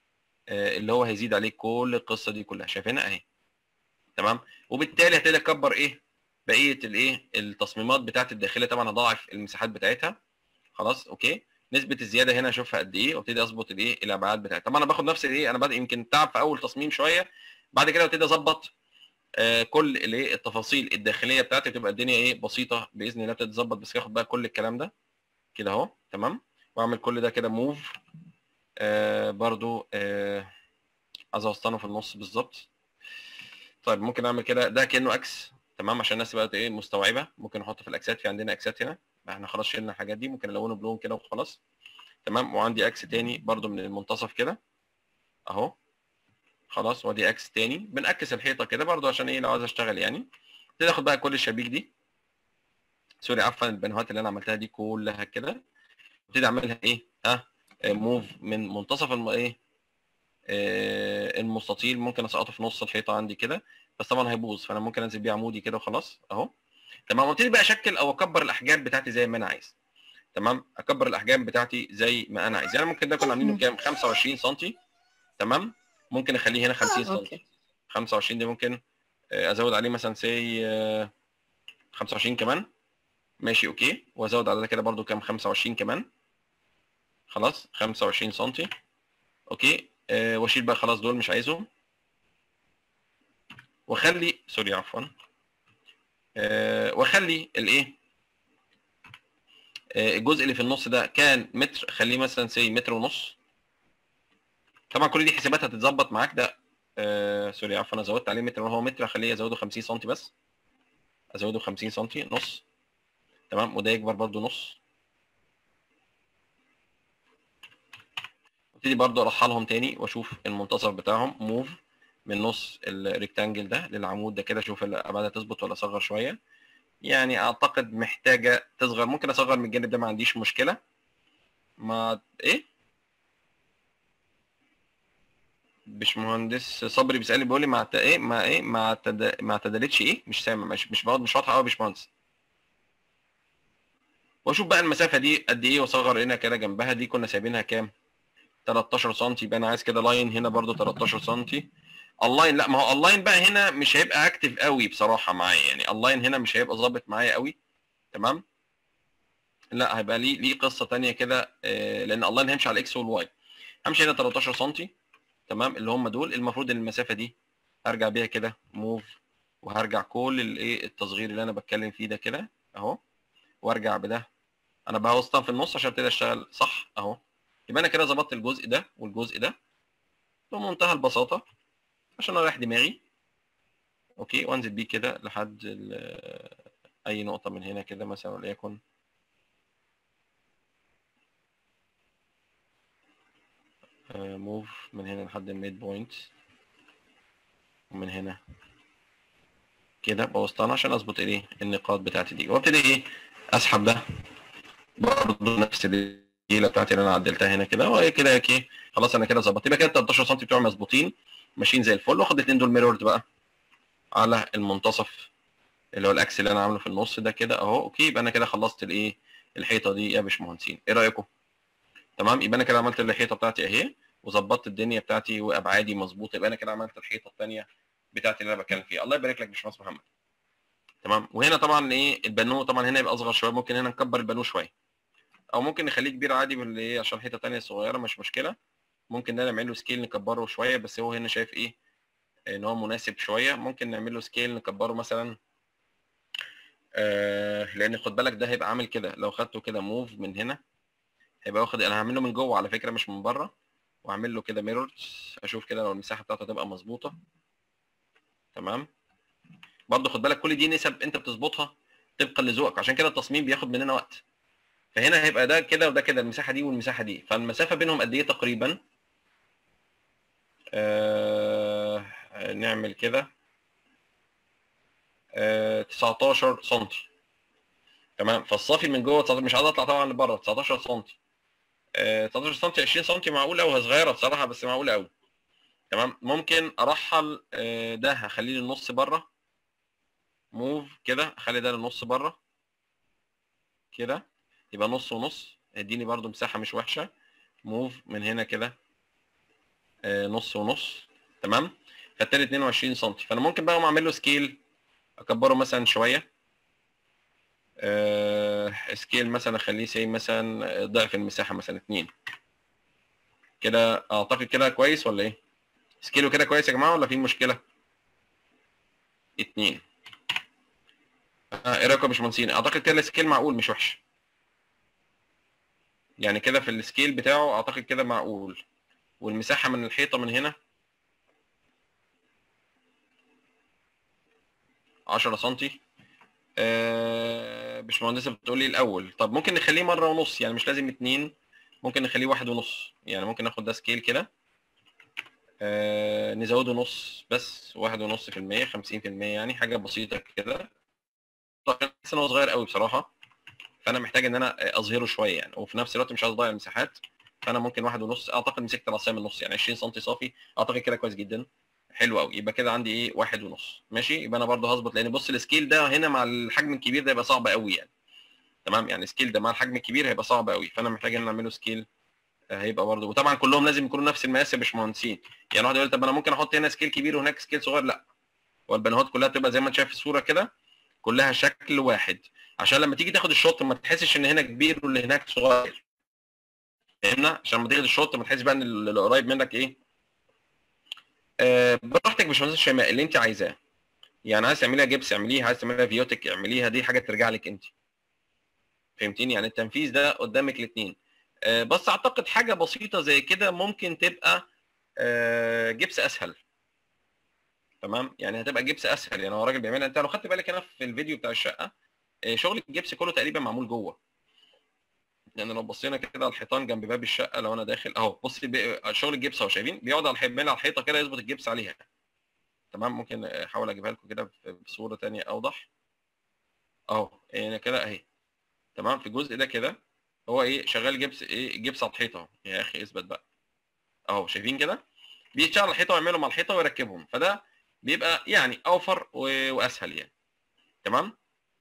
آه، اللي هو هيزيد عليه كل القصه دي كلها شايفينها اهي تمام وبالتالي هبتدي اكبر ايه بقيه الايه التصميمات بتاعت الداخليه طبعا هضاعف المساحات بتاعتها خلاص اوكي نسبه الزياده هنا اشوفها قد ايه وابتدي اظبط الايه الابعاد بتاعتها طبعا انا باخد نفس الايه انا بادئ يمكن تعب في اول تصميم شويه بعد كده ابتدي اظبط آه كل الايه التفاصيل الداخليه بتاعتي بتبقى الدنيا ايه بسيطه باذن الله ابتدي تظبط بس اخد بقى كل الكلام ده كده اهو تمام واعمل كل ده كده موف آه برضو آه عايز اوسطنه في النص بالظبط طيب ممكن اعمل كده ده كانه اكس تمام عشان الناس بقت ايه مستوعبه ممكن احط في الاكسات في عندنا اكسات هنا احنا خلاص شلنا الحاجات دي ممكن الونه بلون كده وخلاص تمام وعندي اكس تاني برضو من المنتصف كده اهو خلاص وادي اكس تاني بنعكس الحيطه كده برضو عشان ايه لو عايز اشتغل يعني ابتدي اخد بقى كل الشبابيك دي سوري عفوا البنوهات اللي انا عملتها دي كلها كده ابتدي اعملها ايه ها موف من منتصف الم... ايه آه المستطيل ممكن اسقطه في نص الحيطه عندي كده بس طبعا هيبوظ فانا ممكن انزل بيه عمودي كده وخلاص اهو تمام وابتدي بقى اشكل او اكبر الاحجام بتاعتي زي ما انا عايز تمام اكبر الاحجام بتاعتي زي ما انا عايز يعني ممكن ده كنا عاملينه كام 25 سم تمام ممكن اخليه هنا 50 سم اوكي 25 دي ممكن آه، ازود عليه مثلا سي 25 كمان ماشي اوكي وازود على ده كده برضو كام 25 كمان خلاص 25 سم اوكي آه، واشيل بقى خلاص دول مش عايزهم واخلي سوري عفوا آه، واخلي الايه آه، الجزء اللي في النص ده كان متر خليه مثلا سي متر ونص طبعا كل دي حسابات هتتظبط معاك ده آه سوري عفوا انا زودت عليه متر وهو متر اخليه ازوده 50 سم بس ازوده 50 سم نص تمام وده يكبر برضو نص ابتدي برضو ارحلهم تاني واشوف المنتصف بتاعهم موف من نص الريكتانجل ده للعمود ده كده اشوف الابعاد تظبط ولا اصغر شويه يعني اعتقد محتاجه تصغر ممكن اصغر من الجانب ده ما عنديش مشكله ما ايه باشمهندس صبري بيسالني بيقول لي ما ت... ايه ما ايه ما تد... ما اعتدلتش ايه مش سامع مش مش بقعد مش واضحه قوي يا باشمهندس واشوف بقى المسافه دي قد ايه واصغر هنا كده جنبها دي كنا سايبينها كام 13 سم يبقى انا عايز كده لاين هنا برضو 13 سم اللاين لا ما هو اللاين بقى هنا مش هيبقى اكتف قوي بصراحه معايا يعني اللاين هنا مش هيبقى ظابط معايا قوي تمام لا هيبقى ليه ليه قصه تانية كده آه، لان اللاين هيمشي على الاكس والواي همشي هنا 13 سم تمام اللي هم دول المفروض ان المسافه دي هرجع بيها كده موف وهرجع كل الايه التصغير اللي انا بتكلم فيه ده كده اهو وارجع بده انا بوسطها في النص عشان ابتدي اشتغل صح اهو يبقى انا كده ظبطت الجزء ده والجزء ده بمنتهى البساطه عشان اريح دماغي اوكي وانزل بيه كده لحد ال- اي نقطه من هنا كده مثلا وليكن موف من هنا لحد الميد بوينت ومن هنا كده بوسطنا عشان اظبط ايه النقاط بتاعتي دي وابتدي ايه اسحب ده برضه نفس الديله بتاعتي اللي انا عدلتها هنا كده وهي كده اوكي خلاص انا كده ظبطت يبقى كده 13 سم بتوعي مظبوطين ماشيين زي الفل واخد الاثنين دول ميرورد بقى على المنتصف اللي هو الاكس اللي انا عامله في النص ده كده اهو اوكي يبقى انا كده خلصت الايه الحيطه دي يا باشمهندسين ايه رايكم تمام يبقى انا كده عملت الحيطه بتاعتي اهي وظبطت الدنيا بتاعتي وابعادي مظبوطه يبقى انا كده عملت الحيطه الثانيه بتاعتي اللي انا بتكلم فيها الله يبارك لك يا باشمهندس محمد تمام وهنا طبعا ايه البانو طبعا هنا يبقى اصغر شويه ممكن هنا نكبر البانو شويه او ممكن نخليه كبير عادي باللي ايه عشان حيطه ثانيه صغيره مش مشكله ممكن ده نعمل له سكيل نكبره شويه بس هو هنا شايف ايه ان هو مناسب شويه ممكن نعمل له سكيل نكبره مثلا آه لان خد بالك ده هيبقى عامل كده لو خدته كده موف من هنا هيبقى واخد انا هعمله من جوه على فكره مش من بره واعمل له كده ميرورز اشوف كده لو المساحه بتاعته هتبقى مظبوطه تمام برضه خد بالك كل دي نسب انت بتظبطها طبقا لذوقك عشان كده التصميم بياخد مننا وقت فهنا هيبقى ده كده وده كده المساحه دي والمساحه دي فالمسافه بينهم قد ايه تقريبا آه نعمل كده آه 19 سم تمام فالصافي من جوه 19 مش عايز اطلع طبعا لبره 19 سم آه 19 سم 20 سم معقول قوي صغيره بصراحه بس معقول قوي تمام ممكن ارحل آه ده هخليه للنص بره موف كده اخلي ده للنص بره كده يبقى نص ونص اديني برده مساحه مش وحشه موف من هنا كده آه، نص ونص تمام فالتاني 22 سم فانا ممكن بقى اقوم اعمل له سكيل اكبره مثلا شويه آه، سكيل مثلا اخليه سي مثلا ضعف المساحه مثلا 2 كده اعتقد كده كويس ولا ايه سكيله كده كويس يا جماعه ولا في مشكله اتنين آه ايه رايكم يا باشمهندسين اعتقد كده السكيل معقول مش وحش يعني كده في السكيل بتاعه اعتقد كده معقول والمساحه من الحيطه من هنا 10 سم آه باشمهندسه بتقول لي الاول طب ممكن نخليه مره ونص يعني مش لازم اتنين ممكن نخليه واحد ونص يعني ممكن ناخد ده سكيل كده آه نزوده نص بس واحد ونص في المية خمسين في المية يعني حاجة بسيطة كده طبعا حاسس ان هو صغير قوي بصراحة فأنا محتاج إن أنا أظهره شوية يعني وفي نفس الوقت مش عايز أضيع المساحات فأنا ممكن واحد ونص أعتقد مسكت العصاية من النص يعني 20 سم صافي أعتقد كده كويس جدا حلو قوي يبقى كده عندي ايه واحد ونص ماشي يبقى انا برضه هظبط لان بص السكيل ده هنا مع الحجم الكبير ده يبقى صعب قوي يعني تمام يعني السكيل ده مع الحجم الكبير هيبقى صعب قوي فانا محتاج ان انا اعمله سكيل هيبقى برضه وطبعا كلهم لازم يكونوا نفس المقاس يا باشمهندسين يعني واحد يقول طب انا ممكن احط هنا سكيل كبير وهناك سكيل صغير لا والبنوهات كلها بتبقى زي ما انت شايف في الصوره كده كلها شكل واحد عشان لما تيجي تاخد الشوط ما تحسش ان هنا كبير واللي هناك صغير فهمنا عشان لما تاخد الشوط ما تحسش بقى ان اللي قريب منك ايه آه براحتك يا باشمهندس شيماء اللي انت عايزاه يعني عايز تعمليها جبس اعمليها عايز تعمليها فيوتك اعمليها دي حاجه ترجع لك انت فهمتيني يعني التنفيذ ده قدامك الاثنين آه بس اعتقد حاجه بسيطه زي كده ممكن تبقى آه جبس اسهل تمام يعني هتبقى جبس اسهل يعني هو الراجل بيعملها انت لو خدت بالك هنا في الفيديو بتاع الشقه آه شغل الجبس كله تقريبا معمول جوه يعني لو بصينا كده على الحيطان جنب باب الشقه لو انا داخل اهو بص شغل الجبس اهو شايفين بيقعد على الحيطان على الحيطه كده يظبط الجبس عليها تمام ممكن احاول اجيبها لكم كده بصوره ثانيه اوضح اهو يعني كده اهي تمام في الجزء ده كده هو ايه شغال جبس ايه جبس على الحيطه يا اخي اثبت بقى اهو شايفين كده بيشتغل على الحيطه ويعملهم على الحيطه ويركبهم فده بيبقى يعني اوفر واسهل يعني تمام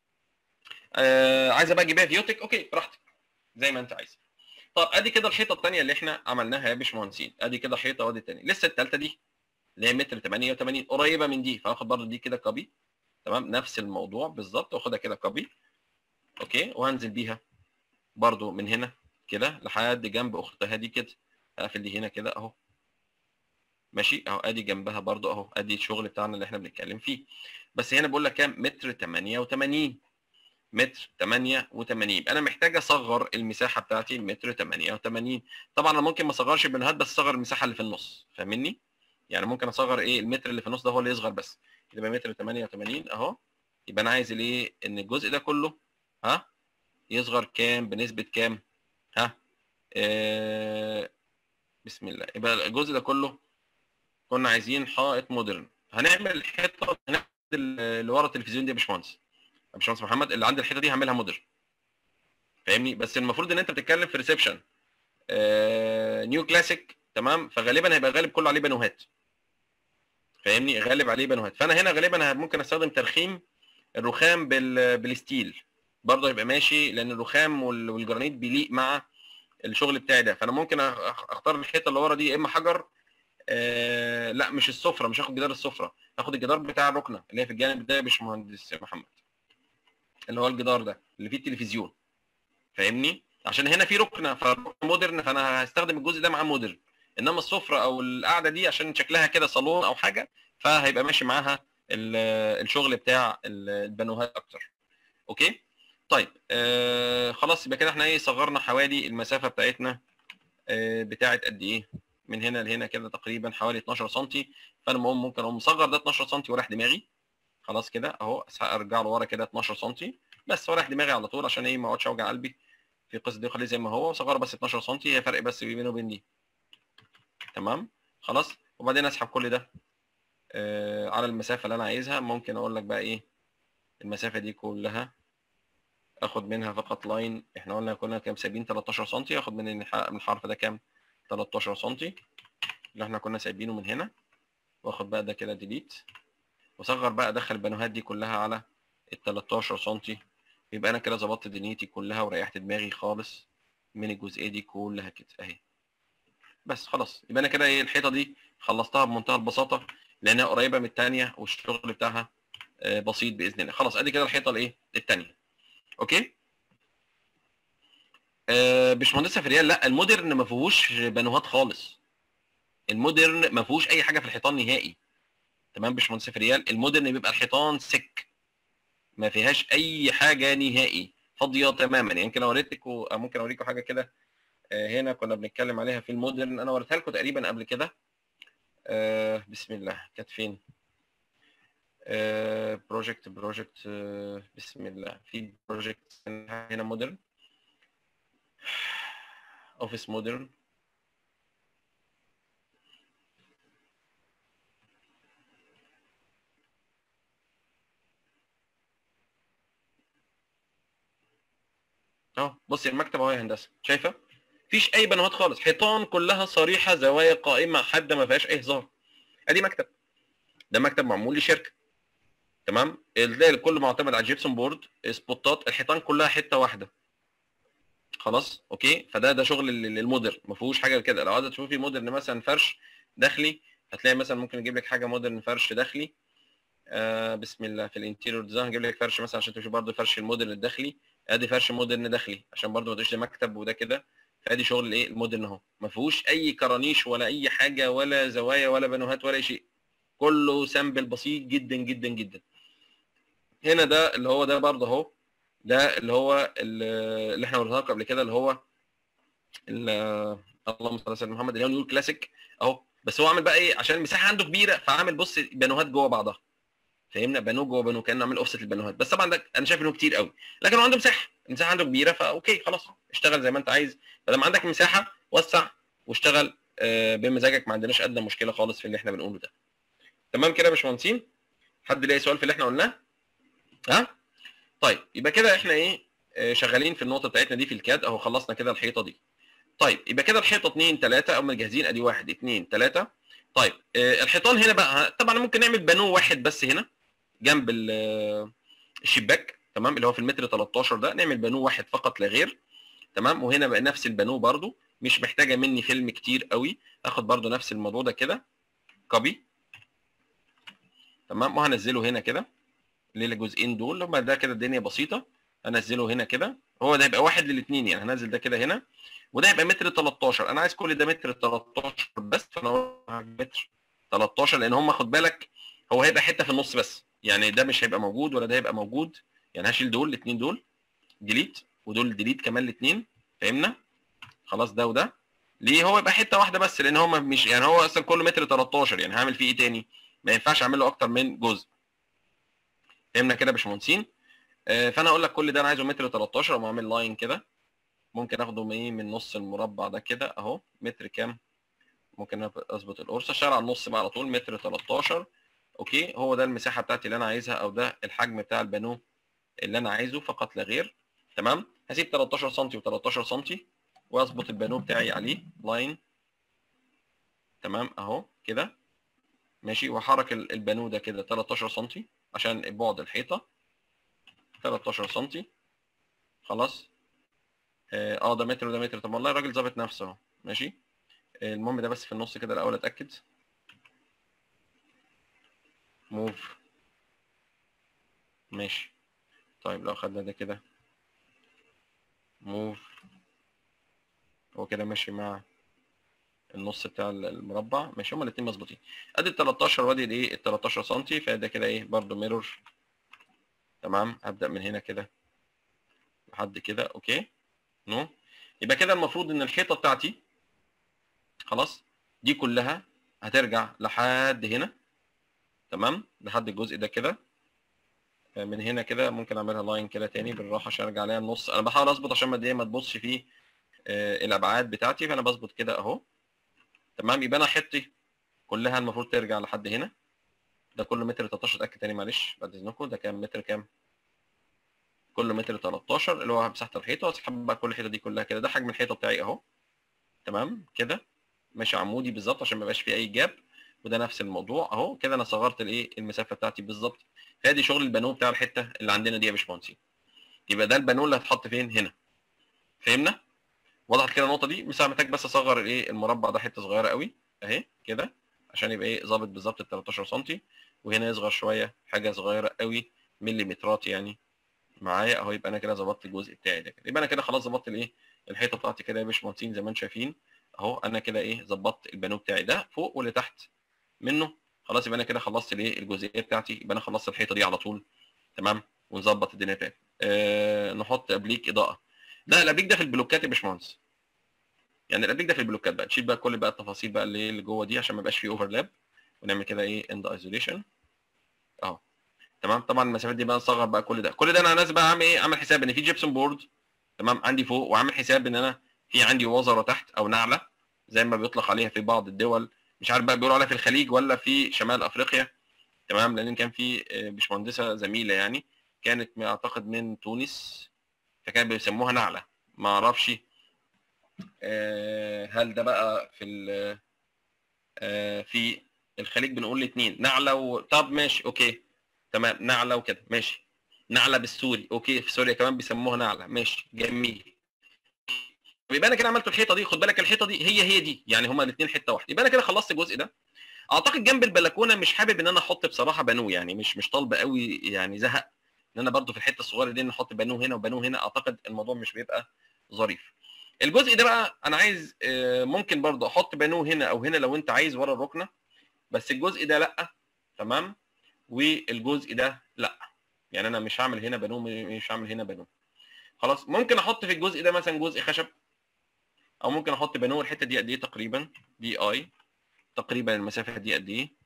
آه عايزه بقى اجيبها فيوتك اوكي براحتك زي ما انت عايز طب ادي كده الحيطه الثانيه اللي احنا عملناها يا باشمهندسين ادي كده حيطه وادي الثانيه لسه الثالثه دي اللي هي متر 88 قريبه من دي فهاخد برضه دي كده كوبي تمام نفس الموضوع بالظبط واخدها كده كوبي اوكي وهنزل بيها برضه من هنا كده لحد جنب اختها دي كده هقفل دي هنا كده اهو ماشي اهو ادي جنبها برضه اهو ادي الشغل بتاعنا اللي احنا بنتكلم فيه بس هنا بقول لك كام متر 88 متر 88 يبقى انا محتاج اصغر المساحه بتاعتي متر 88 طبعا انا ممكن ما اصغرش البنهات بس اصغر المساحه اللي في النص فاهمني يعني ممكن اصغر ايه المتر اللي في النص ده هو اللي يصغر بس يبقى متر 88 اهو يبقى انا عايز الايه ان الجزء ده كله ها يصغر كام بنسبه كام ها آه بسم الله يبقى الجزء ده كله كنا عايزين حائط مودرن هنعمل الحيطه اللي ورا التلفزيون دي يا باشمهندس باشمهندس محمد اللي عند الحيطه دي هعملها مودرن فاهمني بس المفروض ان انت بتتكلم في ريسبشن آه نيو كلاسيك تمام فغالبا هيبقى غالب كله عليه بنوهات فاهمني غالب عليه بنوهات فانا هنا غالبا ممكن استخدم ترخيم الرخام بال... بالستيل برضه هيبقى ماشي لان الرخام والجرانيت بيليق مع الشغل بتاعي ده فانا ممكن اختار الحيطه اللي ورا دي يا اما حجر آه لا مش السفره مش هاخد جدار السفره هاخد الجدار بتاع الركنه اللي هي في الجانب ده يا باشمهندس محمد اللي هو الجدار ده اللي فيه التلفزيون فاهمني عشان هنا في ركنه فركنه مودرن فانا هستخدم الجزء ده معاه مودرن انما السفره او القعده دي عشان شكلها كده صالون او حاجه فهيبقى ماشي معاها الشغل بتاع البانوهات اكتر اوكي طيب آه خلاص يبقى كده احنا ايه صغرنا حوالي المسافه بتاعتنا آه بتاعه قد ايه من هنا لهنا كده تقريبا حوالي 12 سم فانا ممكن اقوم مصغر ده 12 سم وراح دماغي خلاص كده اهو ارجع له كده 12 سم بس وراح دماغي على طول عشان ايه ما اقعدش اوجع قلبي في قصه دي خليه زي ما هو صغره بس 12 سم هي فرق بس بينه وبين دي تمام خلاص وبعدين اسحب كل ده آه على المسافه اللي انا عايزها ممكن اقول لك بقى ايه المسافه دي كلها اخد منها فقط لاين احنا قلنا كنا كام سايبين 13 سم اخد من الحرف ده كام 13 سم اللي احنا كنا سايبينه من هنا واخد بقى ده كده ديليت واصغر بقى ادخل البانوهات دي كلها على ال 13 سم يبقى انا كده ظبطت دنيتي كلها وريحت دماغي خالص من الجزئيه دي كلها كده اهي بس خلاص يبقى انا كده ايه الحيطه دي خلصتها بمنتهى البساطه لانها قريبه من الثانيه والشغل بتاعها آه، بسيط باذن الله خلاص ادي كده الحيطه الايه الثانيه اوكي آه، باشمهندسه فريال لا المودرن ما فيهوش بانوهات خالص المودرن ما فيهوش اي حاجه في الحيطان نهائي تمام باشمهندسه فريال المودرن بيبقى الحيطان سك ما فيهاش اي حاجه نهائي فاضيه تماما يعني يمكن اوريتك و- أو ممكن اوريكم حاجه كده آه، هنا كنا بنتكلم عليها في المودرن انا وريتها لكم تقريبا قبل كده آه، بسم الله كانت فين بروجكت بروجكت بسم الله في بروجكت هنا مودرن اوفيس مودرن اهو بصي المكتب اهو يا هندسه شايفه مفيش اي بنوات خالص حيطان كلها صريحه زوايا قائمه حاده ما فيهاش اي هزار ادي مكتب ده مكتب معمول لشركه تمام تلاقي الكل معتمد على الجيبسون بورد سبوتات الحيطان كلها حته واحده خلاص اوكي فده ده شغل ال- المودرن ما فيهوش حاجه كده لو عايزه تشوفي مودرن مثلا فرش داخلي هتلاقي مثلا ممكن اجيب لك حاجه مودرن فرش داخلي آه بسم الله في الانتيريور ديزاين هجيب لك فرش مثلا عشان تشوف برضه فرش المودرن الداخلي ادي فرش مودرن داخلي عشان برضه ما تقولش ده مكتب وده كده فادي شغل الايه المودرن اهو ما فيهوش اي كرانيش ولا اي حاجه ولا زوايا ولا بانوهات ولا أي شيء كله سامبل بسيط جدا جدا جدا هنا ده اللي هو ده برضه اهو ده اللي هو ال- اللي احنا قلنا لكم قبل كده اللي هو ال- اللهم صل على سيدنا محمد اللي هو نيو كلاسيك اهو بس هو عامل بقى ايه عشان المساحه عنده كبيره فعامل بص بانوهات جوه بعضها فهمنا بانو جوه بانو كانه عامل اوفست البانوهات بس طبعا ده انا شايف انه كتير قوي لكن هو عنده مساحه المساحه عنده كبيره فاوكي خلاص اشتغل زي ما انت عايز فلما عندك مساحه وسع واشتغل آه، بمزاجك ما عندناش ادنى مشكله خالص في اللي احنا بنقوله ده تمام كده يا باشمهندسين حد لاقي سؤال في اللي احنا قلناه ها طيب يبقى كده احنا ايه آه، شغالين في النقطه بتاعتنا دي في الكاد اهو خلصنا كده الحيطه دي طيب يبقى كده الحيطه 2 3 هم جاهزين ادي 1 2 3 طيب آه، الحيطان هنا بقى طبعا ممكن نعمل بانو واحد بس هنا جنب ال- آه، الشباك تمام اللي هو في المتر 13 ده نعمل بانو واحد فقط لا غير تمام وهنا بقى نفس البانو برضو مش محتاجه مني فيلم كتير قوي اخد برضو نفس الموضوع ده كده كوبي تمام وهنزله هنا كده للجزئين دول هما ده كده الدنيا بسيطه هنزله هنا كده هو ده يبقى واحد للاثنين يعني هنزل ده كده هنا وده يبقى متر 13 انا عايز كل ده متر 13 بس فانا هقول متر 13 لان هم خد بالك هو هيبقى حته في النص بس يعني ده مش هيبقى موجود ولا ده هيبقى موجود يعني هشيل دول الاثنين دول ديليت ودول ديليت كمان الاثنين فهمنا خلاص ده وده ليه هو يبقى حته واحده بس لان هو مش يعني هو اصلا كله متر 13 يعني هعمل فيه ايه تاني ما ينفعش اعمل له اكتر من جزء فهمنا كده يا باشمهندسين آه، فانا اقول لك كل ده انا عايزه متر 13 اقوم اعمل لاين كده ممكن اخده من ايه من نص المربع ده كده اهو متر كام ممكن اظبط القرصه اشتغل على النص بقى على طول متر 13 اوكي هو ده المساحه بتاعتي اللي انا عايزها او ده الحجم بتاع البانو اللي انا عايزه فقط لا غير تمام هسيب 13 سم و13 سم واظبط البانو بتاعي عليه لاين تمام اهو كده ماشي وحرك ال- البانو ده كده 13 سم عشان بعد الحيطه 13 سم خلاص اه آه، ده متر وده متر طب والله الراجل ظابط نفسه اهو ماشي آه، المهم ده بس في النص كده الاول اتاكد موف ماشي طيب لو خدنا ده كده موف هو كده ماشي مع النص بتاع المربع ماشي هما الاتنين مظبوطين ادي ال 13 وادي الايه ال 13 سم فده كده ايه برضو ميرور تمام ابدا من هنا كده لحد كده اوكي نو يبقى كده المفروض ان الحيطه بتاعتي خلاص دي كلها هترجع لحد هنا تمام لحد الجزء ده كده آه، من هنا كده ممكن اعملها لاين كده تاني بالراحه عشان ارجع عليها النص انا بحاول اظبط عشان ما دي ما تبصش فيه آه، الابعاد بتاعتي فانا بظبط كده اهو تمام يبقى انا حيطتي كلها المفروض ترجع لحد هنا ده كله متر 13 اتاكد تاني معلش بعد اذنكم ده كام متر كام كله متر 13 اللي هو مساحه الحيطه اسحب بقى كل الحيطه دي كلها كده ده حجم الحيطه بتاعي اهو تمام كده ماشي عمودي بالظبط عشان ما يبقاش فيه اي جاب وده نفس الموضوع اهو كده انا صغرت الايه المسافه بتاعتي بالظبط فادي شغل البانو بتاع الحته اللي عندنا دي يا باشمهندسين يبقى ده البانو اللي هتحط فين هنا فهمنا وضحت كده النقطه دي بس انا محتاج بس اصغر الايه المربع ده حته صغيره قوي اهي كده عشان يبقى ايه ظابط بالظبط ال 13 سم وهنا يصغر شويه حاجه صغيره قوي مليمترات يعني معايا اهو يبقى انا كده ظبطت الجزء بتاعي ده كده يبقى انا كده خلاص ظبطت الايه الحيطه بتاعتي كده يا باشمهندسين زي ما انتم شايفين اهو انا كده ايه ظبطت البانو بتاعي ده فوق واللي تحت منه خلاص يبقى انا كده خلصت الايه الجزئيه بتاعتي يبقى انا خلصت الحيطه دي على طول تمام ونظبط الدنيا تاني آه نحط ابليك اضاءه ده الابليك ده في البلوكات يا باشمهندس يعني الابليك ده في البلوكات بقى تشيل بقى كل بقى التفاصيل بقى اللي اللي جوه دي عشان ما يبقاش فيه اوفرلاب ونعمل كده ايه اند ايزوليشن اهو تمام طبعا المسافات دي بقى نصغر بقى كل ده كل ده انا لازم بقى اعمل ايه اعمل حساب ان في جيبسون بورد تمام عندي فوق وعامل حساب ان انا في عندي وزره تحت او نعله زي ما بيطلق عليها في بعض الدول مش عارف بقى بيقولوا عليها في الخليج ولا في شمال افريقيا تمام لان كان في آه، باشمهندسه زميله يعني كانت من- اعتقد من تونس فكانوا بيسموها نعله ما اعرفش آه، هل ده بقى في ال- آه، في الخليج بنقول الاثنين نعله و... طب ماشي اوكي تمام نعله وكده ماشي نعله بالسوري اوكي في سوريا كمان بيسموها نعله ماشي جميل يبقى انا كده عملت الحيطه دي خد بالك الحيطه دي هي هي دي يعني هما الاثنين حته واحده يبقى انا كده خلصت الجزء ده اعتقد جنب البلكونه مش حابب ان انا احط بصراحه بانو يعني مش مش طالبه قوي يعني زهق ان انا برضو في الحته الصغيره دي نحط بانو هنا وبانو هنا اعتقد الموضوع مش بيبقى ظريف الجزء ده بقى انا عايز آه، ممكن برضو احط بانو هنا او هنا لو انت عايز ورا الركنه بس الجزء ده لا تمام والجزء ده لا يعني انا مش هعمل هنا بانو مش هعمل هنا بانو خلاص ممكن احط في الجزء ده مثلا جزء خشب او ممكن احط بانو الحته دي قد ايه تقريبا دي اي تقريبا المسافه دي قد ايه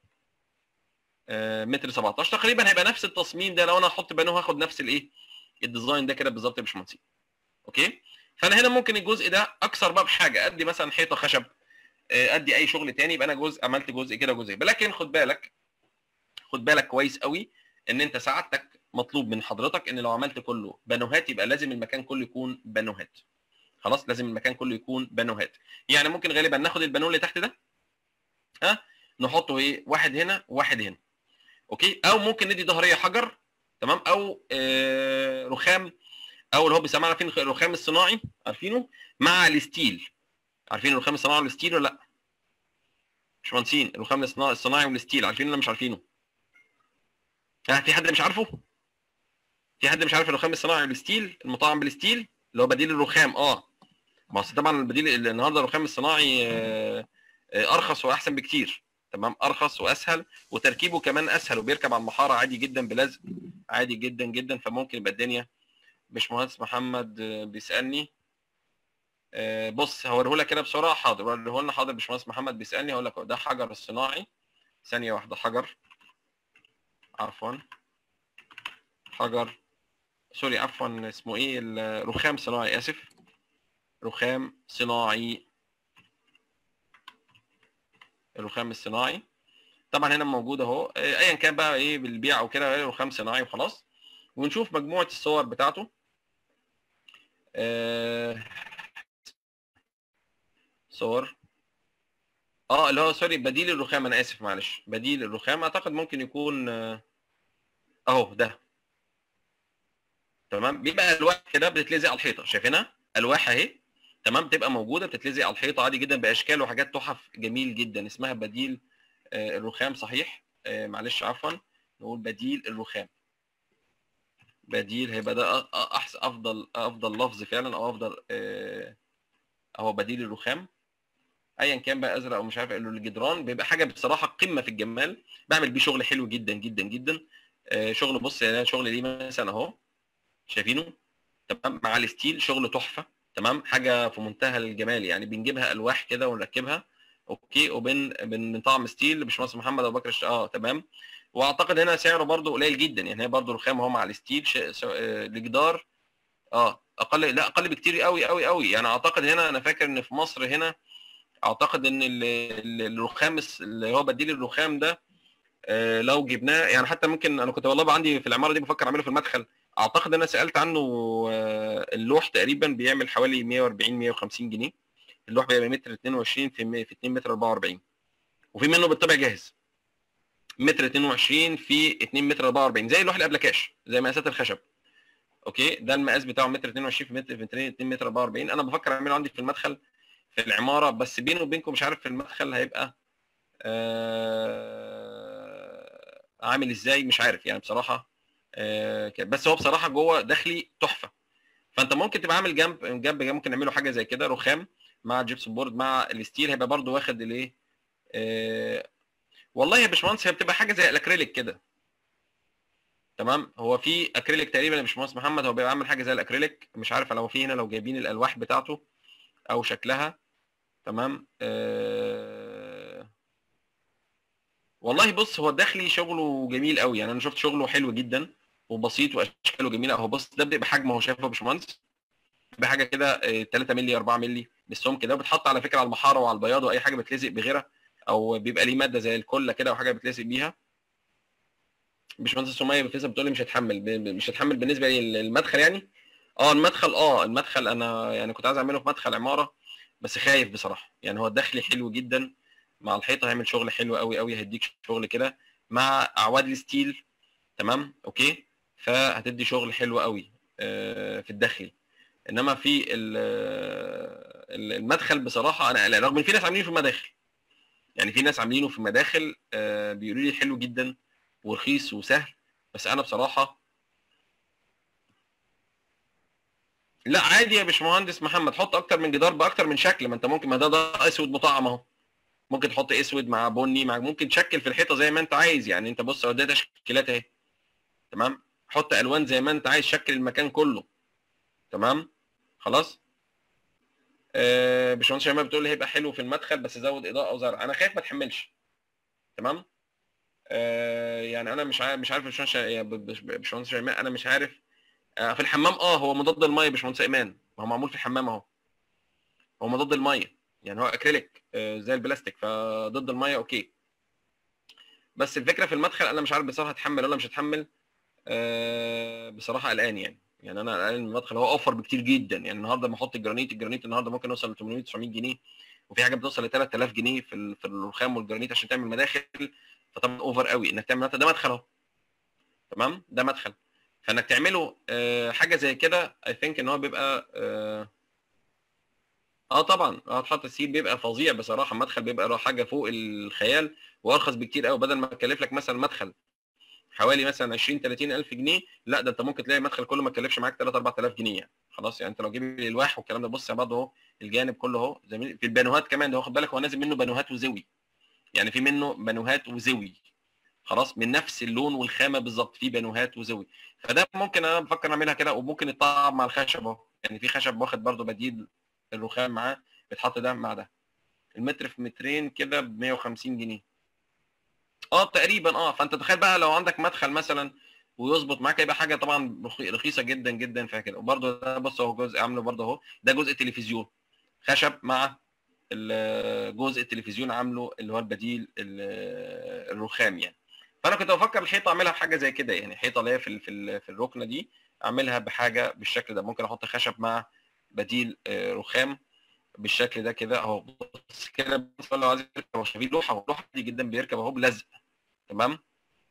آه، متر 17 تقريبا هيبقى نفس التصميم ده لو انا احط بانو هاخد نفس الايه الديزاين ده كده بالظبط يا باشمهندسين اوكي فانا هنا ممكن الجزء ده اكسر بقى بحاجه ادي مثلا حيطه خشب آه، ادي اي شغل تاني يبقى انا جزء عملت جزء كده جزء لكن خد بالك خد بالك كويس قوي ان انت سعادتك مطلوب من حضرتك ان لو عملت كله بانوهات يبقى لازم المكان كله يكون بانوهات خلاص لازم المكان كله يكون بانوهات يعني ممكن غالبا ناخد البانو اللي تحت ده ها نحطه ايه واحد هنا وواحد هنا اوكي او ممكن ندي ظهريه حجر تمام او آه رخام او اللي هو بيسموه عارفين الرخام الصناعي عارفينه مع الستيل عارفين الرخام الصناعي والستيل ولا لا مش مهندسين الرخام الصناعي الصناعي والستيل عارفينه ولا مش عارفينه ها في حد مش عارفه في حد مش عارف الرخام الصناعي والستيل المطعم بالستيل اللي هو بديل الرخام اه ما أصل طبعا البديل النهارده الرخام الصناعي آه، آه، ارخص واحسن بكتير تمام ارخص واسهل وتركيبه كمان اسهل وبيركب على المحاره عادي جدا بلزق عادي جدا جدا فممكن يبقى الدنيا باشمهندس محمد آه، بيسالني آه، بص هوريه لك كده بسرعه حاضر وريه لنا حاضر باشمهندس محمد بيسالني هقول لك ده حجر الصناعي ثانيه واحده حجر عفوا حجر سوري عفوا اسمه ايه الرخام صناعي اسف رخام صناعي الرخام الصناعي طبعا هنا موجود اهو آه، ايا كان بقى ايه بالبيع او كده رخام صناعي وخلاص ونشوف مجموعه الصور بتاعته آه، صور اه اللي هو سوري بديل الرخام انا اسف معلش بديل الرخام اعتقد ممكن يكون آه، اهو ده تمام بيبقى الواح كده بتتلزق على الحيطه شايفينها الواح اهي تمام بتبقى موجوده بتتلزق على الحيطه عادي جدا باشكال وحاجات تحف جميل جدا اسمها بديل آه، الرخام صحيح آه، معلش عفوا نقول بديل الرخام بديل هيبقى ده أ- أ- احسن افضل افضل لفظ فعلا او افضل آه، اهو بديل الرخام ايا كان بقى ازرق او مش عارف اللي الجدران بيبقى حاجه بصراحه قمه في الجمال بعمل بيه شغل حلو جدا جدا جدا آه، شغل بص يعني شغل دي مثلا اهو شايفينه تمام مع الستيل شغل تحفه تمام حاجه في منتهى الجمال يعني بنجيبها الواح كده ونركبها اوكي وبن بن طعم ستيل باشمهندس محمد ابو بكر الش- اه تمام واعتقد هنا سعره برضو قليل جدا يعني هي برضو رخام اهو مع الستيل ش... س... آه، الجدار اه اقل لا اقل بكتير قوي قوي قوي يعني اعتقد هنا انا فاكر ان في مصر هنا اعتقد ان ال- ال- الرخام الس- اللي هو بديل الرخام ده آه، لو جبناه يعني حتى ممكن انا كنت والله عندي في العماره دي بفكر اعمله في المدخل اعتقد انا سالت عنه آه، اللوح تقريبا بيعمل حوالي 140 150 جنيه اللوح بيبقى متر 22 في م- في 2 متر 44 وفي منه بالطبع جاهز متر 22 في 2 متر 44 زي اللوح الابلكاش زي مقاسات الخشب اوكي ده المقاس بتاعه متر 22 في متر في مترين 2 متر 44 انا بفكر اعمله عندي في المدخل في العماره بس بيني وبينكم مش عارف في المدخل هيبقى آه عامل ازاي مش عارف يعني بصراحه آه بس هو بصراحه جوه داخلي تحفه فانت ممكن تبقى عامل جنب جنب ممكن نعمله حاجه زي كده رخام مع جيبسون بورد مع الستيل هيبقى برده واخد الايه آه والله يا باشمهندس هي بتبقى حاجه زي الاكريليك كده تمام هو في اكريليك تقريبا يا باشمهندس محمد هو بيبقى عامل حاجه زي الاكريليك مش عارف لو في هنا لو جايبين الالواح بتاعته او شكلها تمام آه والله بص هو الداخلي شغله جميل قوي يعني انا شفت شغله حلو جدا وبسيط واشكاله جميله اهو بص ده بيبقى حجمه هو شايفه يا باشمهندس بيبقى حاجه كده 3 مللي 4 مللي بالسمك ده بتحط على فكره على المحاره وعلى البياض واي حاجه بتلزق بغيرها او بيبقى ليه ماده زي الكله كده وحاجه بتلزق بيها باشمهندس سميه بفيزا بتقول لي مش هتحمل مش هتحمل بالنسبه للمدخل يعني اه المدخل اه المدخل انا يعني كنت عايز اعمله في مدخل عماره بس خايف بصراحه يعني هو الداخلي حلو جدا مع الحيطه هيعمل شغل حلو قوي قوي هيديك شغل كده مع اعواد الستيل تمام اوكي فهتدي شغل حلو قوي آه في الداخلي انما في المدخل بصراحه انا رغم ان في ناس عاملينه في المداخل يعني في ناس عاملينه في المداخل آه بيقولوا لي حلو جدا ورخيص وسهل بس انا بصراحه لا عادي يا باشمهندس محمد حط اكتر من جدار باكتر من شكل ما انت ممكن ما ده ده اسود مطعم اهو ممكن تحط اسود مع بني مع ممكن تشكل في الحيطه زي ما انت عايز يعني انت بص ده تشكيلات اهي تمام حط الوان زي ما انت عايز شكل المكان كله تمام خلاص آه باشمهندس شيماء بتقول لي هيبقى حلو في المدخل بس زود اضاءه وزرع انا خايف ما تحملش تمام آه يعني انا مش عارف مش عارف باشمهندس شيماء انا مش عارف آه في الحمام اه هو مضاد الميه يا باشمهندس ايمان ما هو معمول في الحمام اهو هو مضاد الميه يعني هو اكريليك آه زي البلاستيك فضد الميه اوكي بس الفكره في المدخل انا مش عارف بصراحه هتحمل ولا مش هتحمل آه بصراحه قلقان يعني يعني انا قلقان من المدخل هو اوفر بكتير جدا يعني النهارده لما احط الجرانيت الجرانيت النهارده ممكن يوصل ل 800 900 جنيه وفي حاجه بتوصل ل 3000 جنيه في في الرخام والجرانيت عشان تعمل مداخل فطبعا اوفر قوي انك تعمل ده مدخل اهو تمام ده مدخل فانك تعمله آه حاجه زي كده اي ثينك ان هو بيبقى اه, آه طبعا هتحط السيل بيبقى فظيع بصراحه المدخل بيبقى حاجه فوق الخيال وارخص بكتير قوي بدل ما تكلف لك مثلا مدخل حوالي مثلا 20 30 الف جنيه لا ده انت ممكن تلاقي مدخل كله ما تكلفش معاك 3 4000 جنيه يعني خلاص يعني انت لو جيب الالواح والكلام ده بص يا بعض اهو الجانب كله اهو زي في البانوهات كمان ده واخد بالك هو نازل منه بانوهات وزوي يعني في منه بانوهات وزوي خلاص من نفس اللون والخامه بالظبط في بانوهات وزوي فده ممكن انا بفكر اعملها كده وممكن يتطعم مع الخشب اهو يعني في خشب واخد برده بديل الرخام معاه بيتحط ده مع ده المتر في مترين كده ب 150 جنيه اه تقريبا اه فانت تخيل بقى لو عندك مدخل مثلا ويظبط معاك يبقى حاجه طبعا رخيصه جدا جدا فيها كده وبرده ده بص اهو جزء عامله برده اهو ده جزء تلفزيون خشب مع جزء التلفزيون عامله اللي هو البديل الرخام يعني فانا كنت بفكر الحيطه اعملها بحاجه زي كده يعني حيطه اللي هي في في, في الركنه دي اعملها بحاجه بالشكل ده ممكن احط خشب مع بديل رخام بالشكل ده كده اهو بص كده بص لو عايز يركب هو شايفين لوحه لوحه دي جدا بيركب اهو بلزق تمام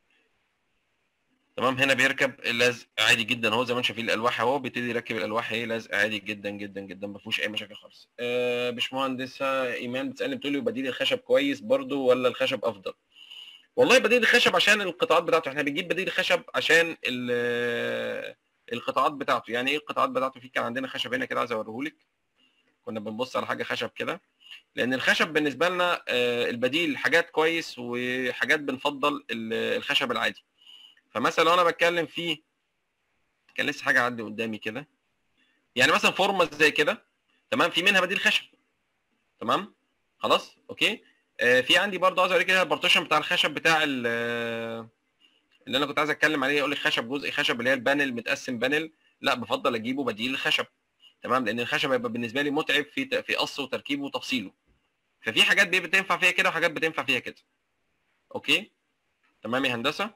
تمام هنا بيركب اللزق عادي جدا اهو زي ما انتم شايفين الالواح اهو بيبتدي يركب الالواح اهي لزق عادي جدا جدا جدا ما فيهوش اي مشاكل خالص آه باشمهندسه ايمان بتسالني بتقول لي بديل الخشب كويس برضو ولا الخشب افضل والله بديل الخشب عشان القطاعات بتاعته احنا بنجيب بديل الخشب عشان القطاعات بتاعته يعني ايه القطاعات بتاعته في كان عندنا خشب هنا كده عايز اوريهولك كنا بنبص على حاجه خشب كده لان الخشب بالنسبه لنا البديل حاجات كويس وحاجات بنفضل الخشب العادي فمثلا لو انا بتكلم في كان لسه حاجه عندي قدامي كده يعني مثلا فورمه زي كده تمام في منها بديل خشب تمام خلاص اوكي آه في عندي برضه عايز اوريك كده البارتيشن بتاع الخشب بتاع اللي انا كنت عايز اتكلم عليه يقول لك خشب جزء خشب اللي هي البانل متقسم بانل لا بفضل اجيبه بديل الخشب تمام لان الخشب هيبقى بالنسبه لي متعب في في قصه وتركيبه وتفصيله ففي حاجات بتنفع فيها كده وحاجات بتنفع فيها كده اوكي تمام يا هندسه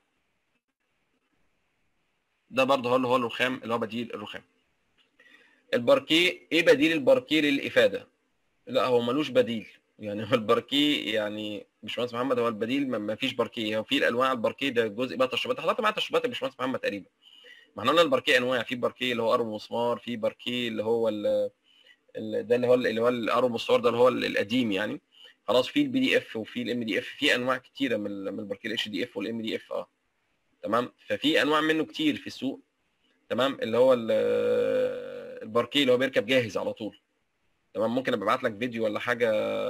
ده برضه هو اللي هو الرخام اللي هو بديل الرخام الباركيه ايه بديل الباركيه للافاده لا هو ملوش بديل يعني هو الباركيه يعني باشمهندس محمد هو البديل ما فيش باركيه هو في الانواع الباركيه ده جزء بقى تشطيبات حضرتك معايا تشطيبات يا باشمهندس محمد تقريبا ما احنا قلنا الباركيه انواع في باركيه اللي هو قرب مسمار في باركيه اللي هو ال ال- ده اللي هو اللي هو القرب مسمار ده اللي هو ال- القديم يعني خلاص في البي دي اف وفي الام دي اف في انواع كتيره من ال- من الباركيه الاتش دي اف والام دي اف اه تمام ففي انواع منه كتير في السوق تمام اللي هو ال- الباركيه اللي هو بيركب جاهز على طول تمام ممكن ابقى ابعت لك فيديو ولا حاجه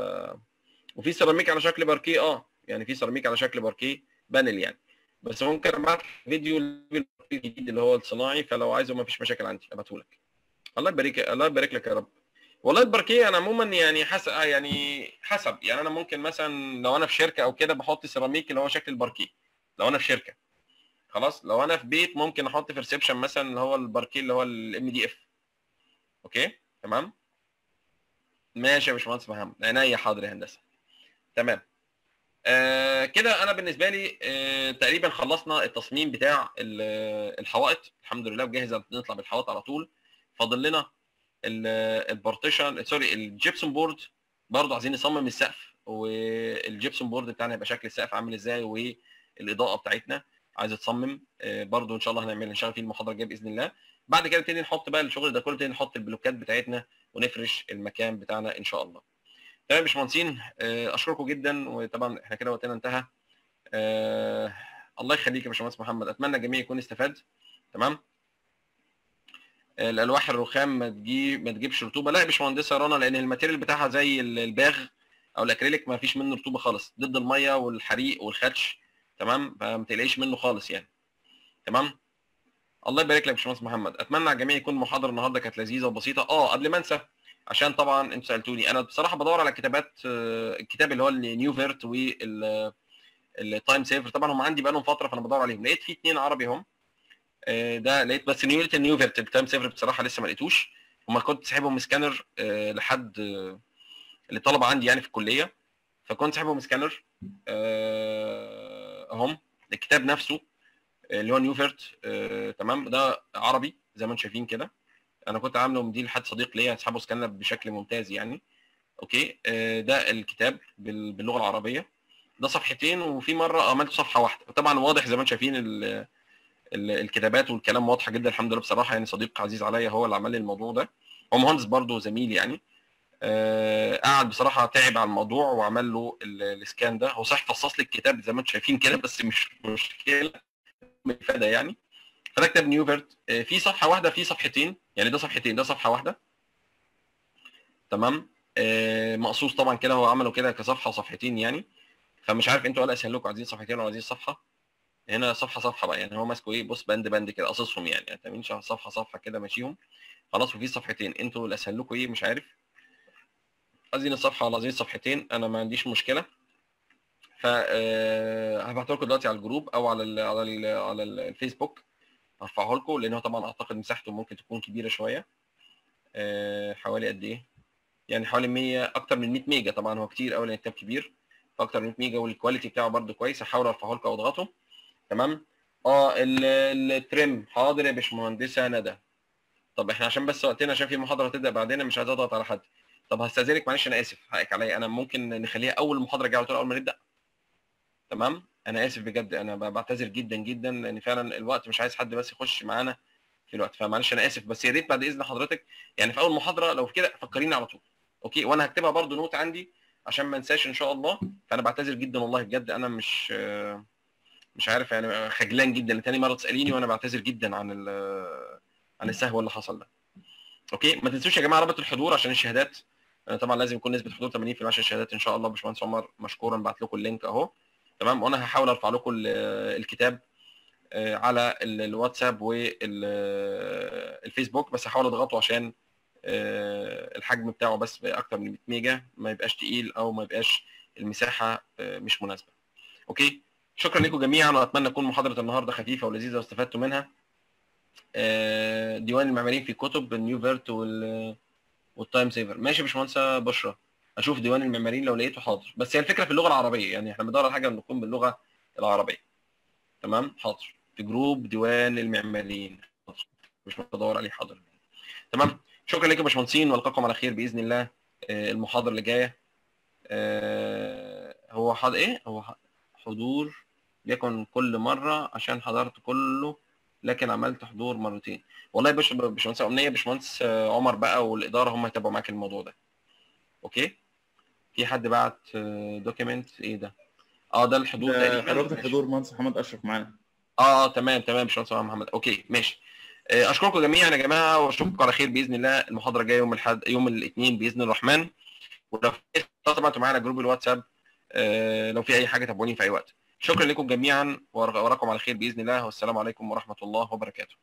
وفي سيراميك على شكل باركيه اه يعني في سيراميك على شكل باركيه بانل يعني بس ممكن ابعت لك فيديو الباركيه الجديد اللي هو الصناعي فلو عايزه ما فيش مشاكل عندي ابعته لك الله يبارك الله يبارك لك يا رب والله الباركيه انا عموما يعني حسب يعني حسب يعني انا ممكن مثلا لو انا في شركه او كده بحط سيراميك اللي هو شكل الباركيه لو انا في شركه خلاص لو انا في بيت ممكن احط في ريسبشن مثلا اللي هو الباركيه اللي هو الام دي اف اوكي تمام ماشي يا باشمهندس محمد عينيا حاضر يا هندسه تمام آه كده انا بالنسبه لي آه تقريبا خلصنا التصميم بتاع ال- الحوائط الحمد لله وجاهز نطلع بالحوائط على طول فاضل لنا ال- البارتيشن سوري الجبسون بورد برضه عايزين نصمم السقف والجبسون بورد بتاعنا يبقى شكل السقف عامل ازاي والاضاءه بتاعتنا عايز تصمم آه، برضه ان شاء الله هنعمل نشتغل فيه المحاضره الجايه باذن الله بعد كده نبتدي نحط بقى الشغل ده كله نبتدي نحط البلوكات بتاعتنا ونفرش المكان بتاعنا ان شاء الله تمام يا باشمهندسين آه، اشكركم جدا وطبعا احنا كده وقتنا انتهى آه، الله يخليك يا باشمهندس محمد اتمنى الجميع يكون استفاد تمام آه، الالواح الرخام ما تجيب ما تجيبش رطوبه لا يا باشمهندسه رنا لان الماتيريال بتاعها زي ال- الباغ او الاكريليك ما فيش منه رطوبه خالص ضد الميه والحريق والخدش تمام فما تقلقيش منه خالص يعني تمام الله يبارك لك يا باشمهندس محمد اتمنى على الجميع يكون المحاضره النهارده كانت لذيذه وبسيطه اه قبل ما انسى عشان طبعا انتوا سالتوني انا بصراحه بدور على كتابات آه، الكتاب اللي هو النيو فيرت وال التايم سيفر طبعا هم عندي بقالهم فتره فانا بدور عليهم لقيت في اثنين عربي هم آه، ده لقيت بس نيو النيو فيرت التايم سيفر بصراحه لسه ما لقيتهم هما كنت ساحبهم سكانر آه، لحد آه، اللي طلبه عندي يعني في الكليه فكنت ساحبهم سكانر آه، اهم الكتاب نفسه آه، اللي هو نيو فيرت آه، تمام ده عربي زي ما انتم شايفين كده انا كنت عامله مدير لحد صديق ليا اسحبه سكانر بشكل ممتاز يعني اوكي آه، ده الكتاب بال- باللغه العربيه ده صفحتين وفي مره عملت صفحه واحده طبعا واضح زي ما انتم شايفين ال- ال- الكتابات والكلام واضحه جدا الحمد لله بصراحه يعني صديق عزيز عليا هو اللي عمل لي الموضوع ده هو مهندس برضه زميل يعني آه، قعد بصراحه تعب على الموضوع وعمل له ال- الاسكان ده هو صحيح فصص لي الكتاب زي ما انتم شايفين كده بس مش مشكله افاده يعني فده كتاب نيوفرت آه، في صفحه واحده في صفحتين يعني ده صفحتين ده صفحه واحده تمام آه، مقصوص طبعا كده هو عمله كده كصفحه وصفحتين يعني فمش عارف انتوا ولا اسهل لكم عايزين صفحتين ولا عايزين صفحه هنا صفحه صفحه بقى يعني هو ماسكه ايه بص بند بند كده قصصهم يعني يعني تمام صفحه صفحه كده ماشيهم خلاص وفي صفحتين انتوا اللي اسهل لكم ايه مش عارف عايزين الصفحه ولا عايزين الصفحتين انا ما عنديش مشكله ف هبعته لكم دلوقتي على الجروب او على ال على ال على ال- الفيسبوك هرفعه لكم لان هو طبعا اعتقد مساحته ممكن تكون كبيره شويه آه، حوالي قد ايه يعني حوالي 100 اكتر من 100 ميجا طبعا هو كتير قوي لان الكتاب كبير فاكتر من 100 ميجا والكواليتي بتاعه برده كويس هحاول ارفعه لكم او اضغطه تمام اه ال- الترم حاضر يا باشمهندسه ندى طب احنا عشان بس وقتنا عشان في محاضره هتبدا بعدين مش عايز اضغط على حد طب هستاذنك معلش انا اسف حقك عليا انا ممكن نخليها اول محاضره جايه على طول اول ما نبدا تمام انا اسف بجد انا ب- بعتذر جدا جدا لان فعلا الوقت مش عايز حد بس يخش معانا في الوقت فمعلش انا اسف بس يا ريت بعد اذن حضرتك يعني في اول محاضره لو كده فكريني على طول اوكي وانا هكتبها برضو نوت عندي عشان ما انساش ان شاء الله فانا بعتذر جدا والله بجد انا مش آه، مش عارف يعني خجلان جدا تاني مره تساليني وانا بعتذر جدا عن ال- عن السهو اللي حصل ده اوكي ما تنسوش يا جماعه رابط الحضور عشان الشهادات آه، طبعا لازم يكون نسبه حضور 80% عشان الشهادات ان شاء الله باشمهندس عمر مشكورا بعت لكم اللينك اهو تمام وانا هحاول ارفع لكم ال- الكتاب آه، على ال- الواتساب والفيسبوك بس هحاول اضغطه عشان آه، الحجم بتاعه بس اكتر من 100 ميجا ما يبقاش تقيل او ما يبقاش المساحه آه، مش مناسبه اوكي شكرا لكم جميعا واتمنى تكون محاضره النهارده خفيفه ولذيذه واستفدتوا منها آه، ديوان المعماريين في كتب النيو فيرت وال والتايم سيفر ماشي يا باشمهندسه بشرى اشوف ديوان المعماريين لو لقيته حاضر بس هي الفكره في اللغه العربيه يعني احنا بندور على حاجه تكون باللغه العربيه تمام حاضر في جروب ديوان المعماريين حاضر مش بدور عليه حاضر تمام شكرا لكم يا باشمهندسين والقاكم على خير باذن الله آه، المحاضره اللي جايه آه، هو حاضر ايه هو ح- حضور يكن كل مره عشان حضرت كله لكن عملت حضور مرتين والله يا باش- باشمهندس امنيه باشمهندس آه، عمر بقى والاداره هم هيتابعوا معاك الموضوع ده اوكي في حد بعت دوكيمنت ايه ده اه ده الحضور ده تقريبا حضرتك ماشي. حضور مهندس محمد اشرف معانا اه اه تمام تمام باشمهندس محمد اوكي ماشي آه، اشكركم جميعا يا جماعه واشوفكم على خير باذن الله المحاضره الجايه يوم الاحد يوم الاثنين باذن الرحمن ولو في طبعا انتوا معانا جروب الواتساب آه، لو في اي حاجه تابعوني في اي وقت شكرا لكم جميعا وأراكم على خير باذن الله والسلام عليكم ورحمه الله وبركاته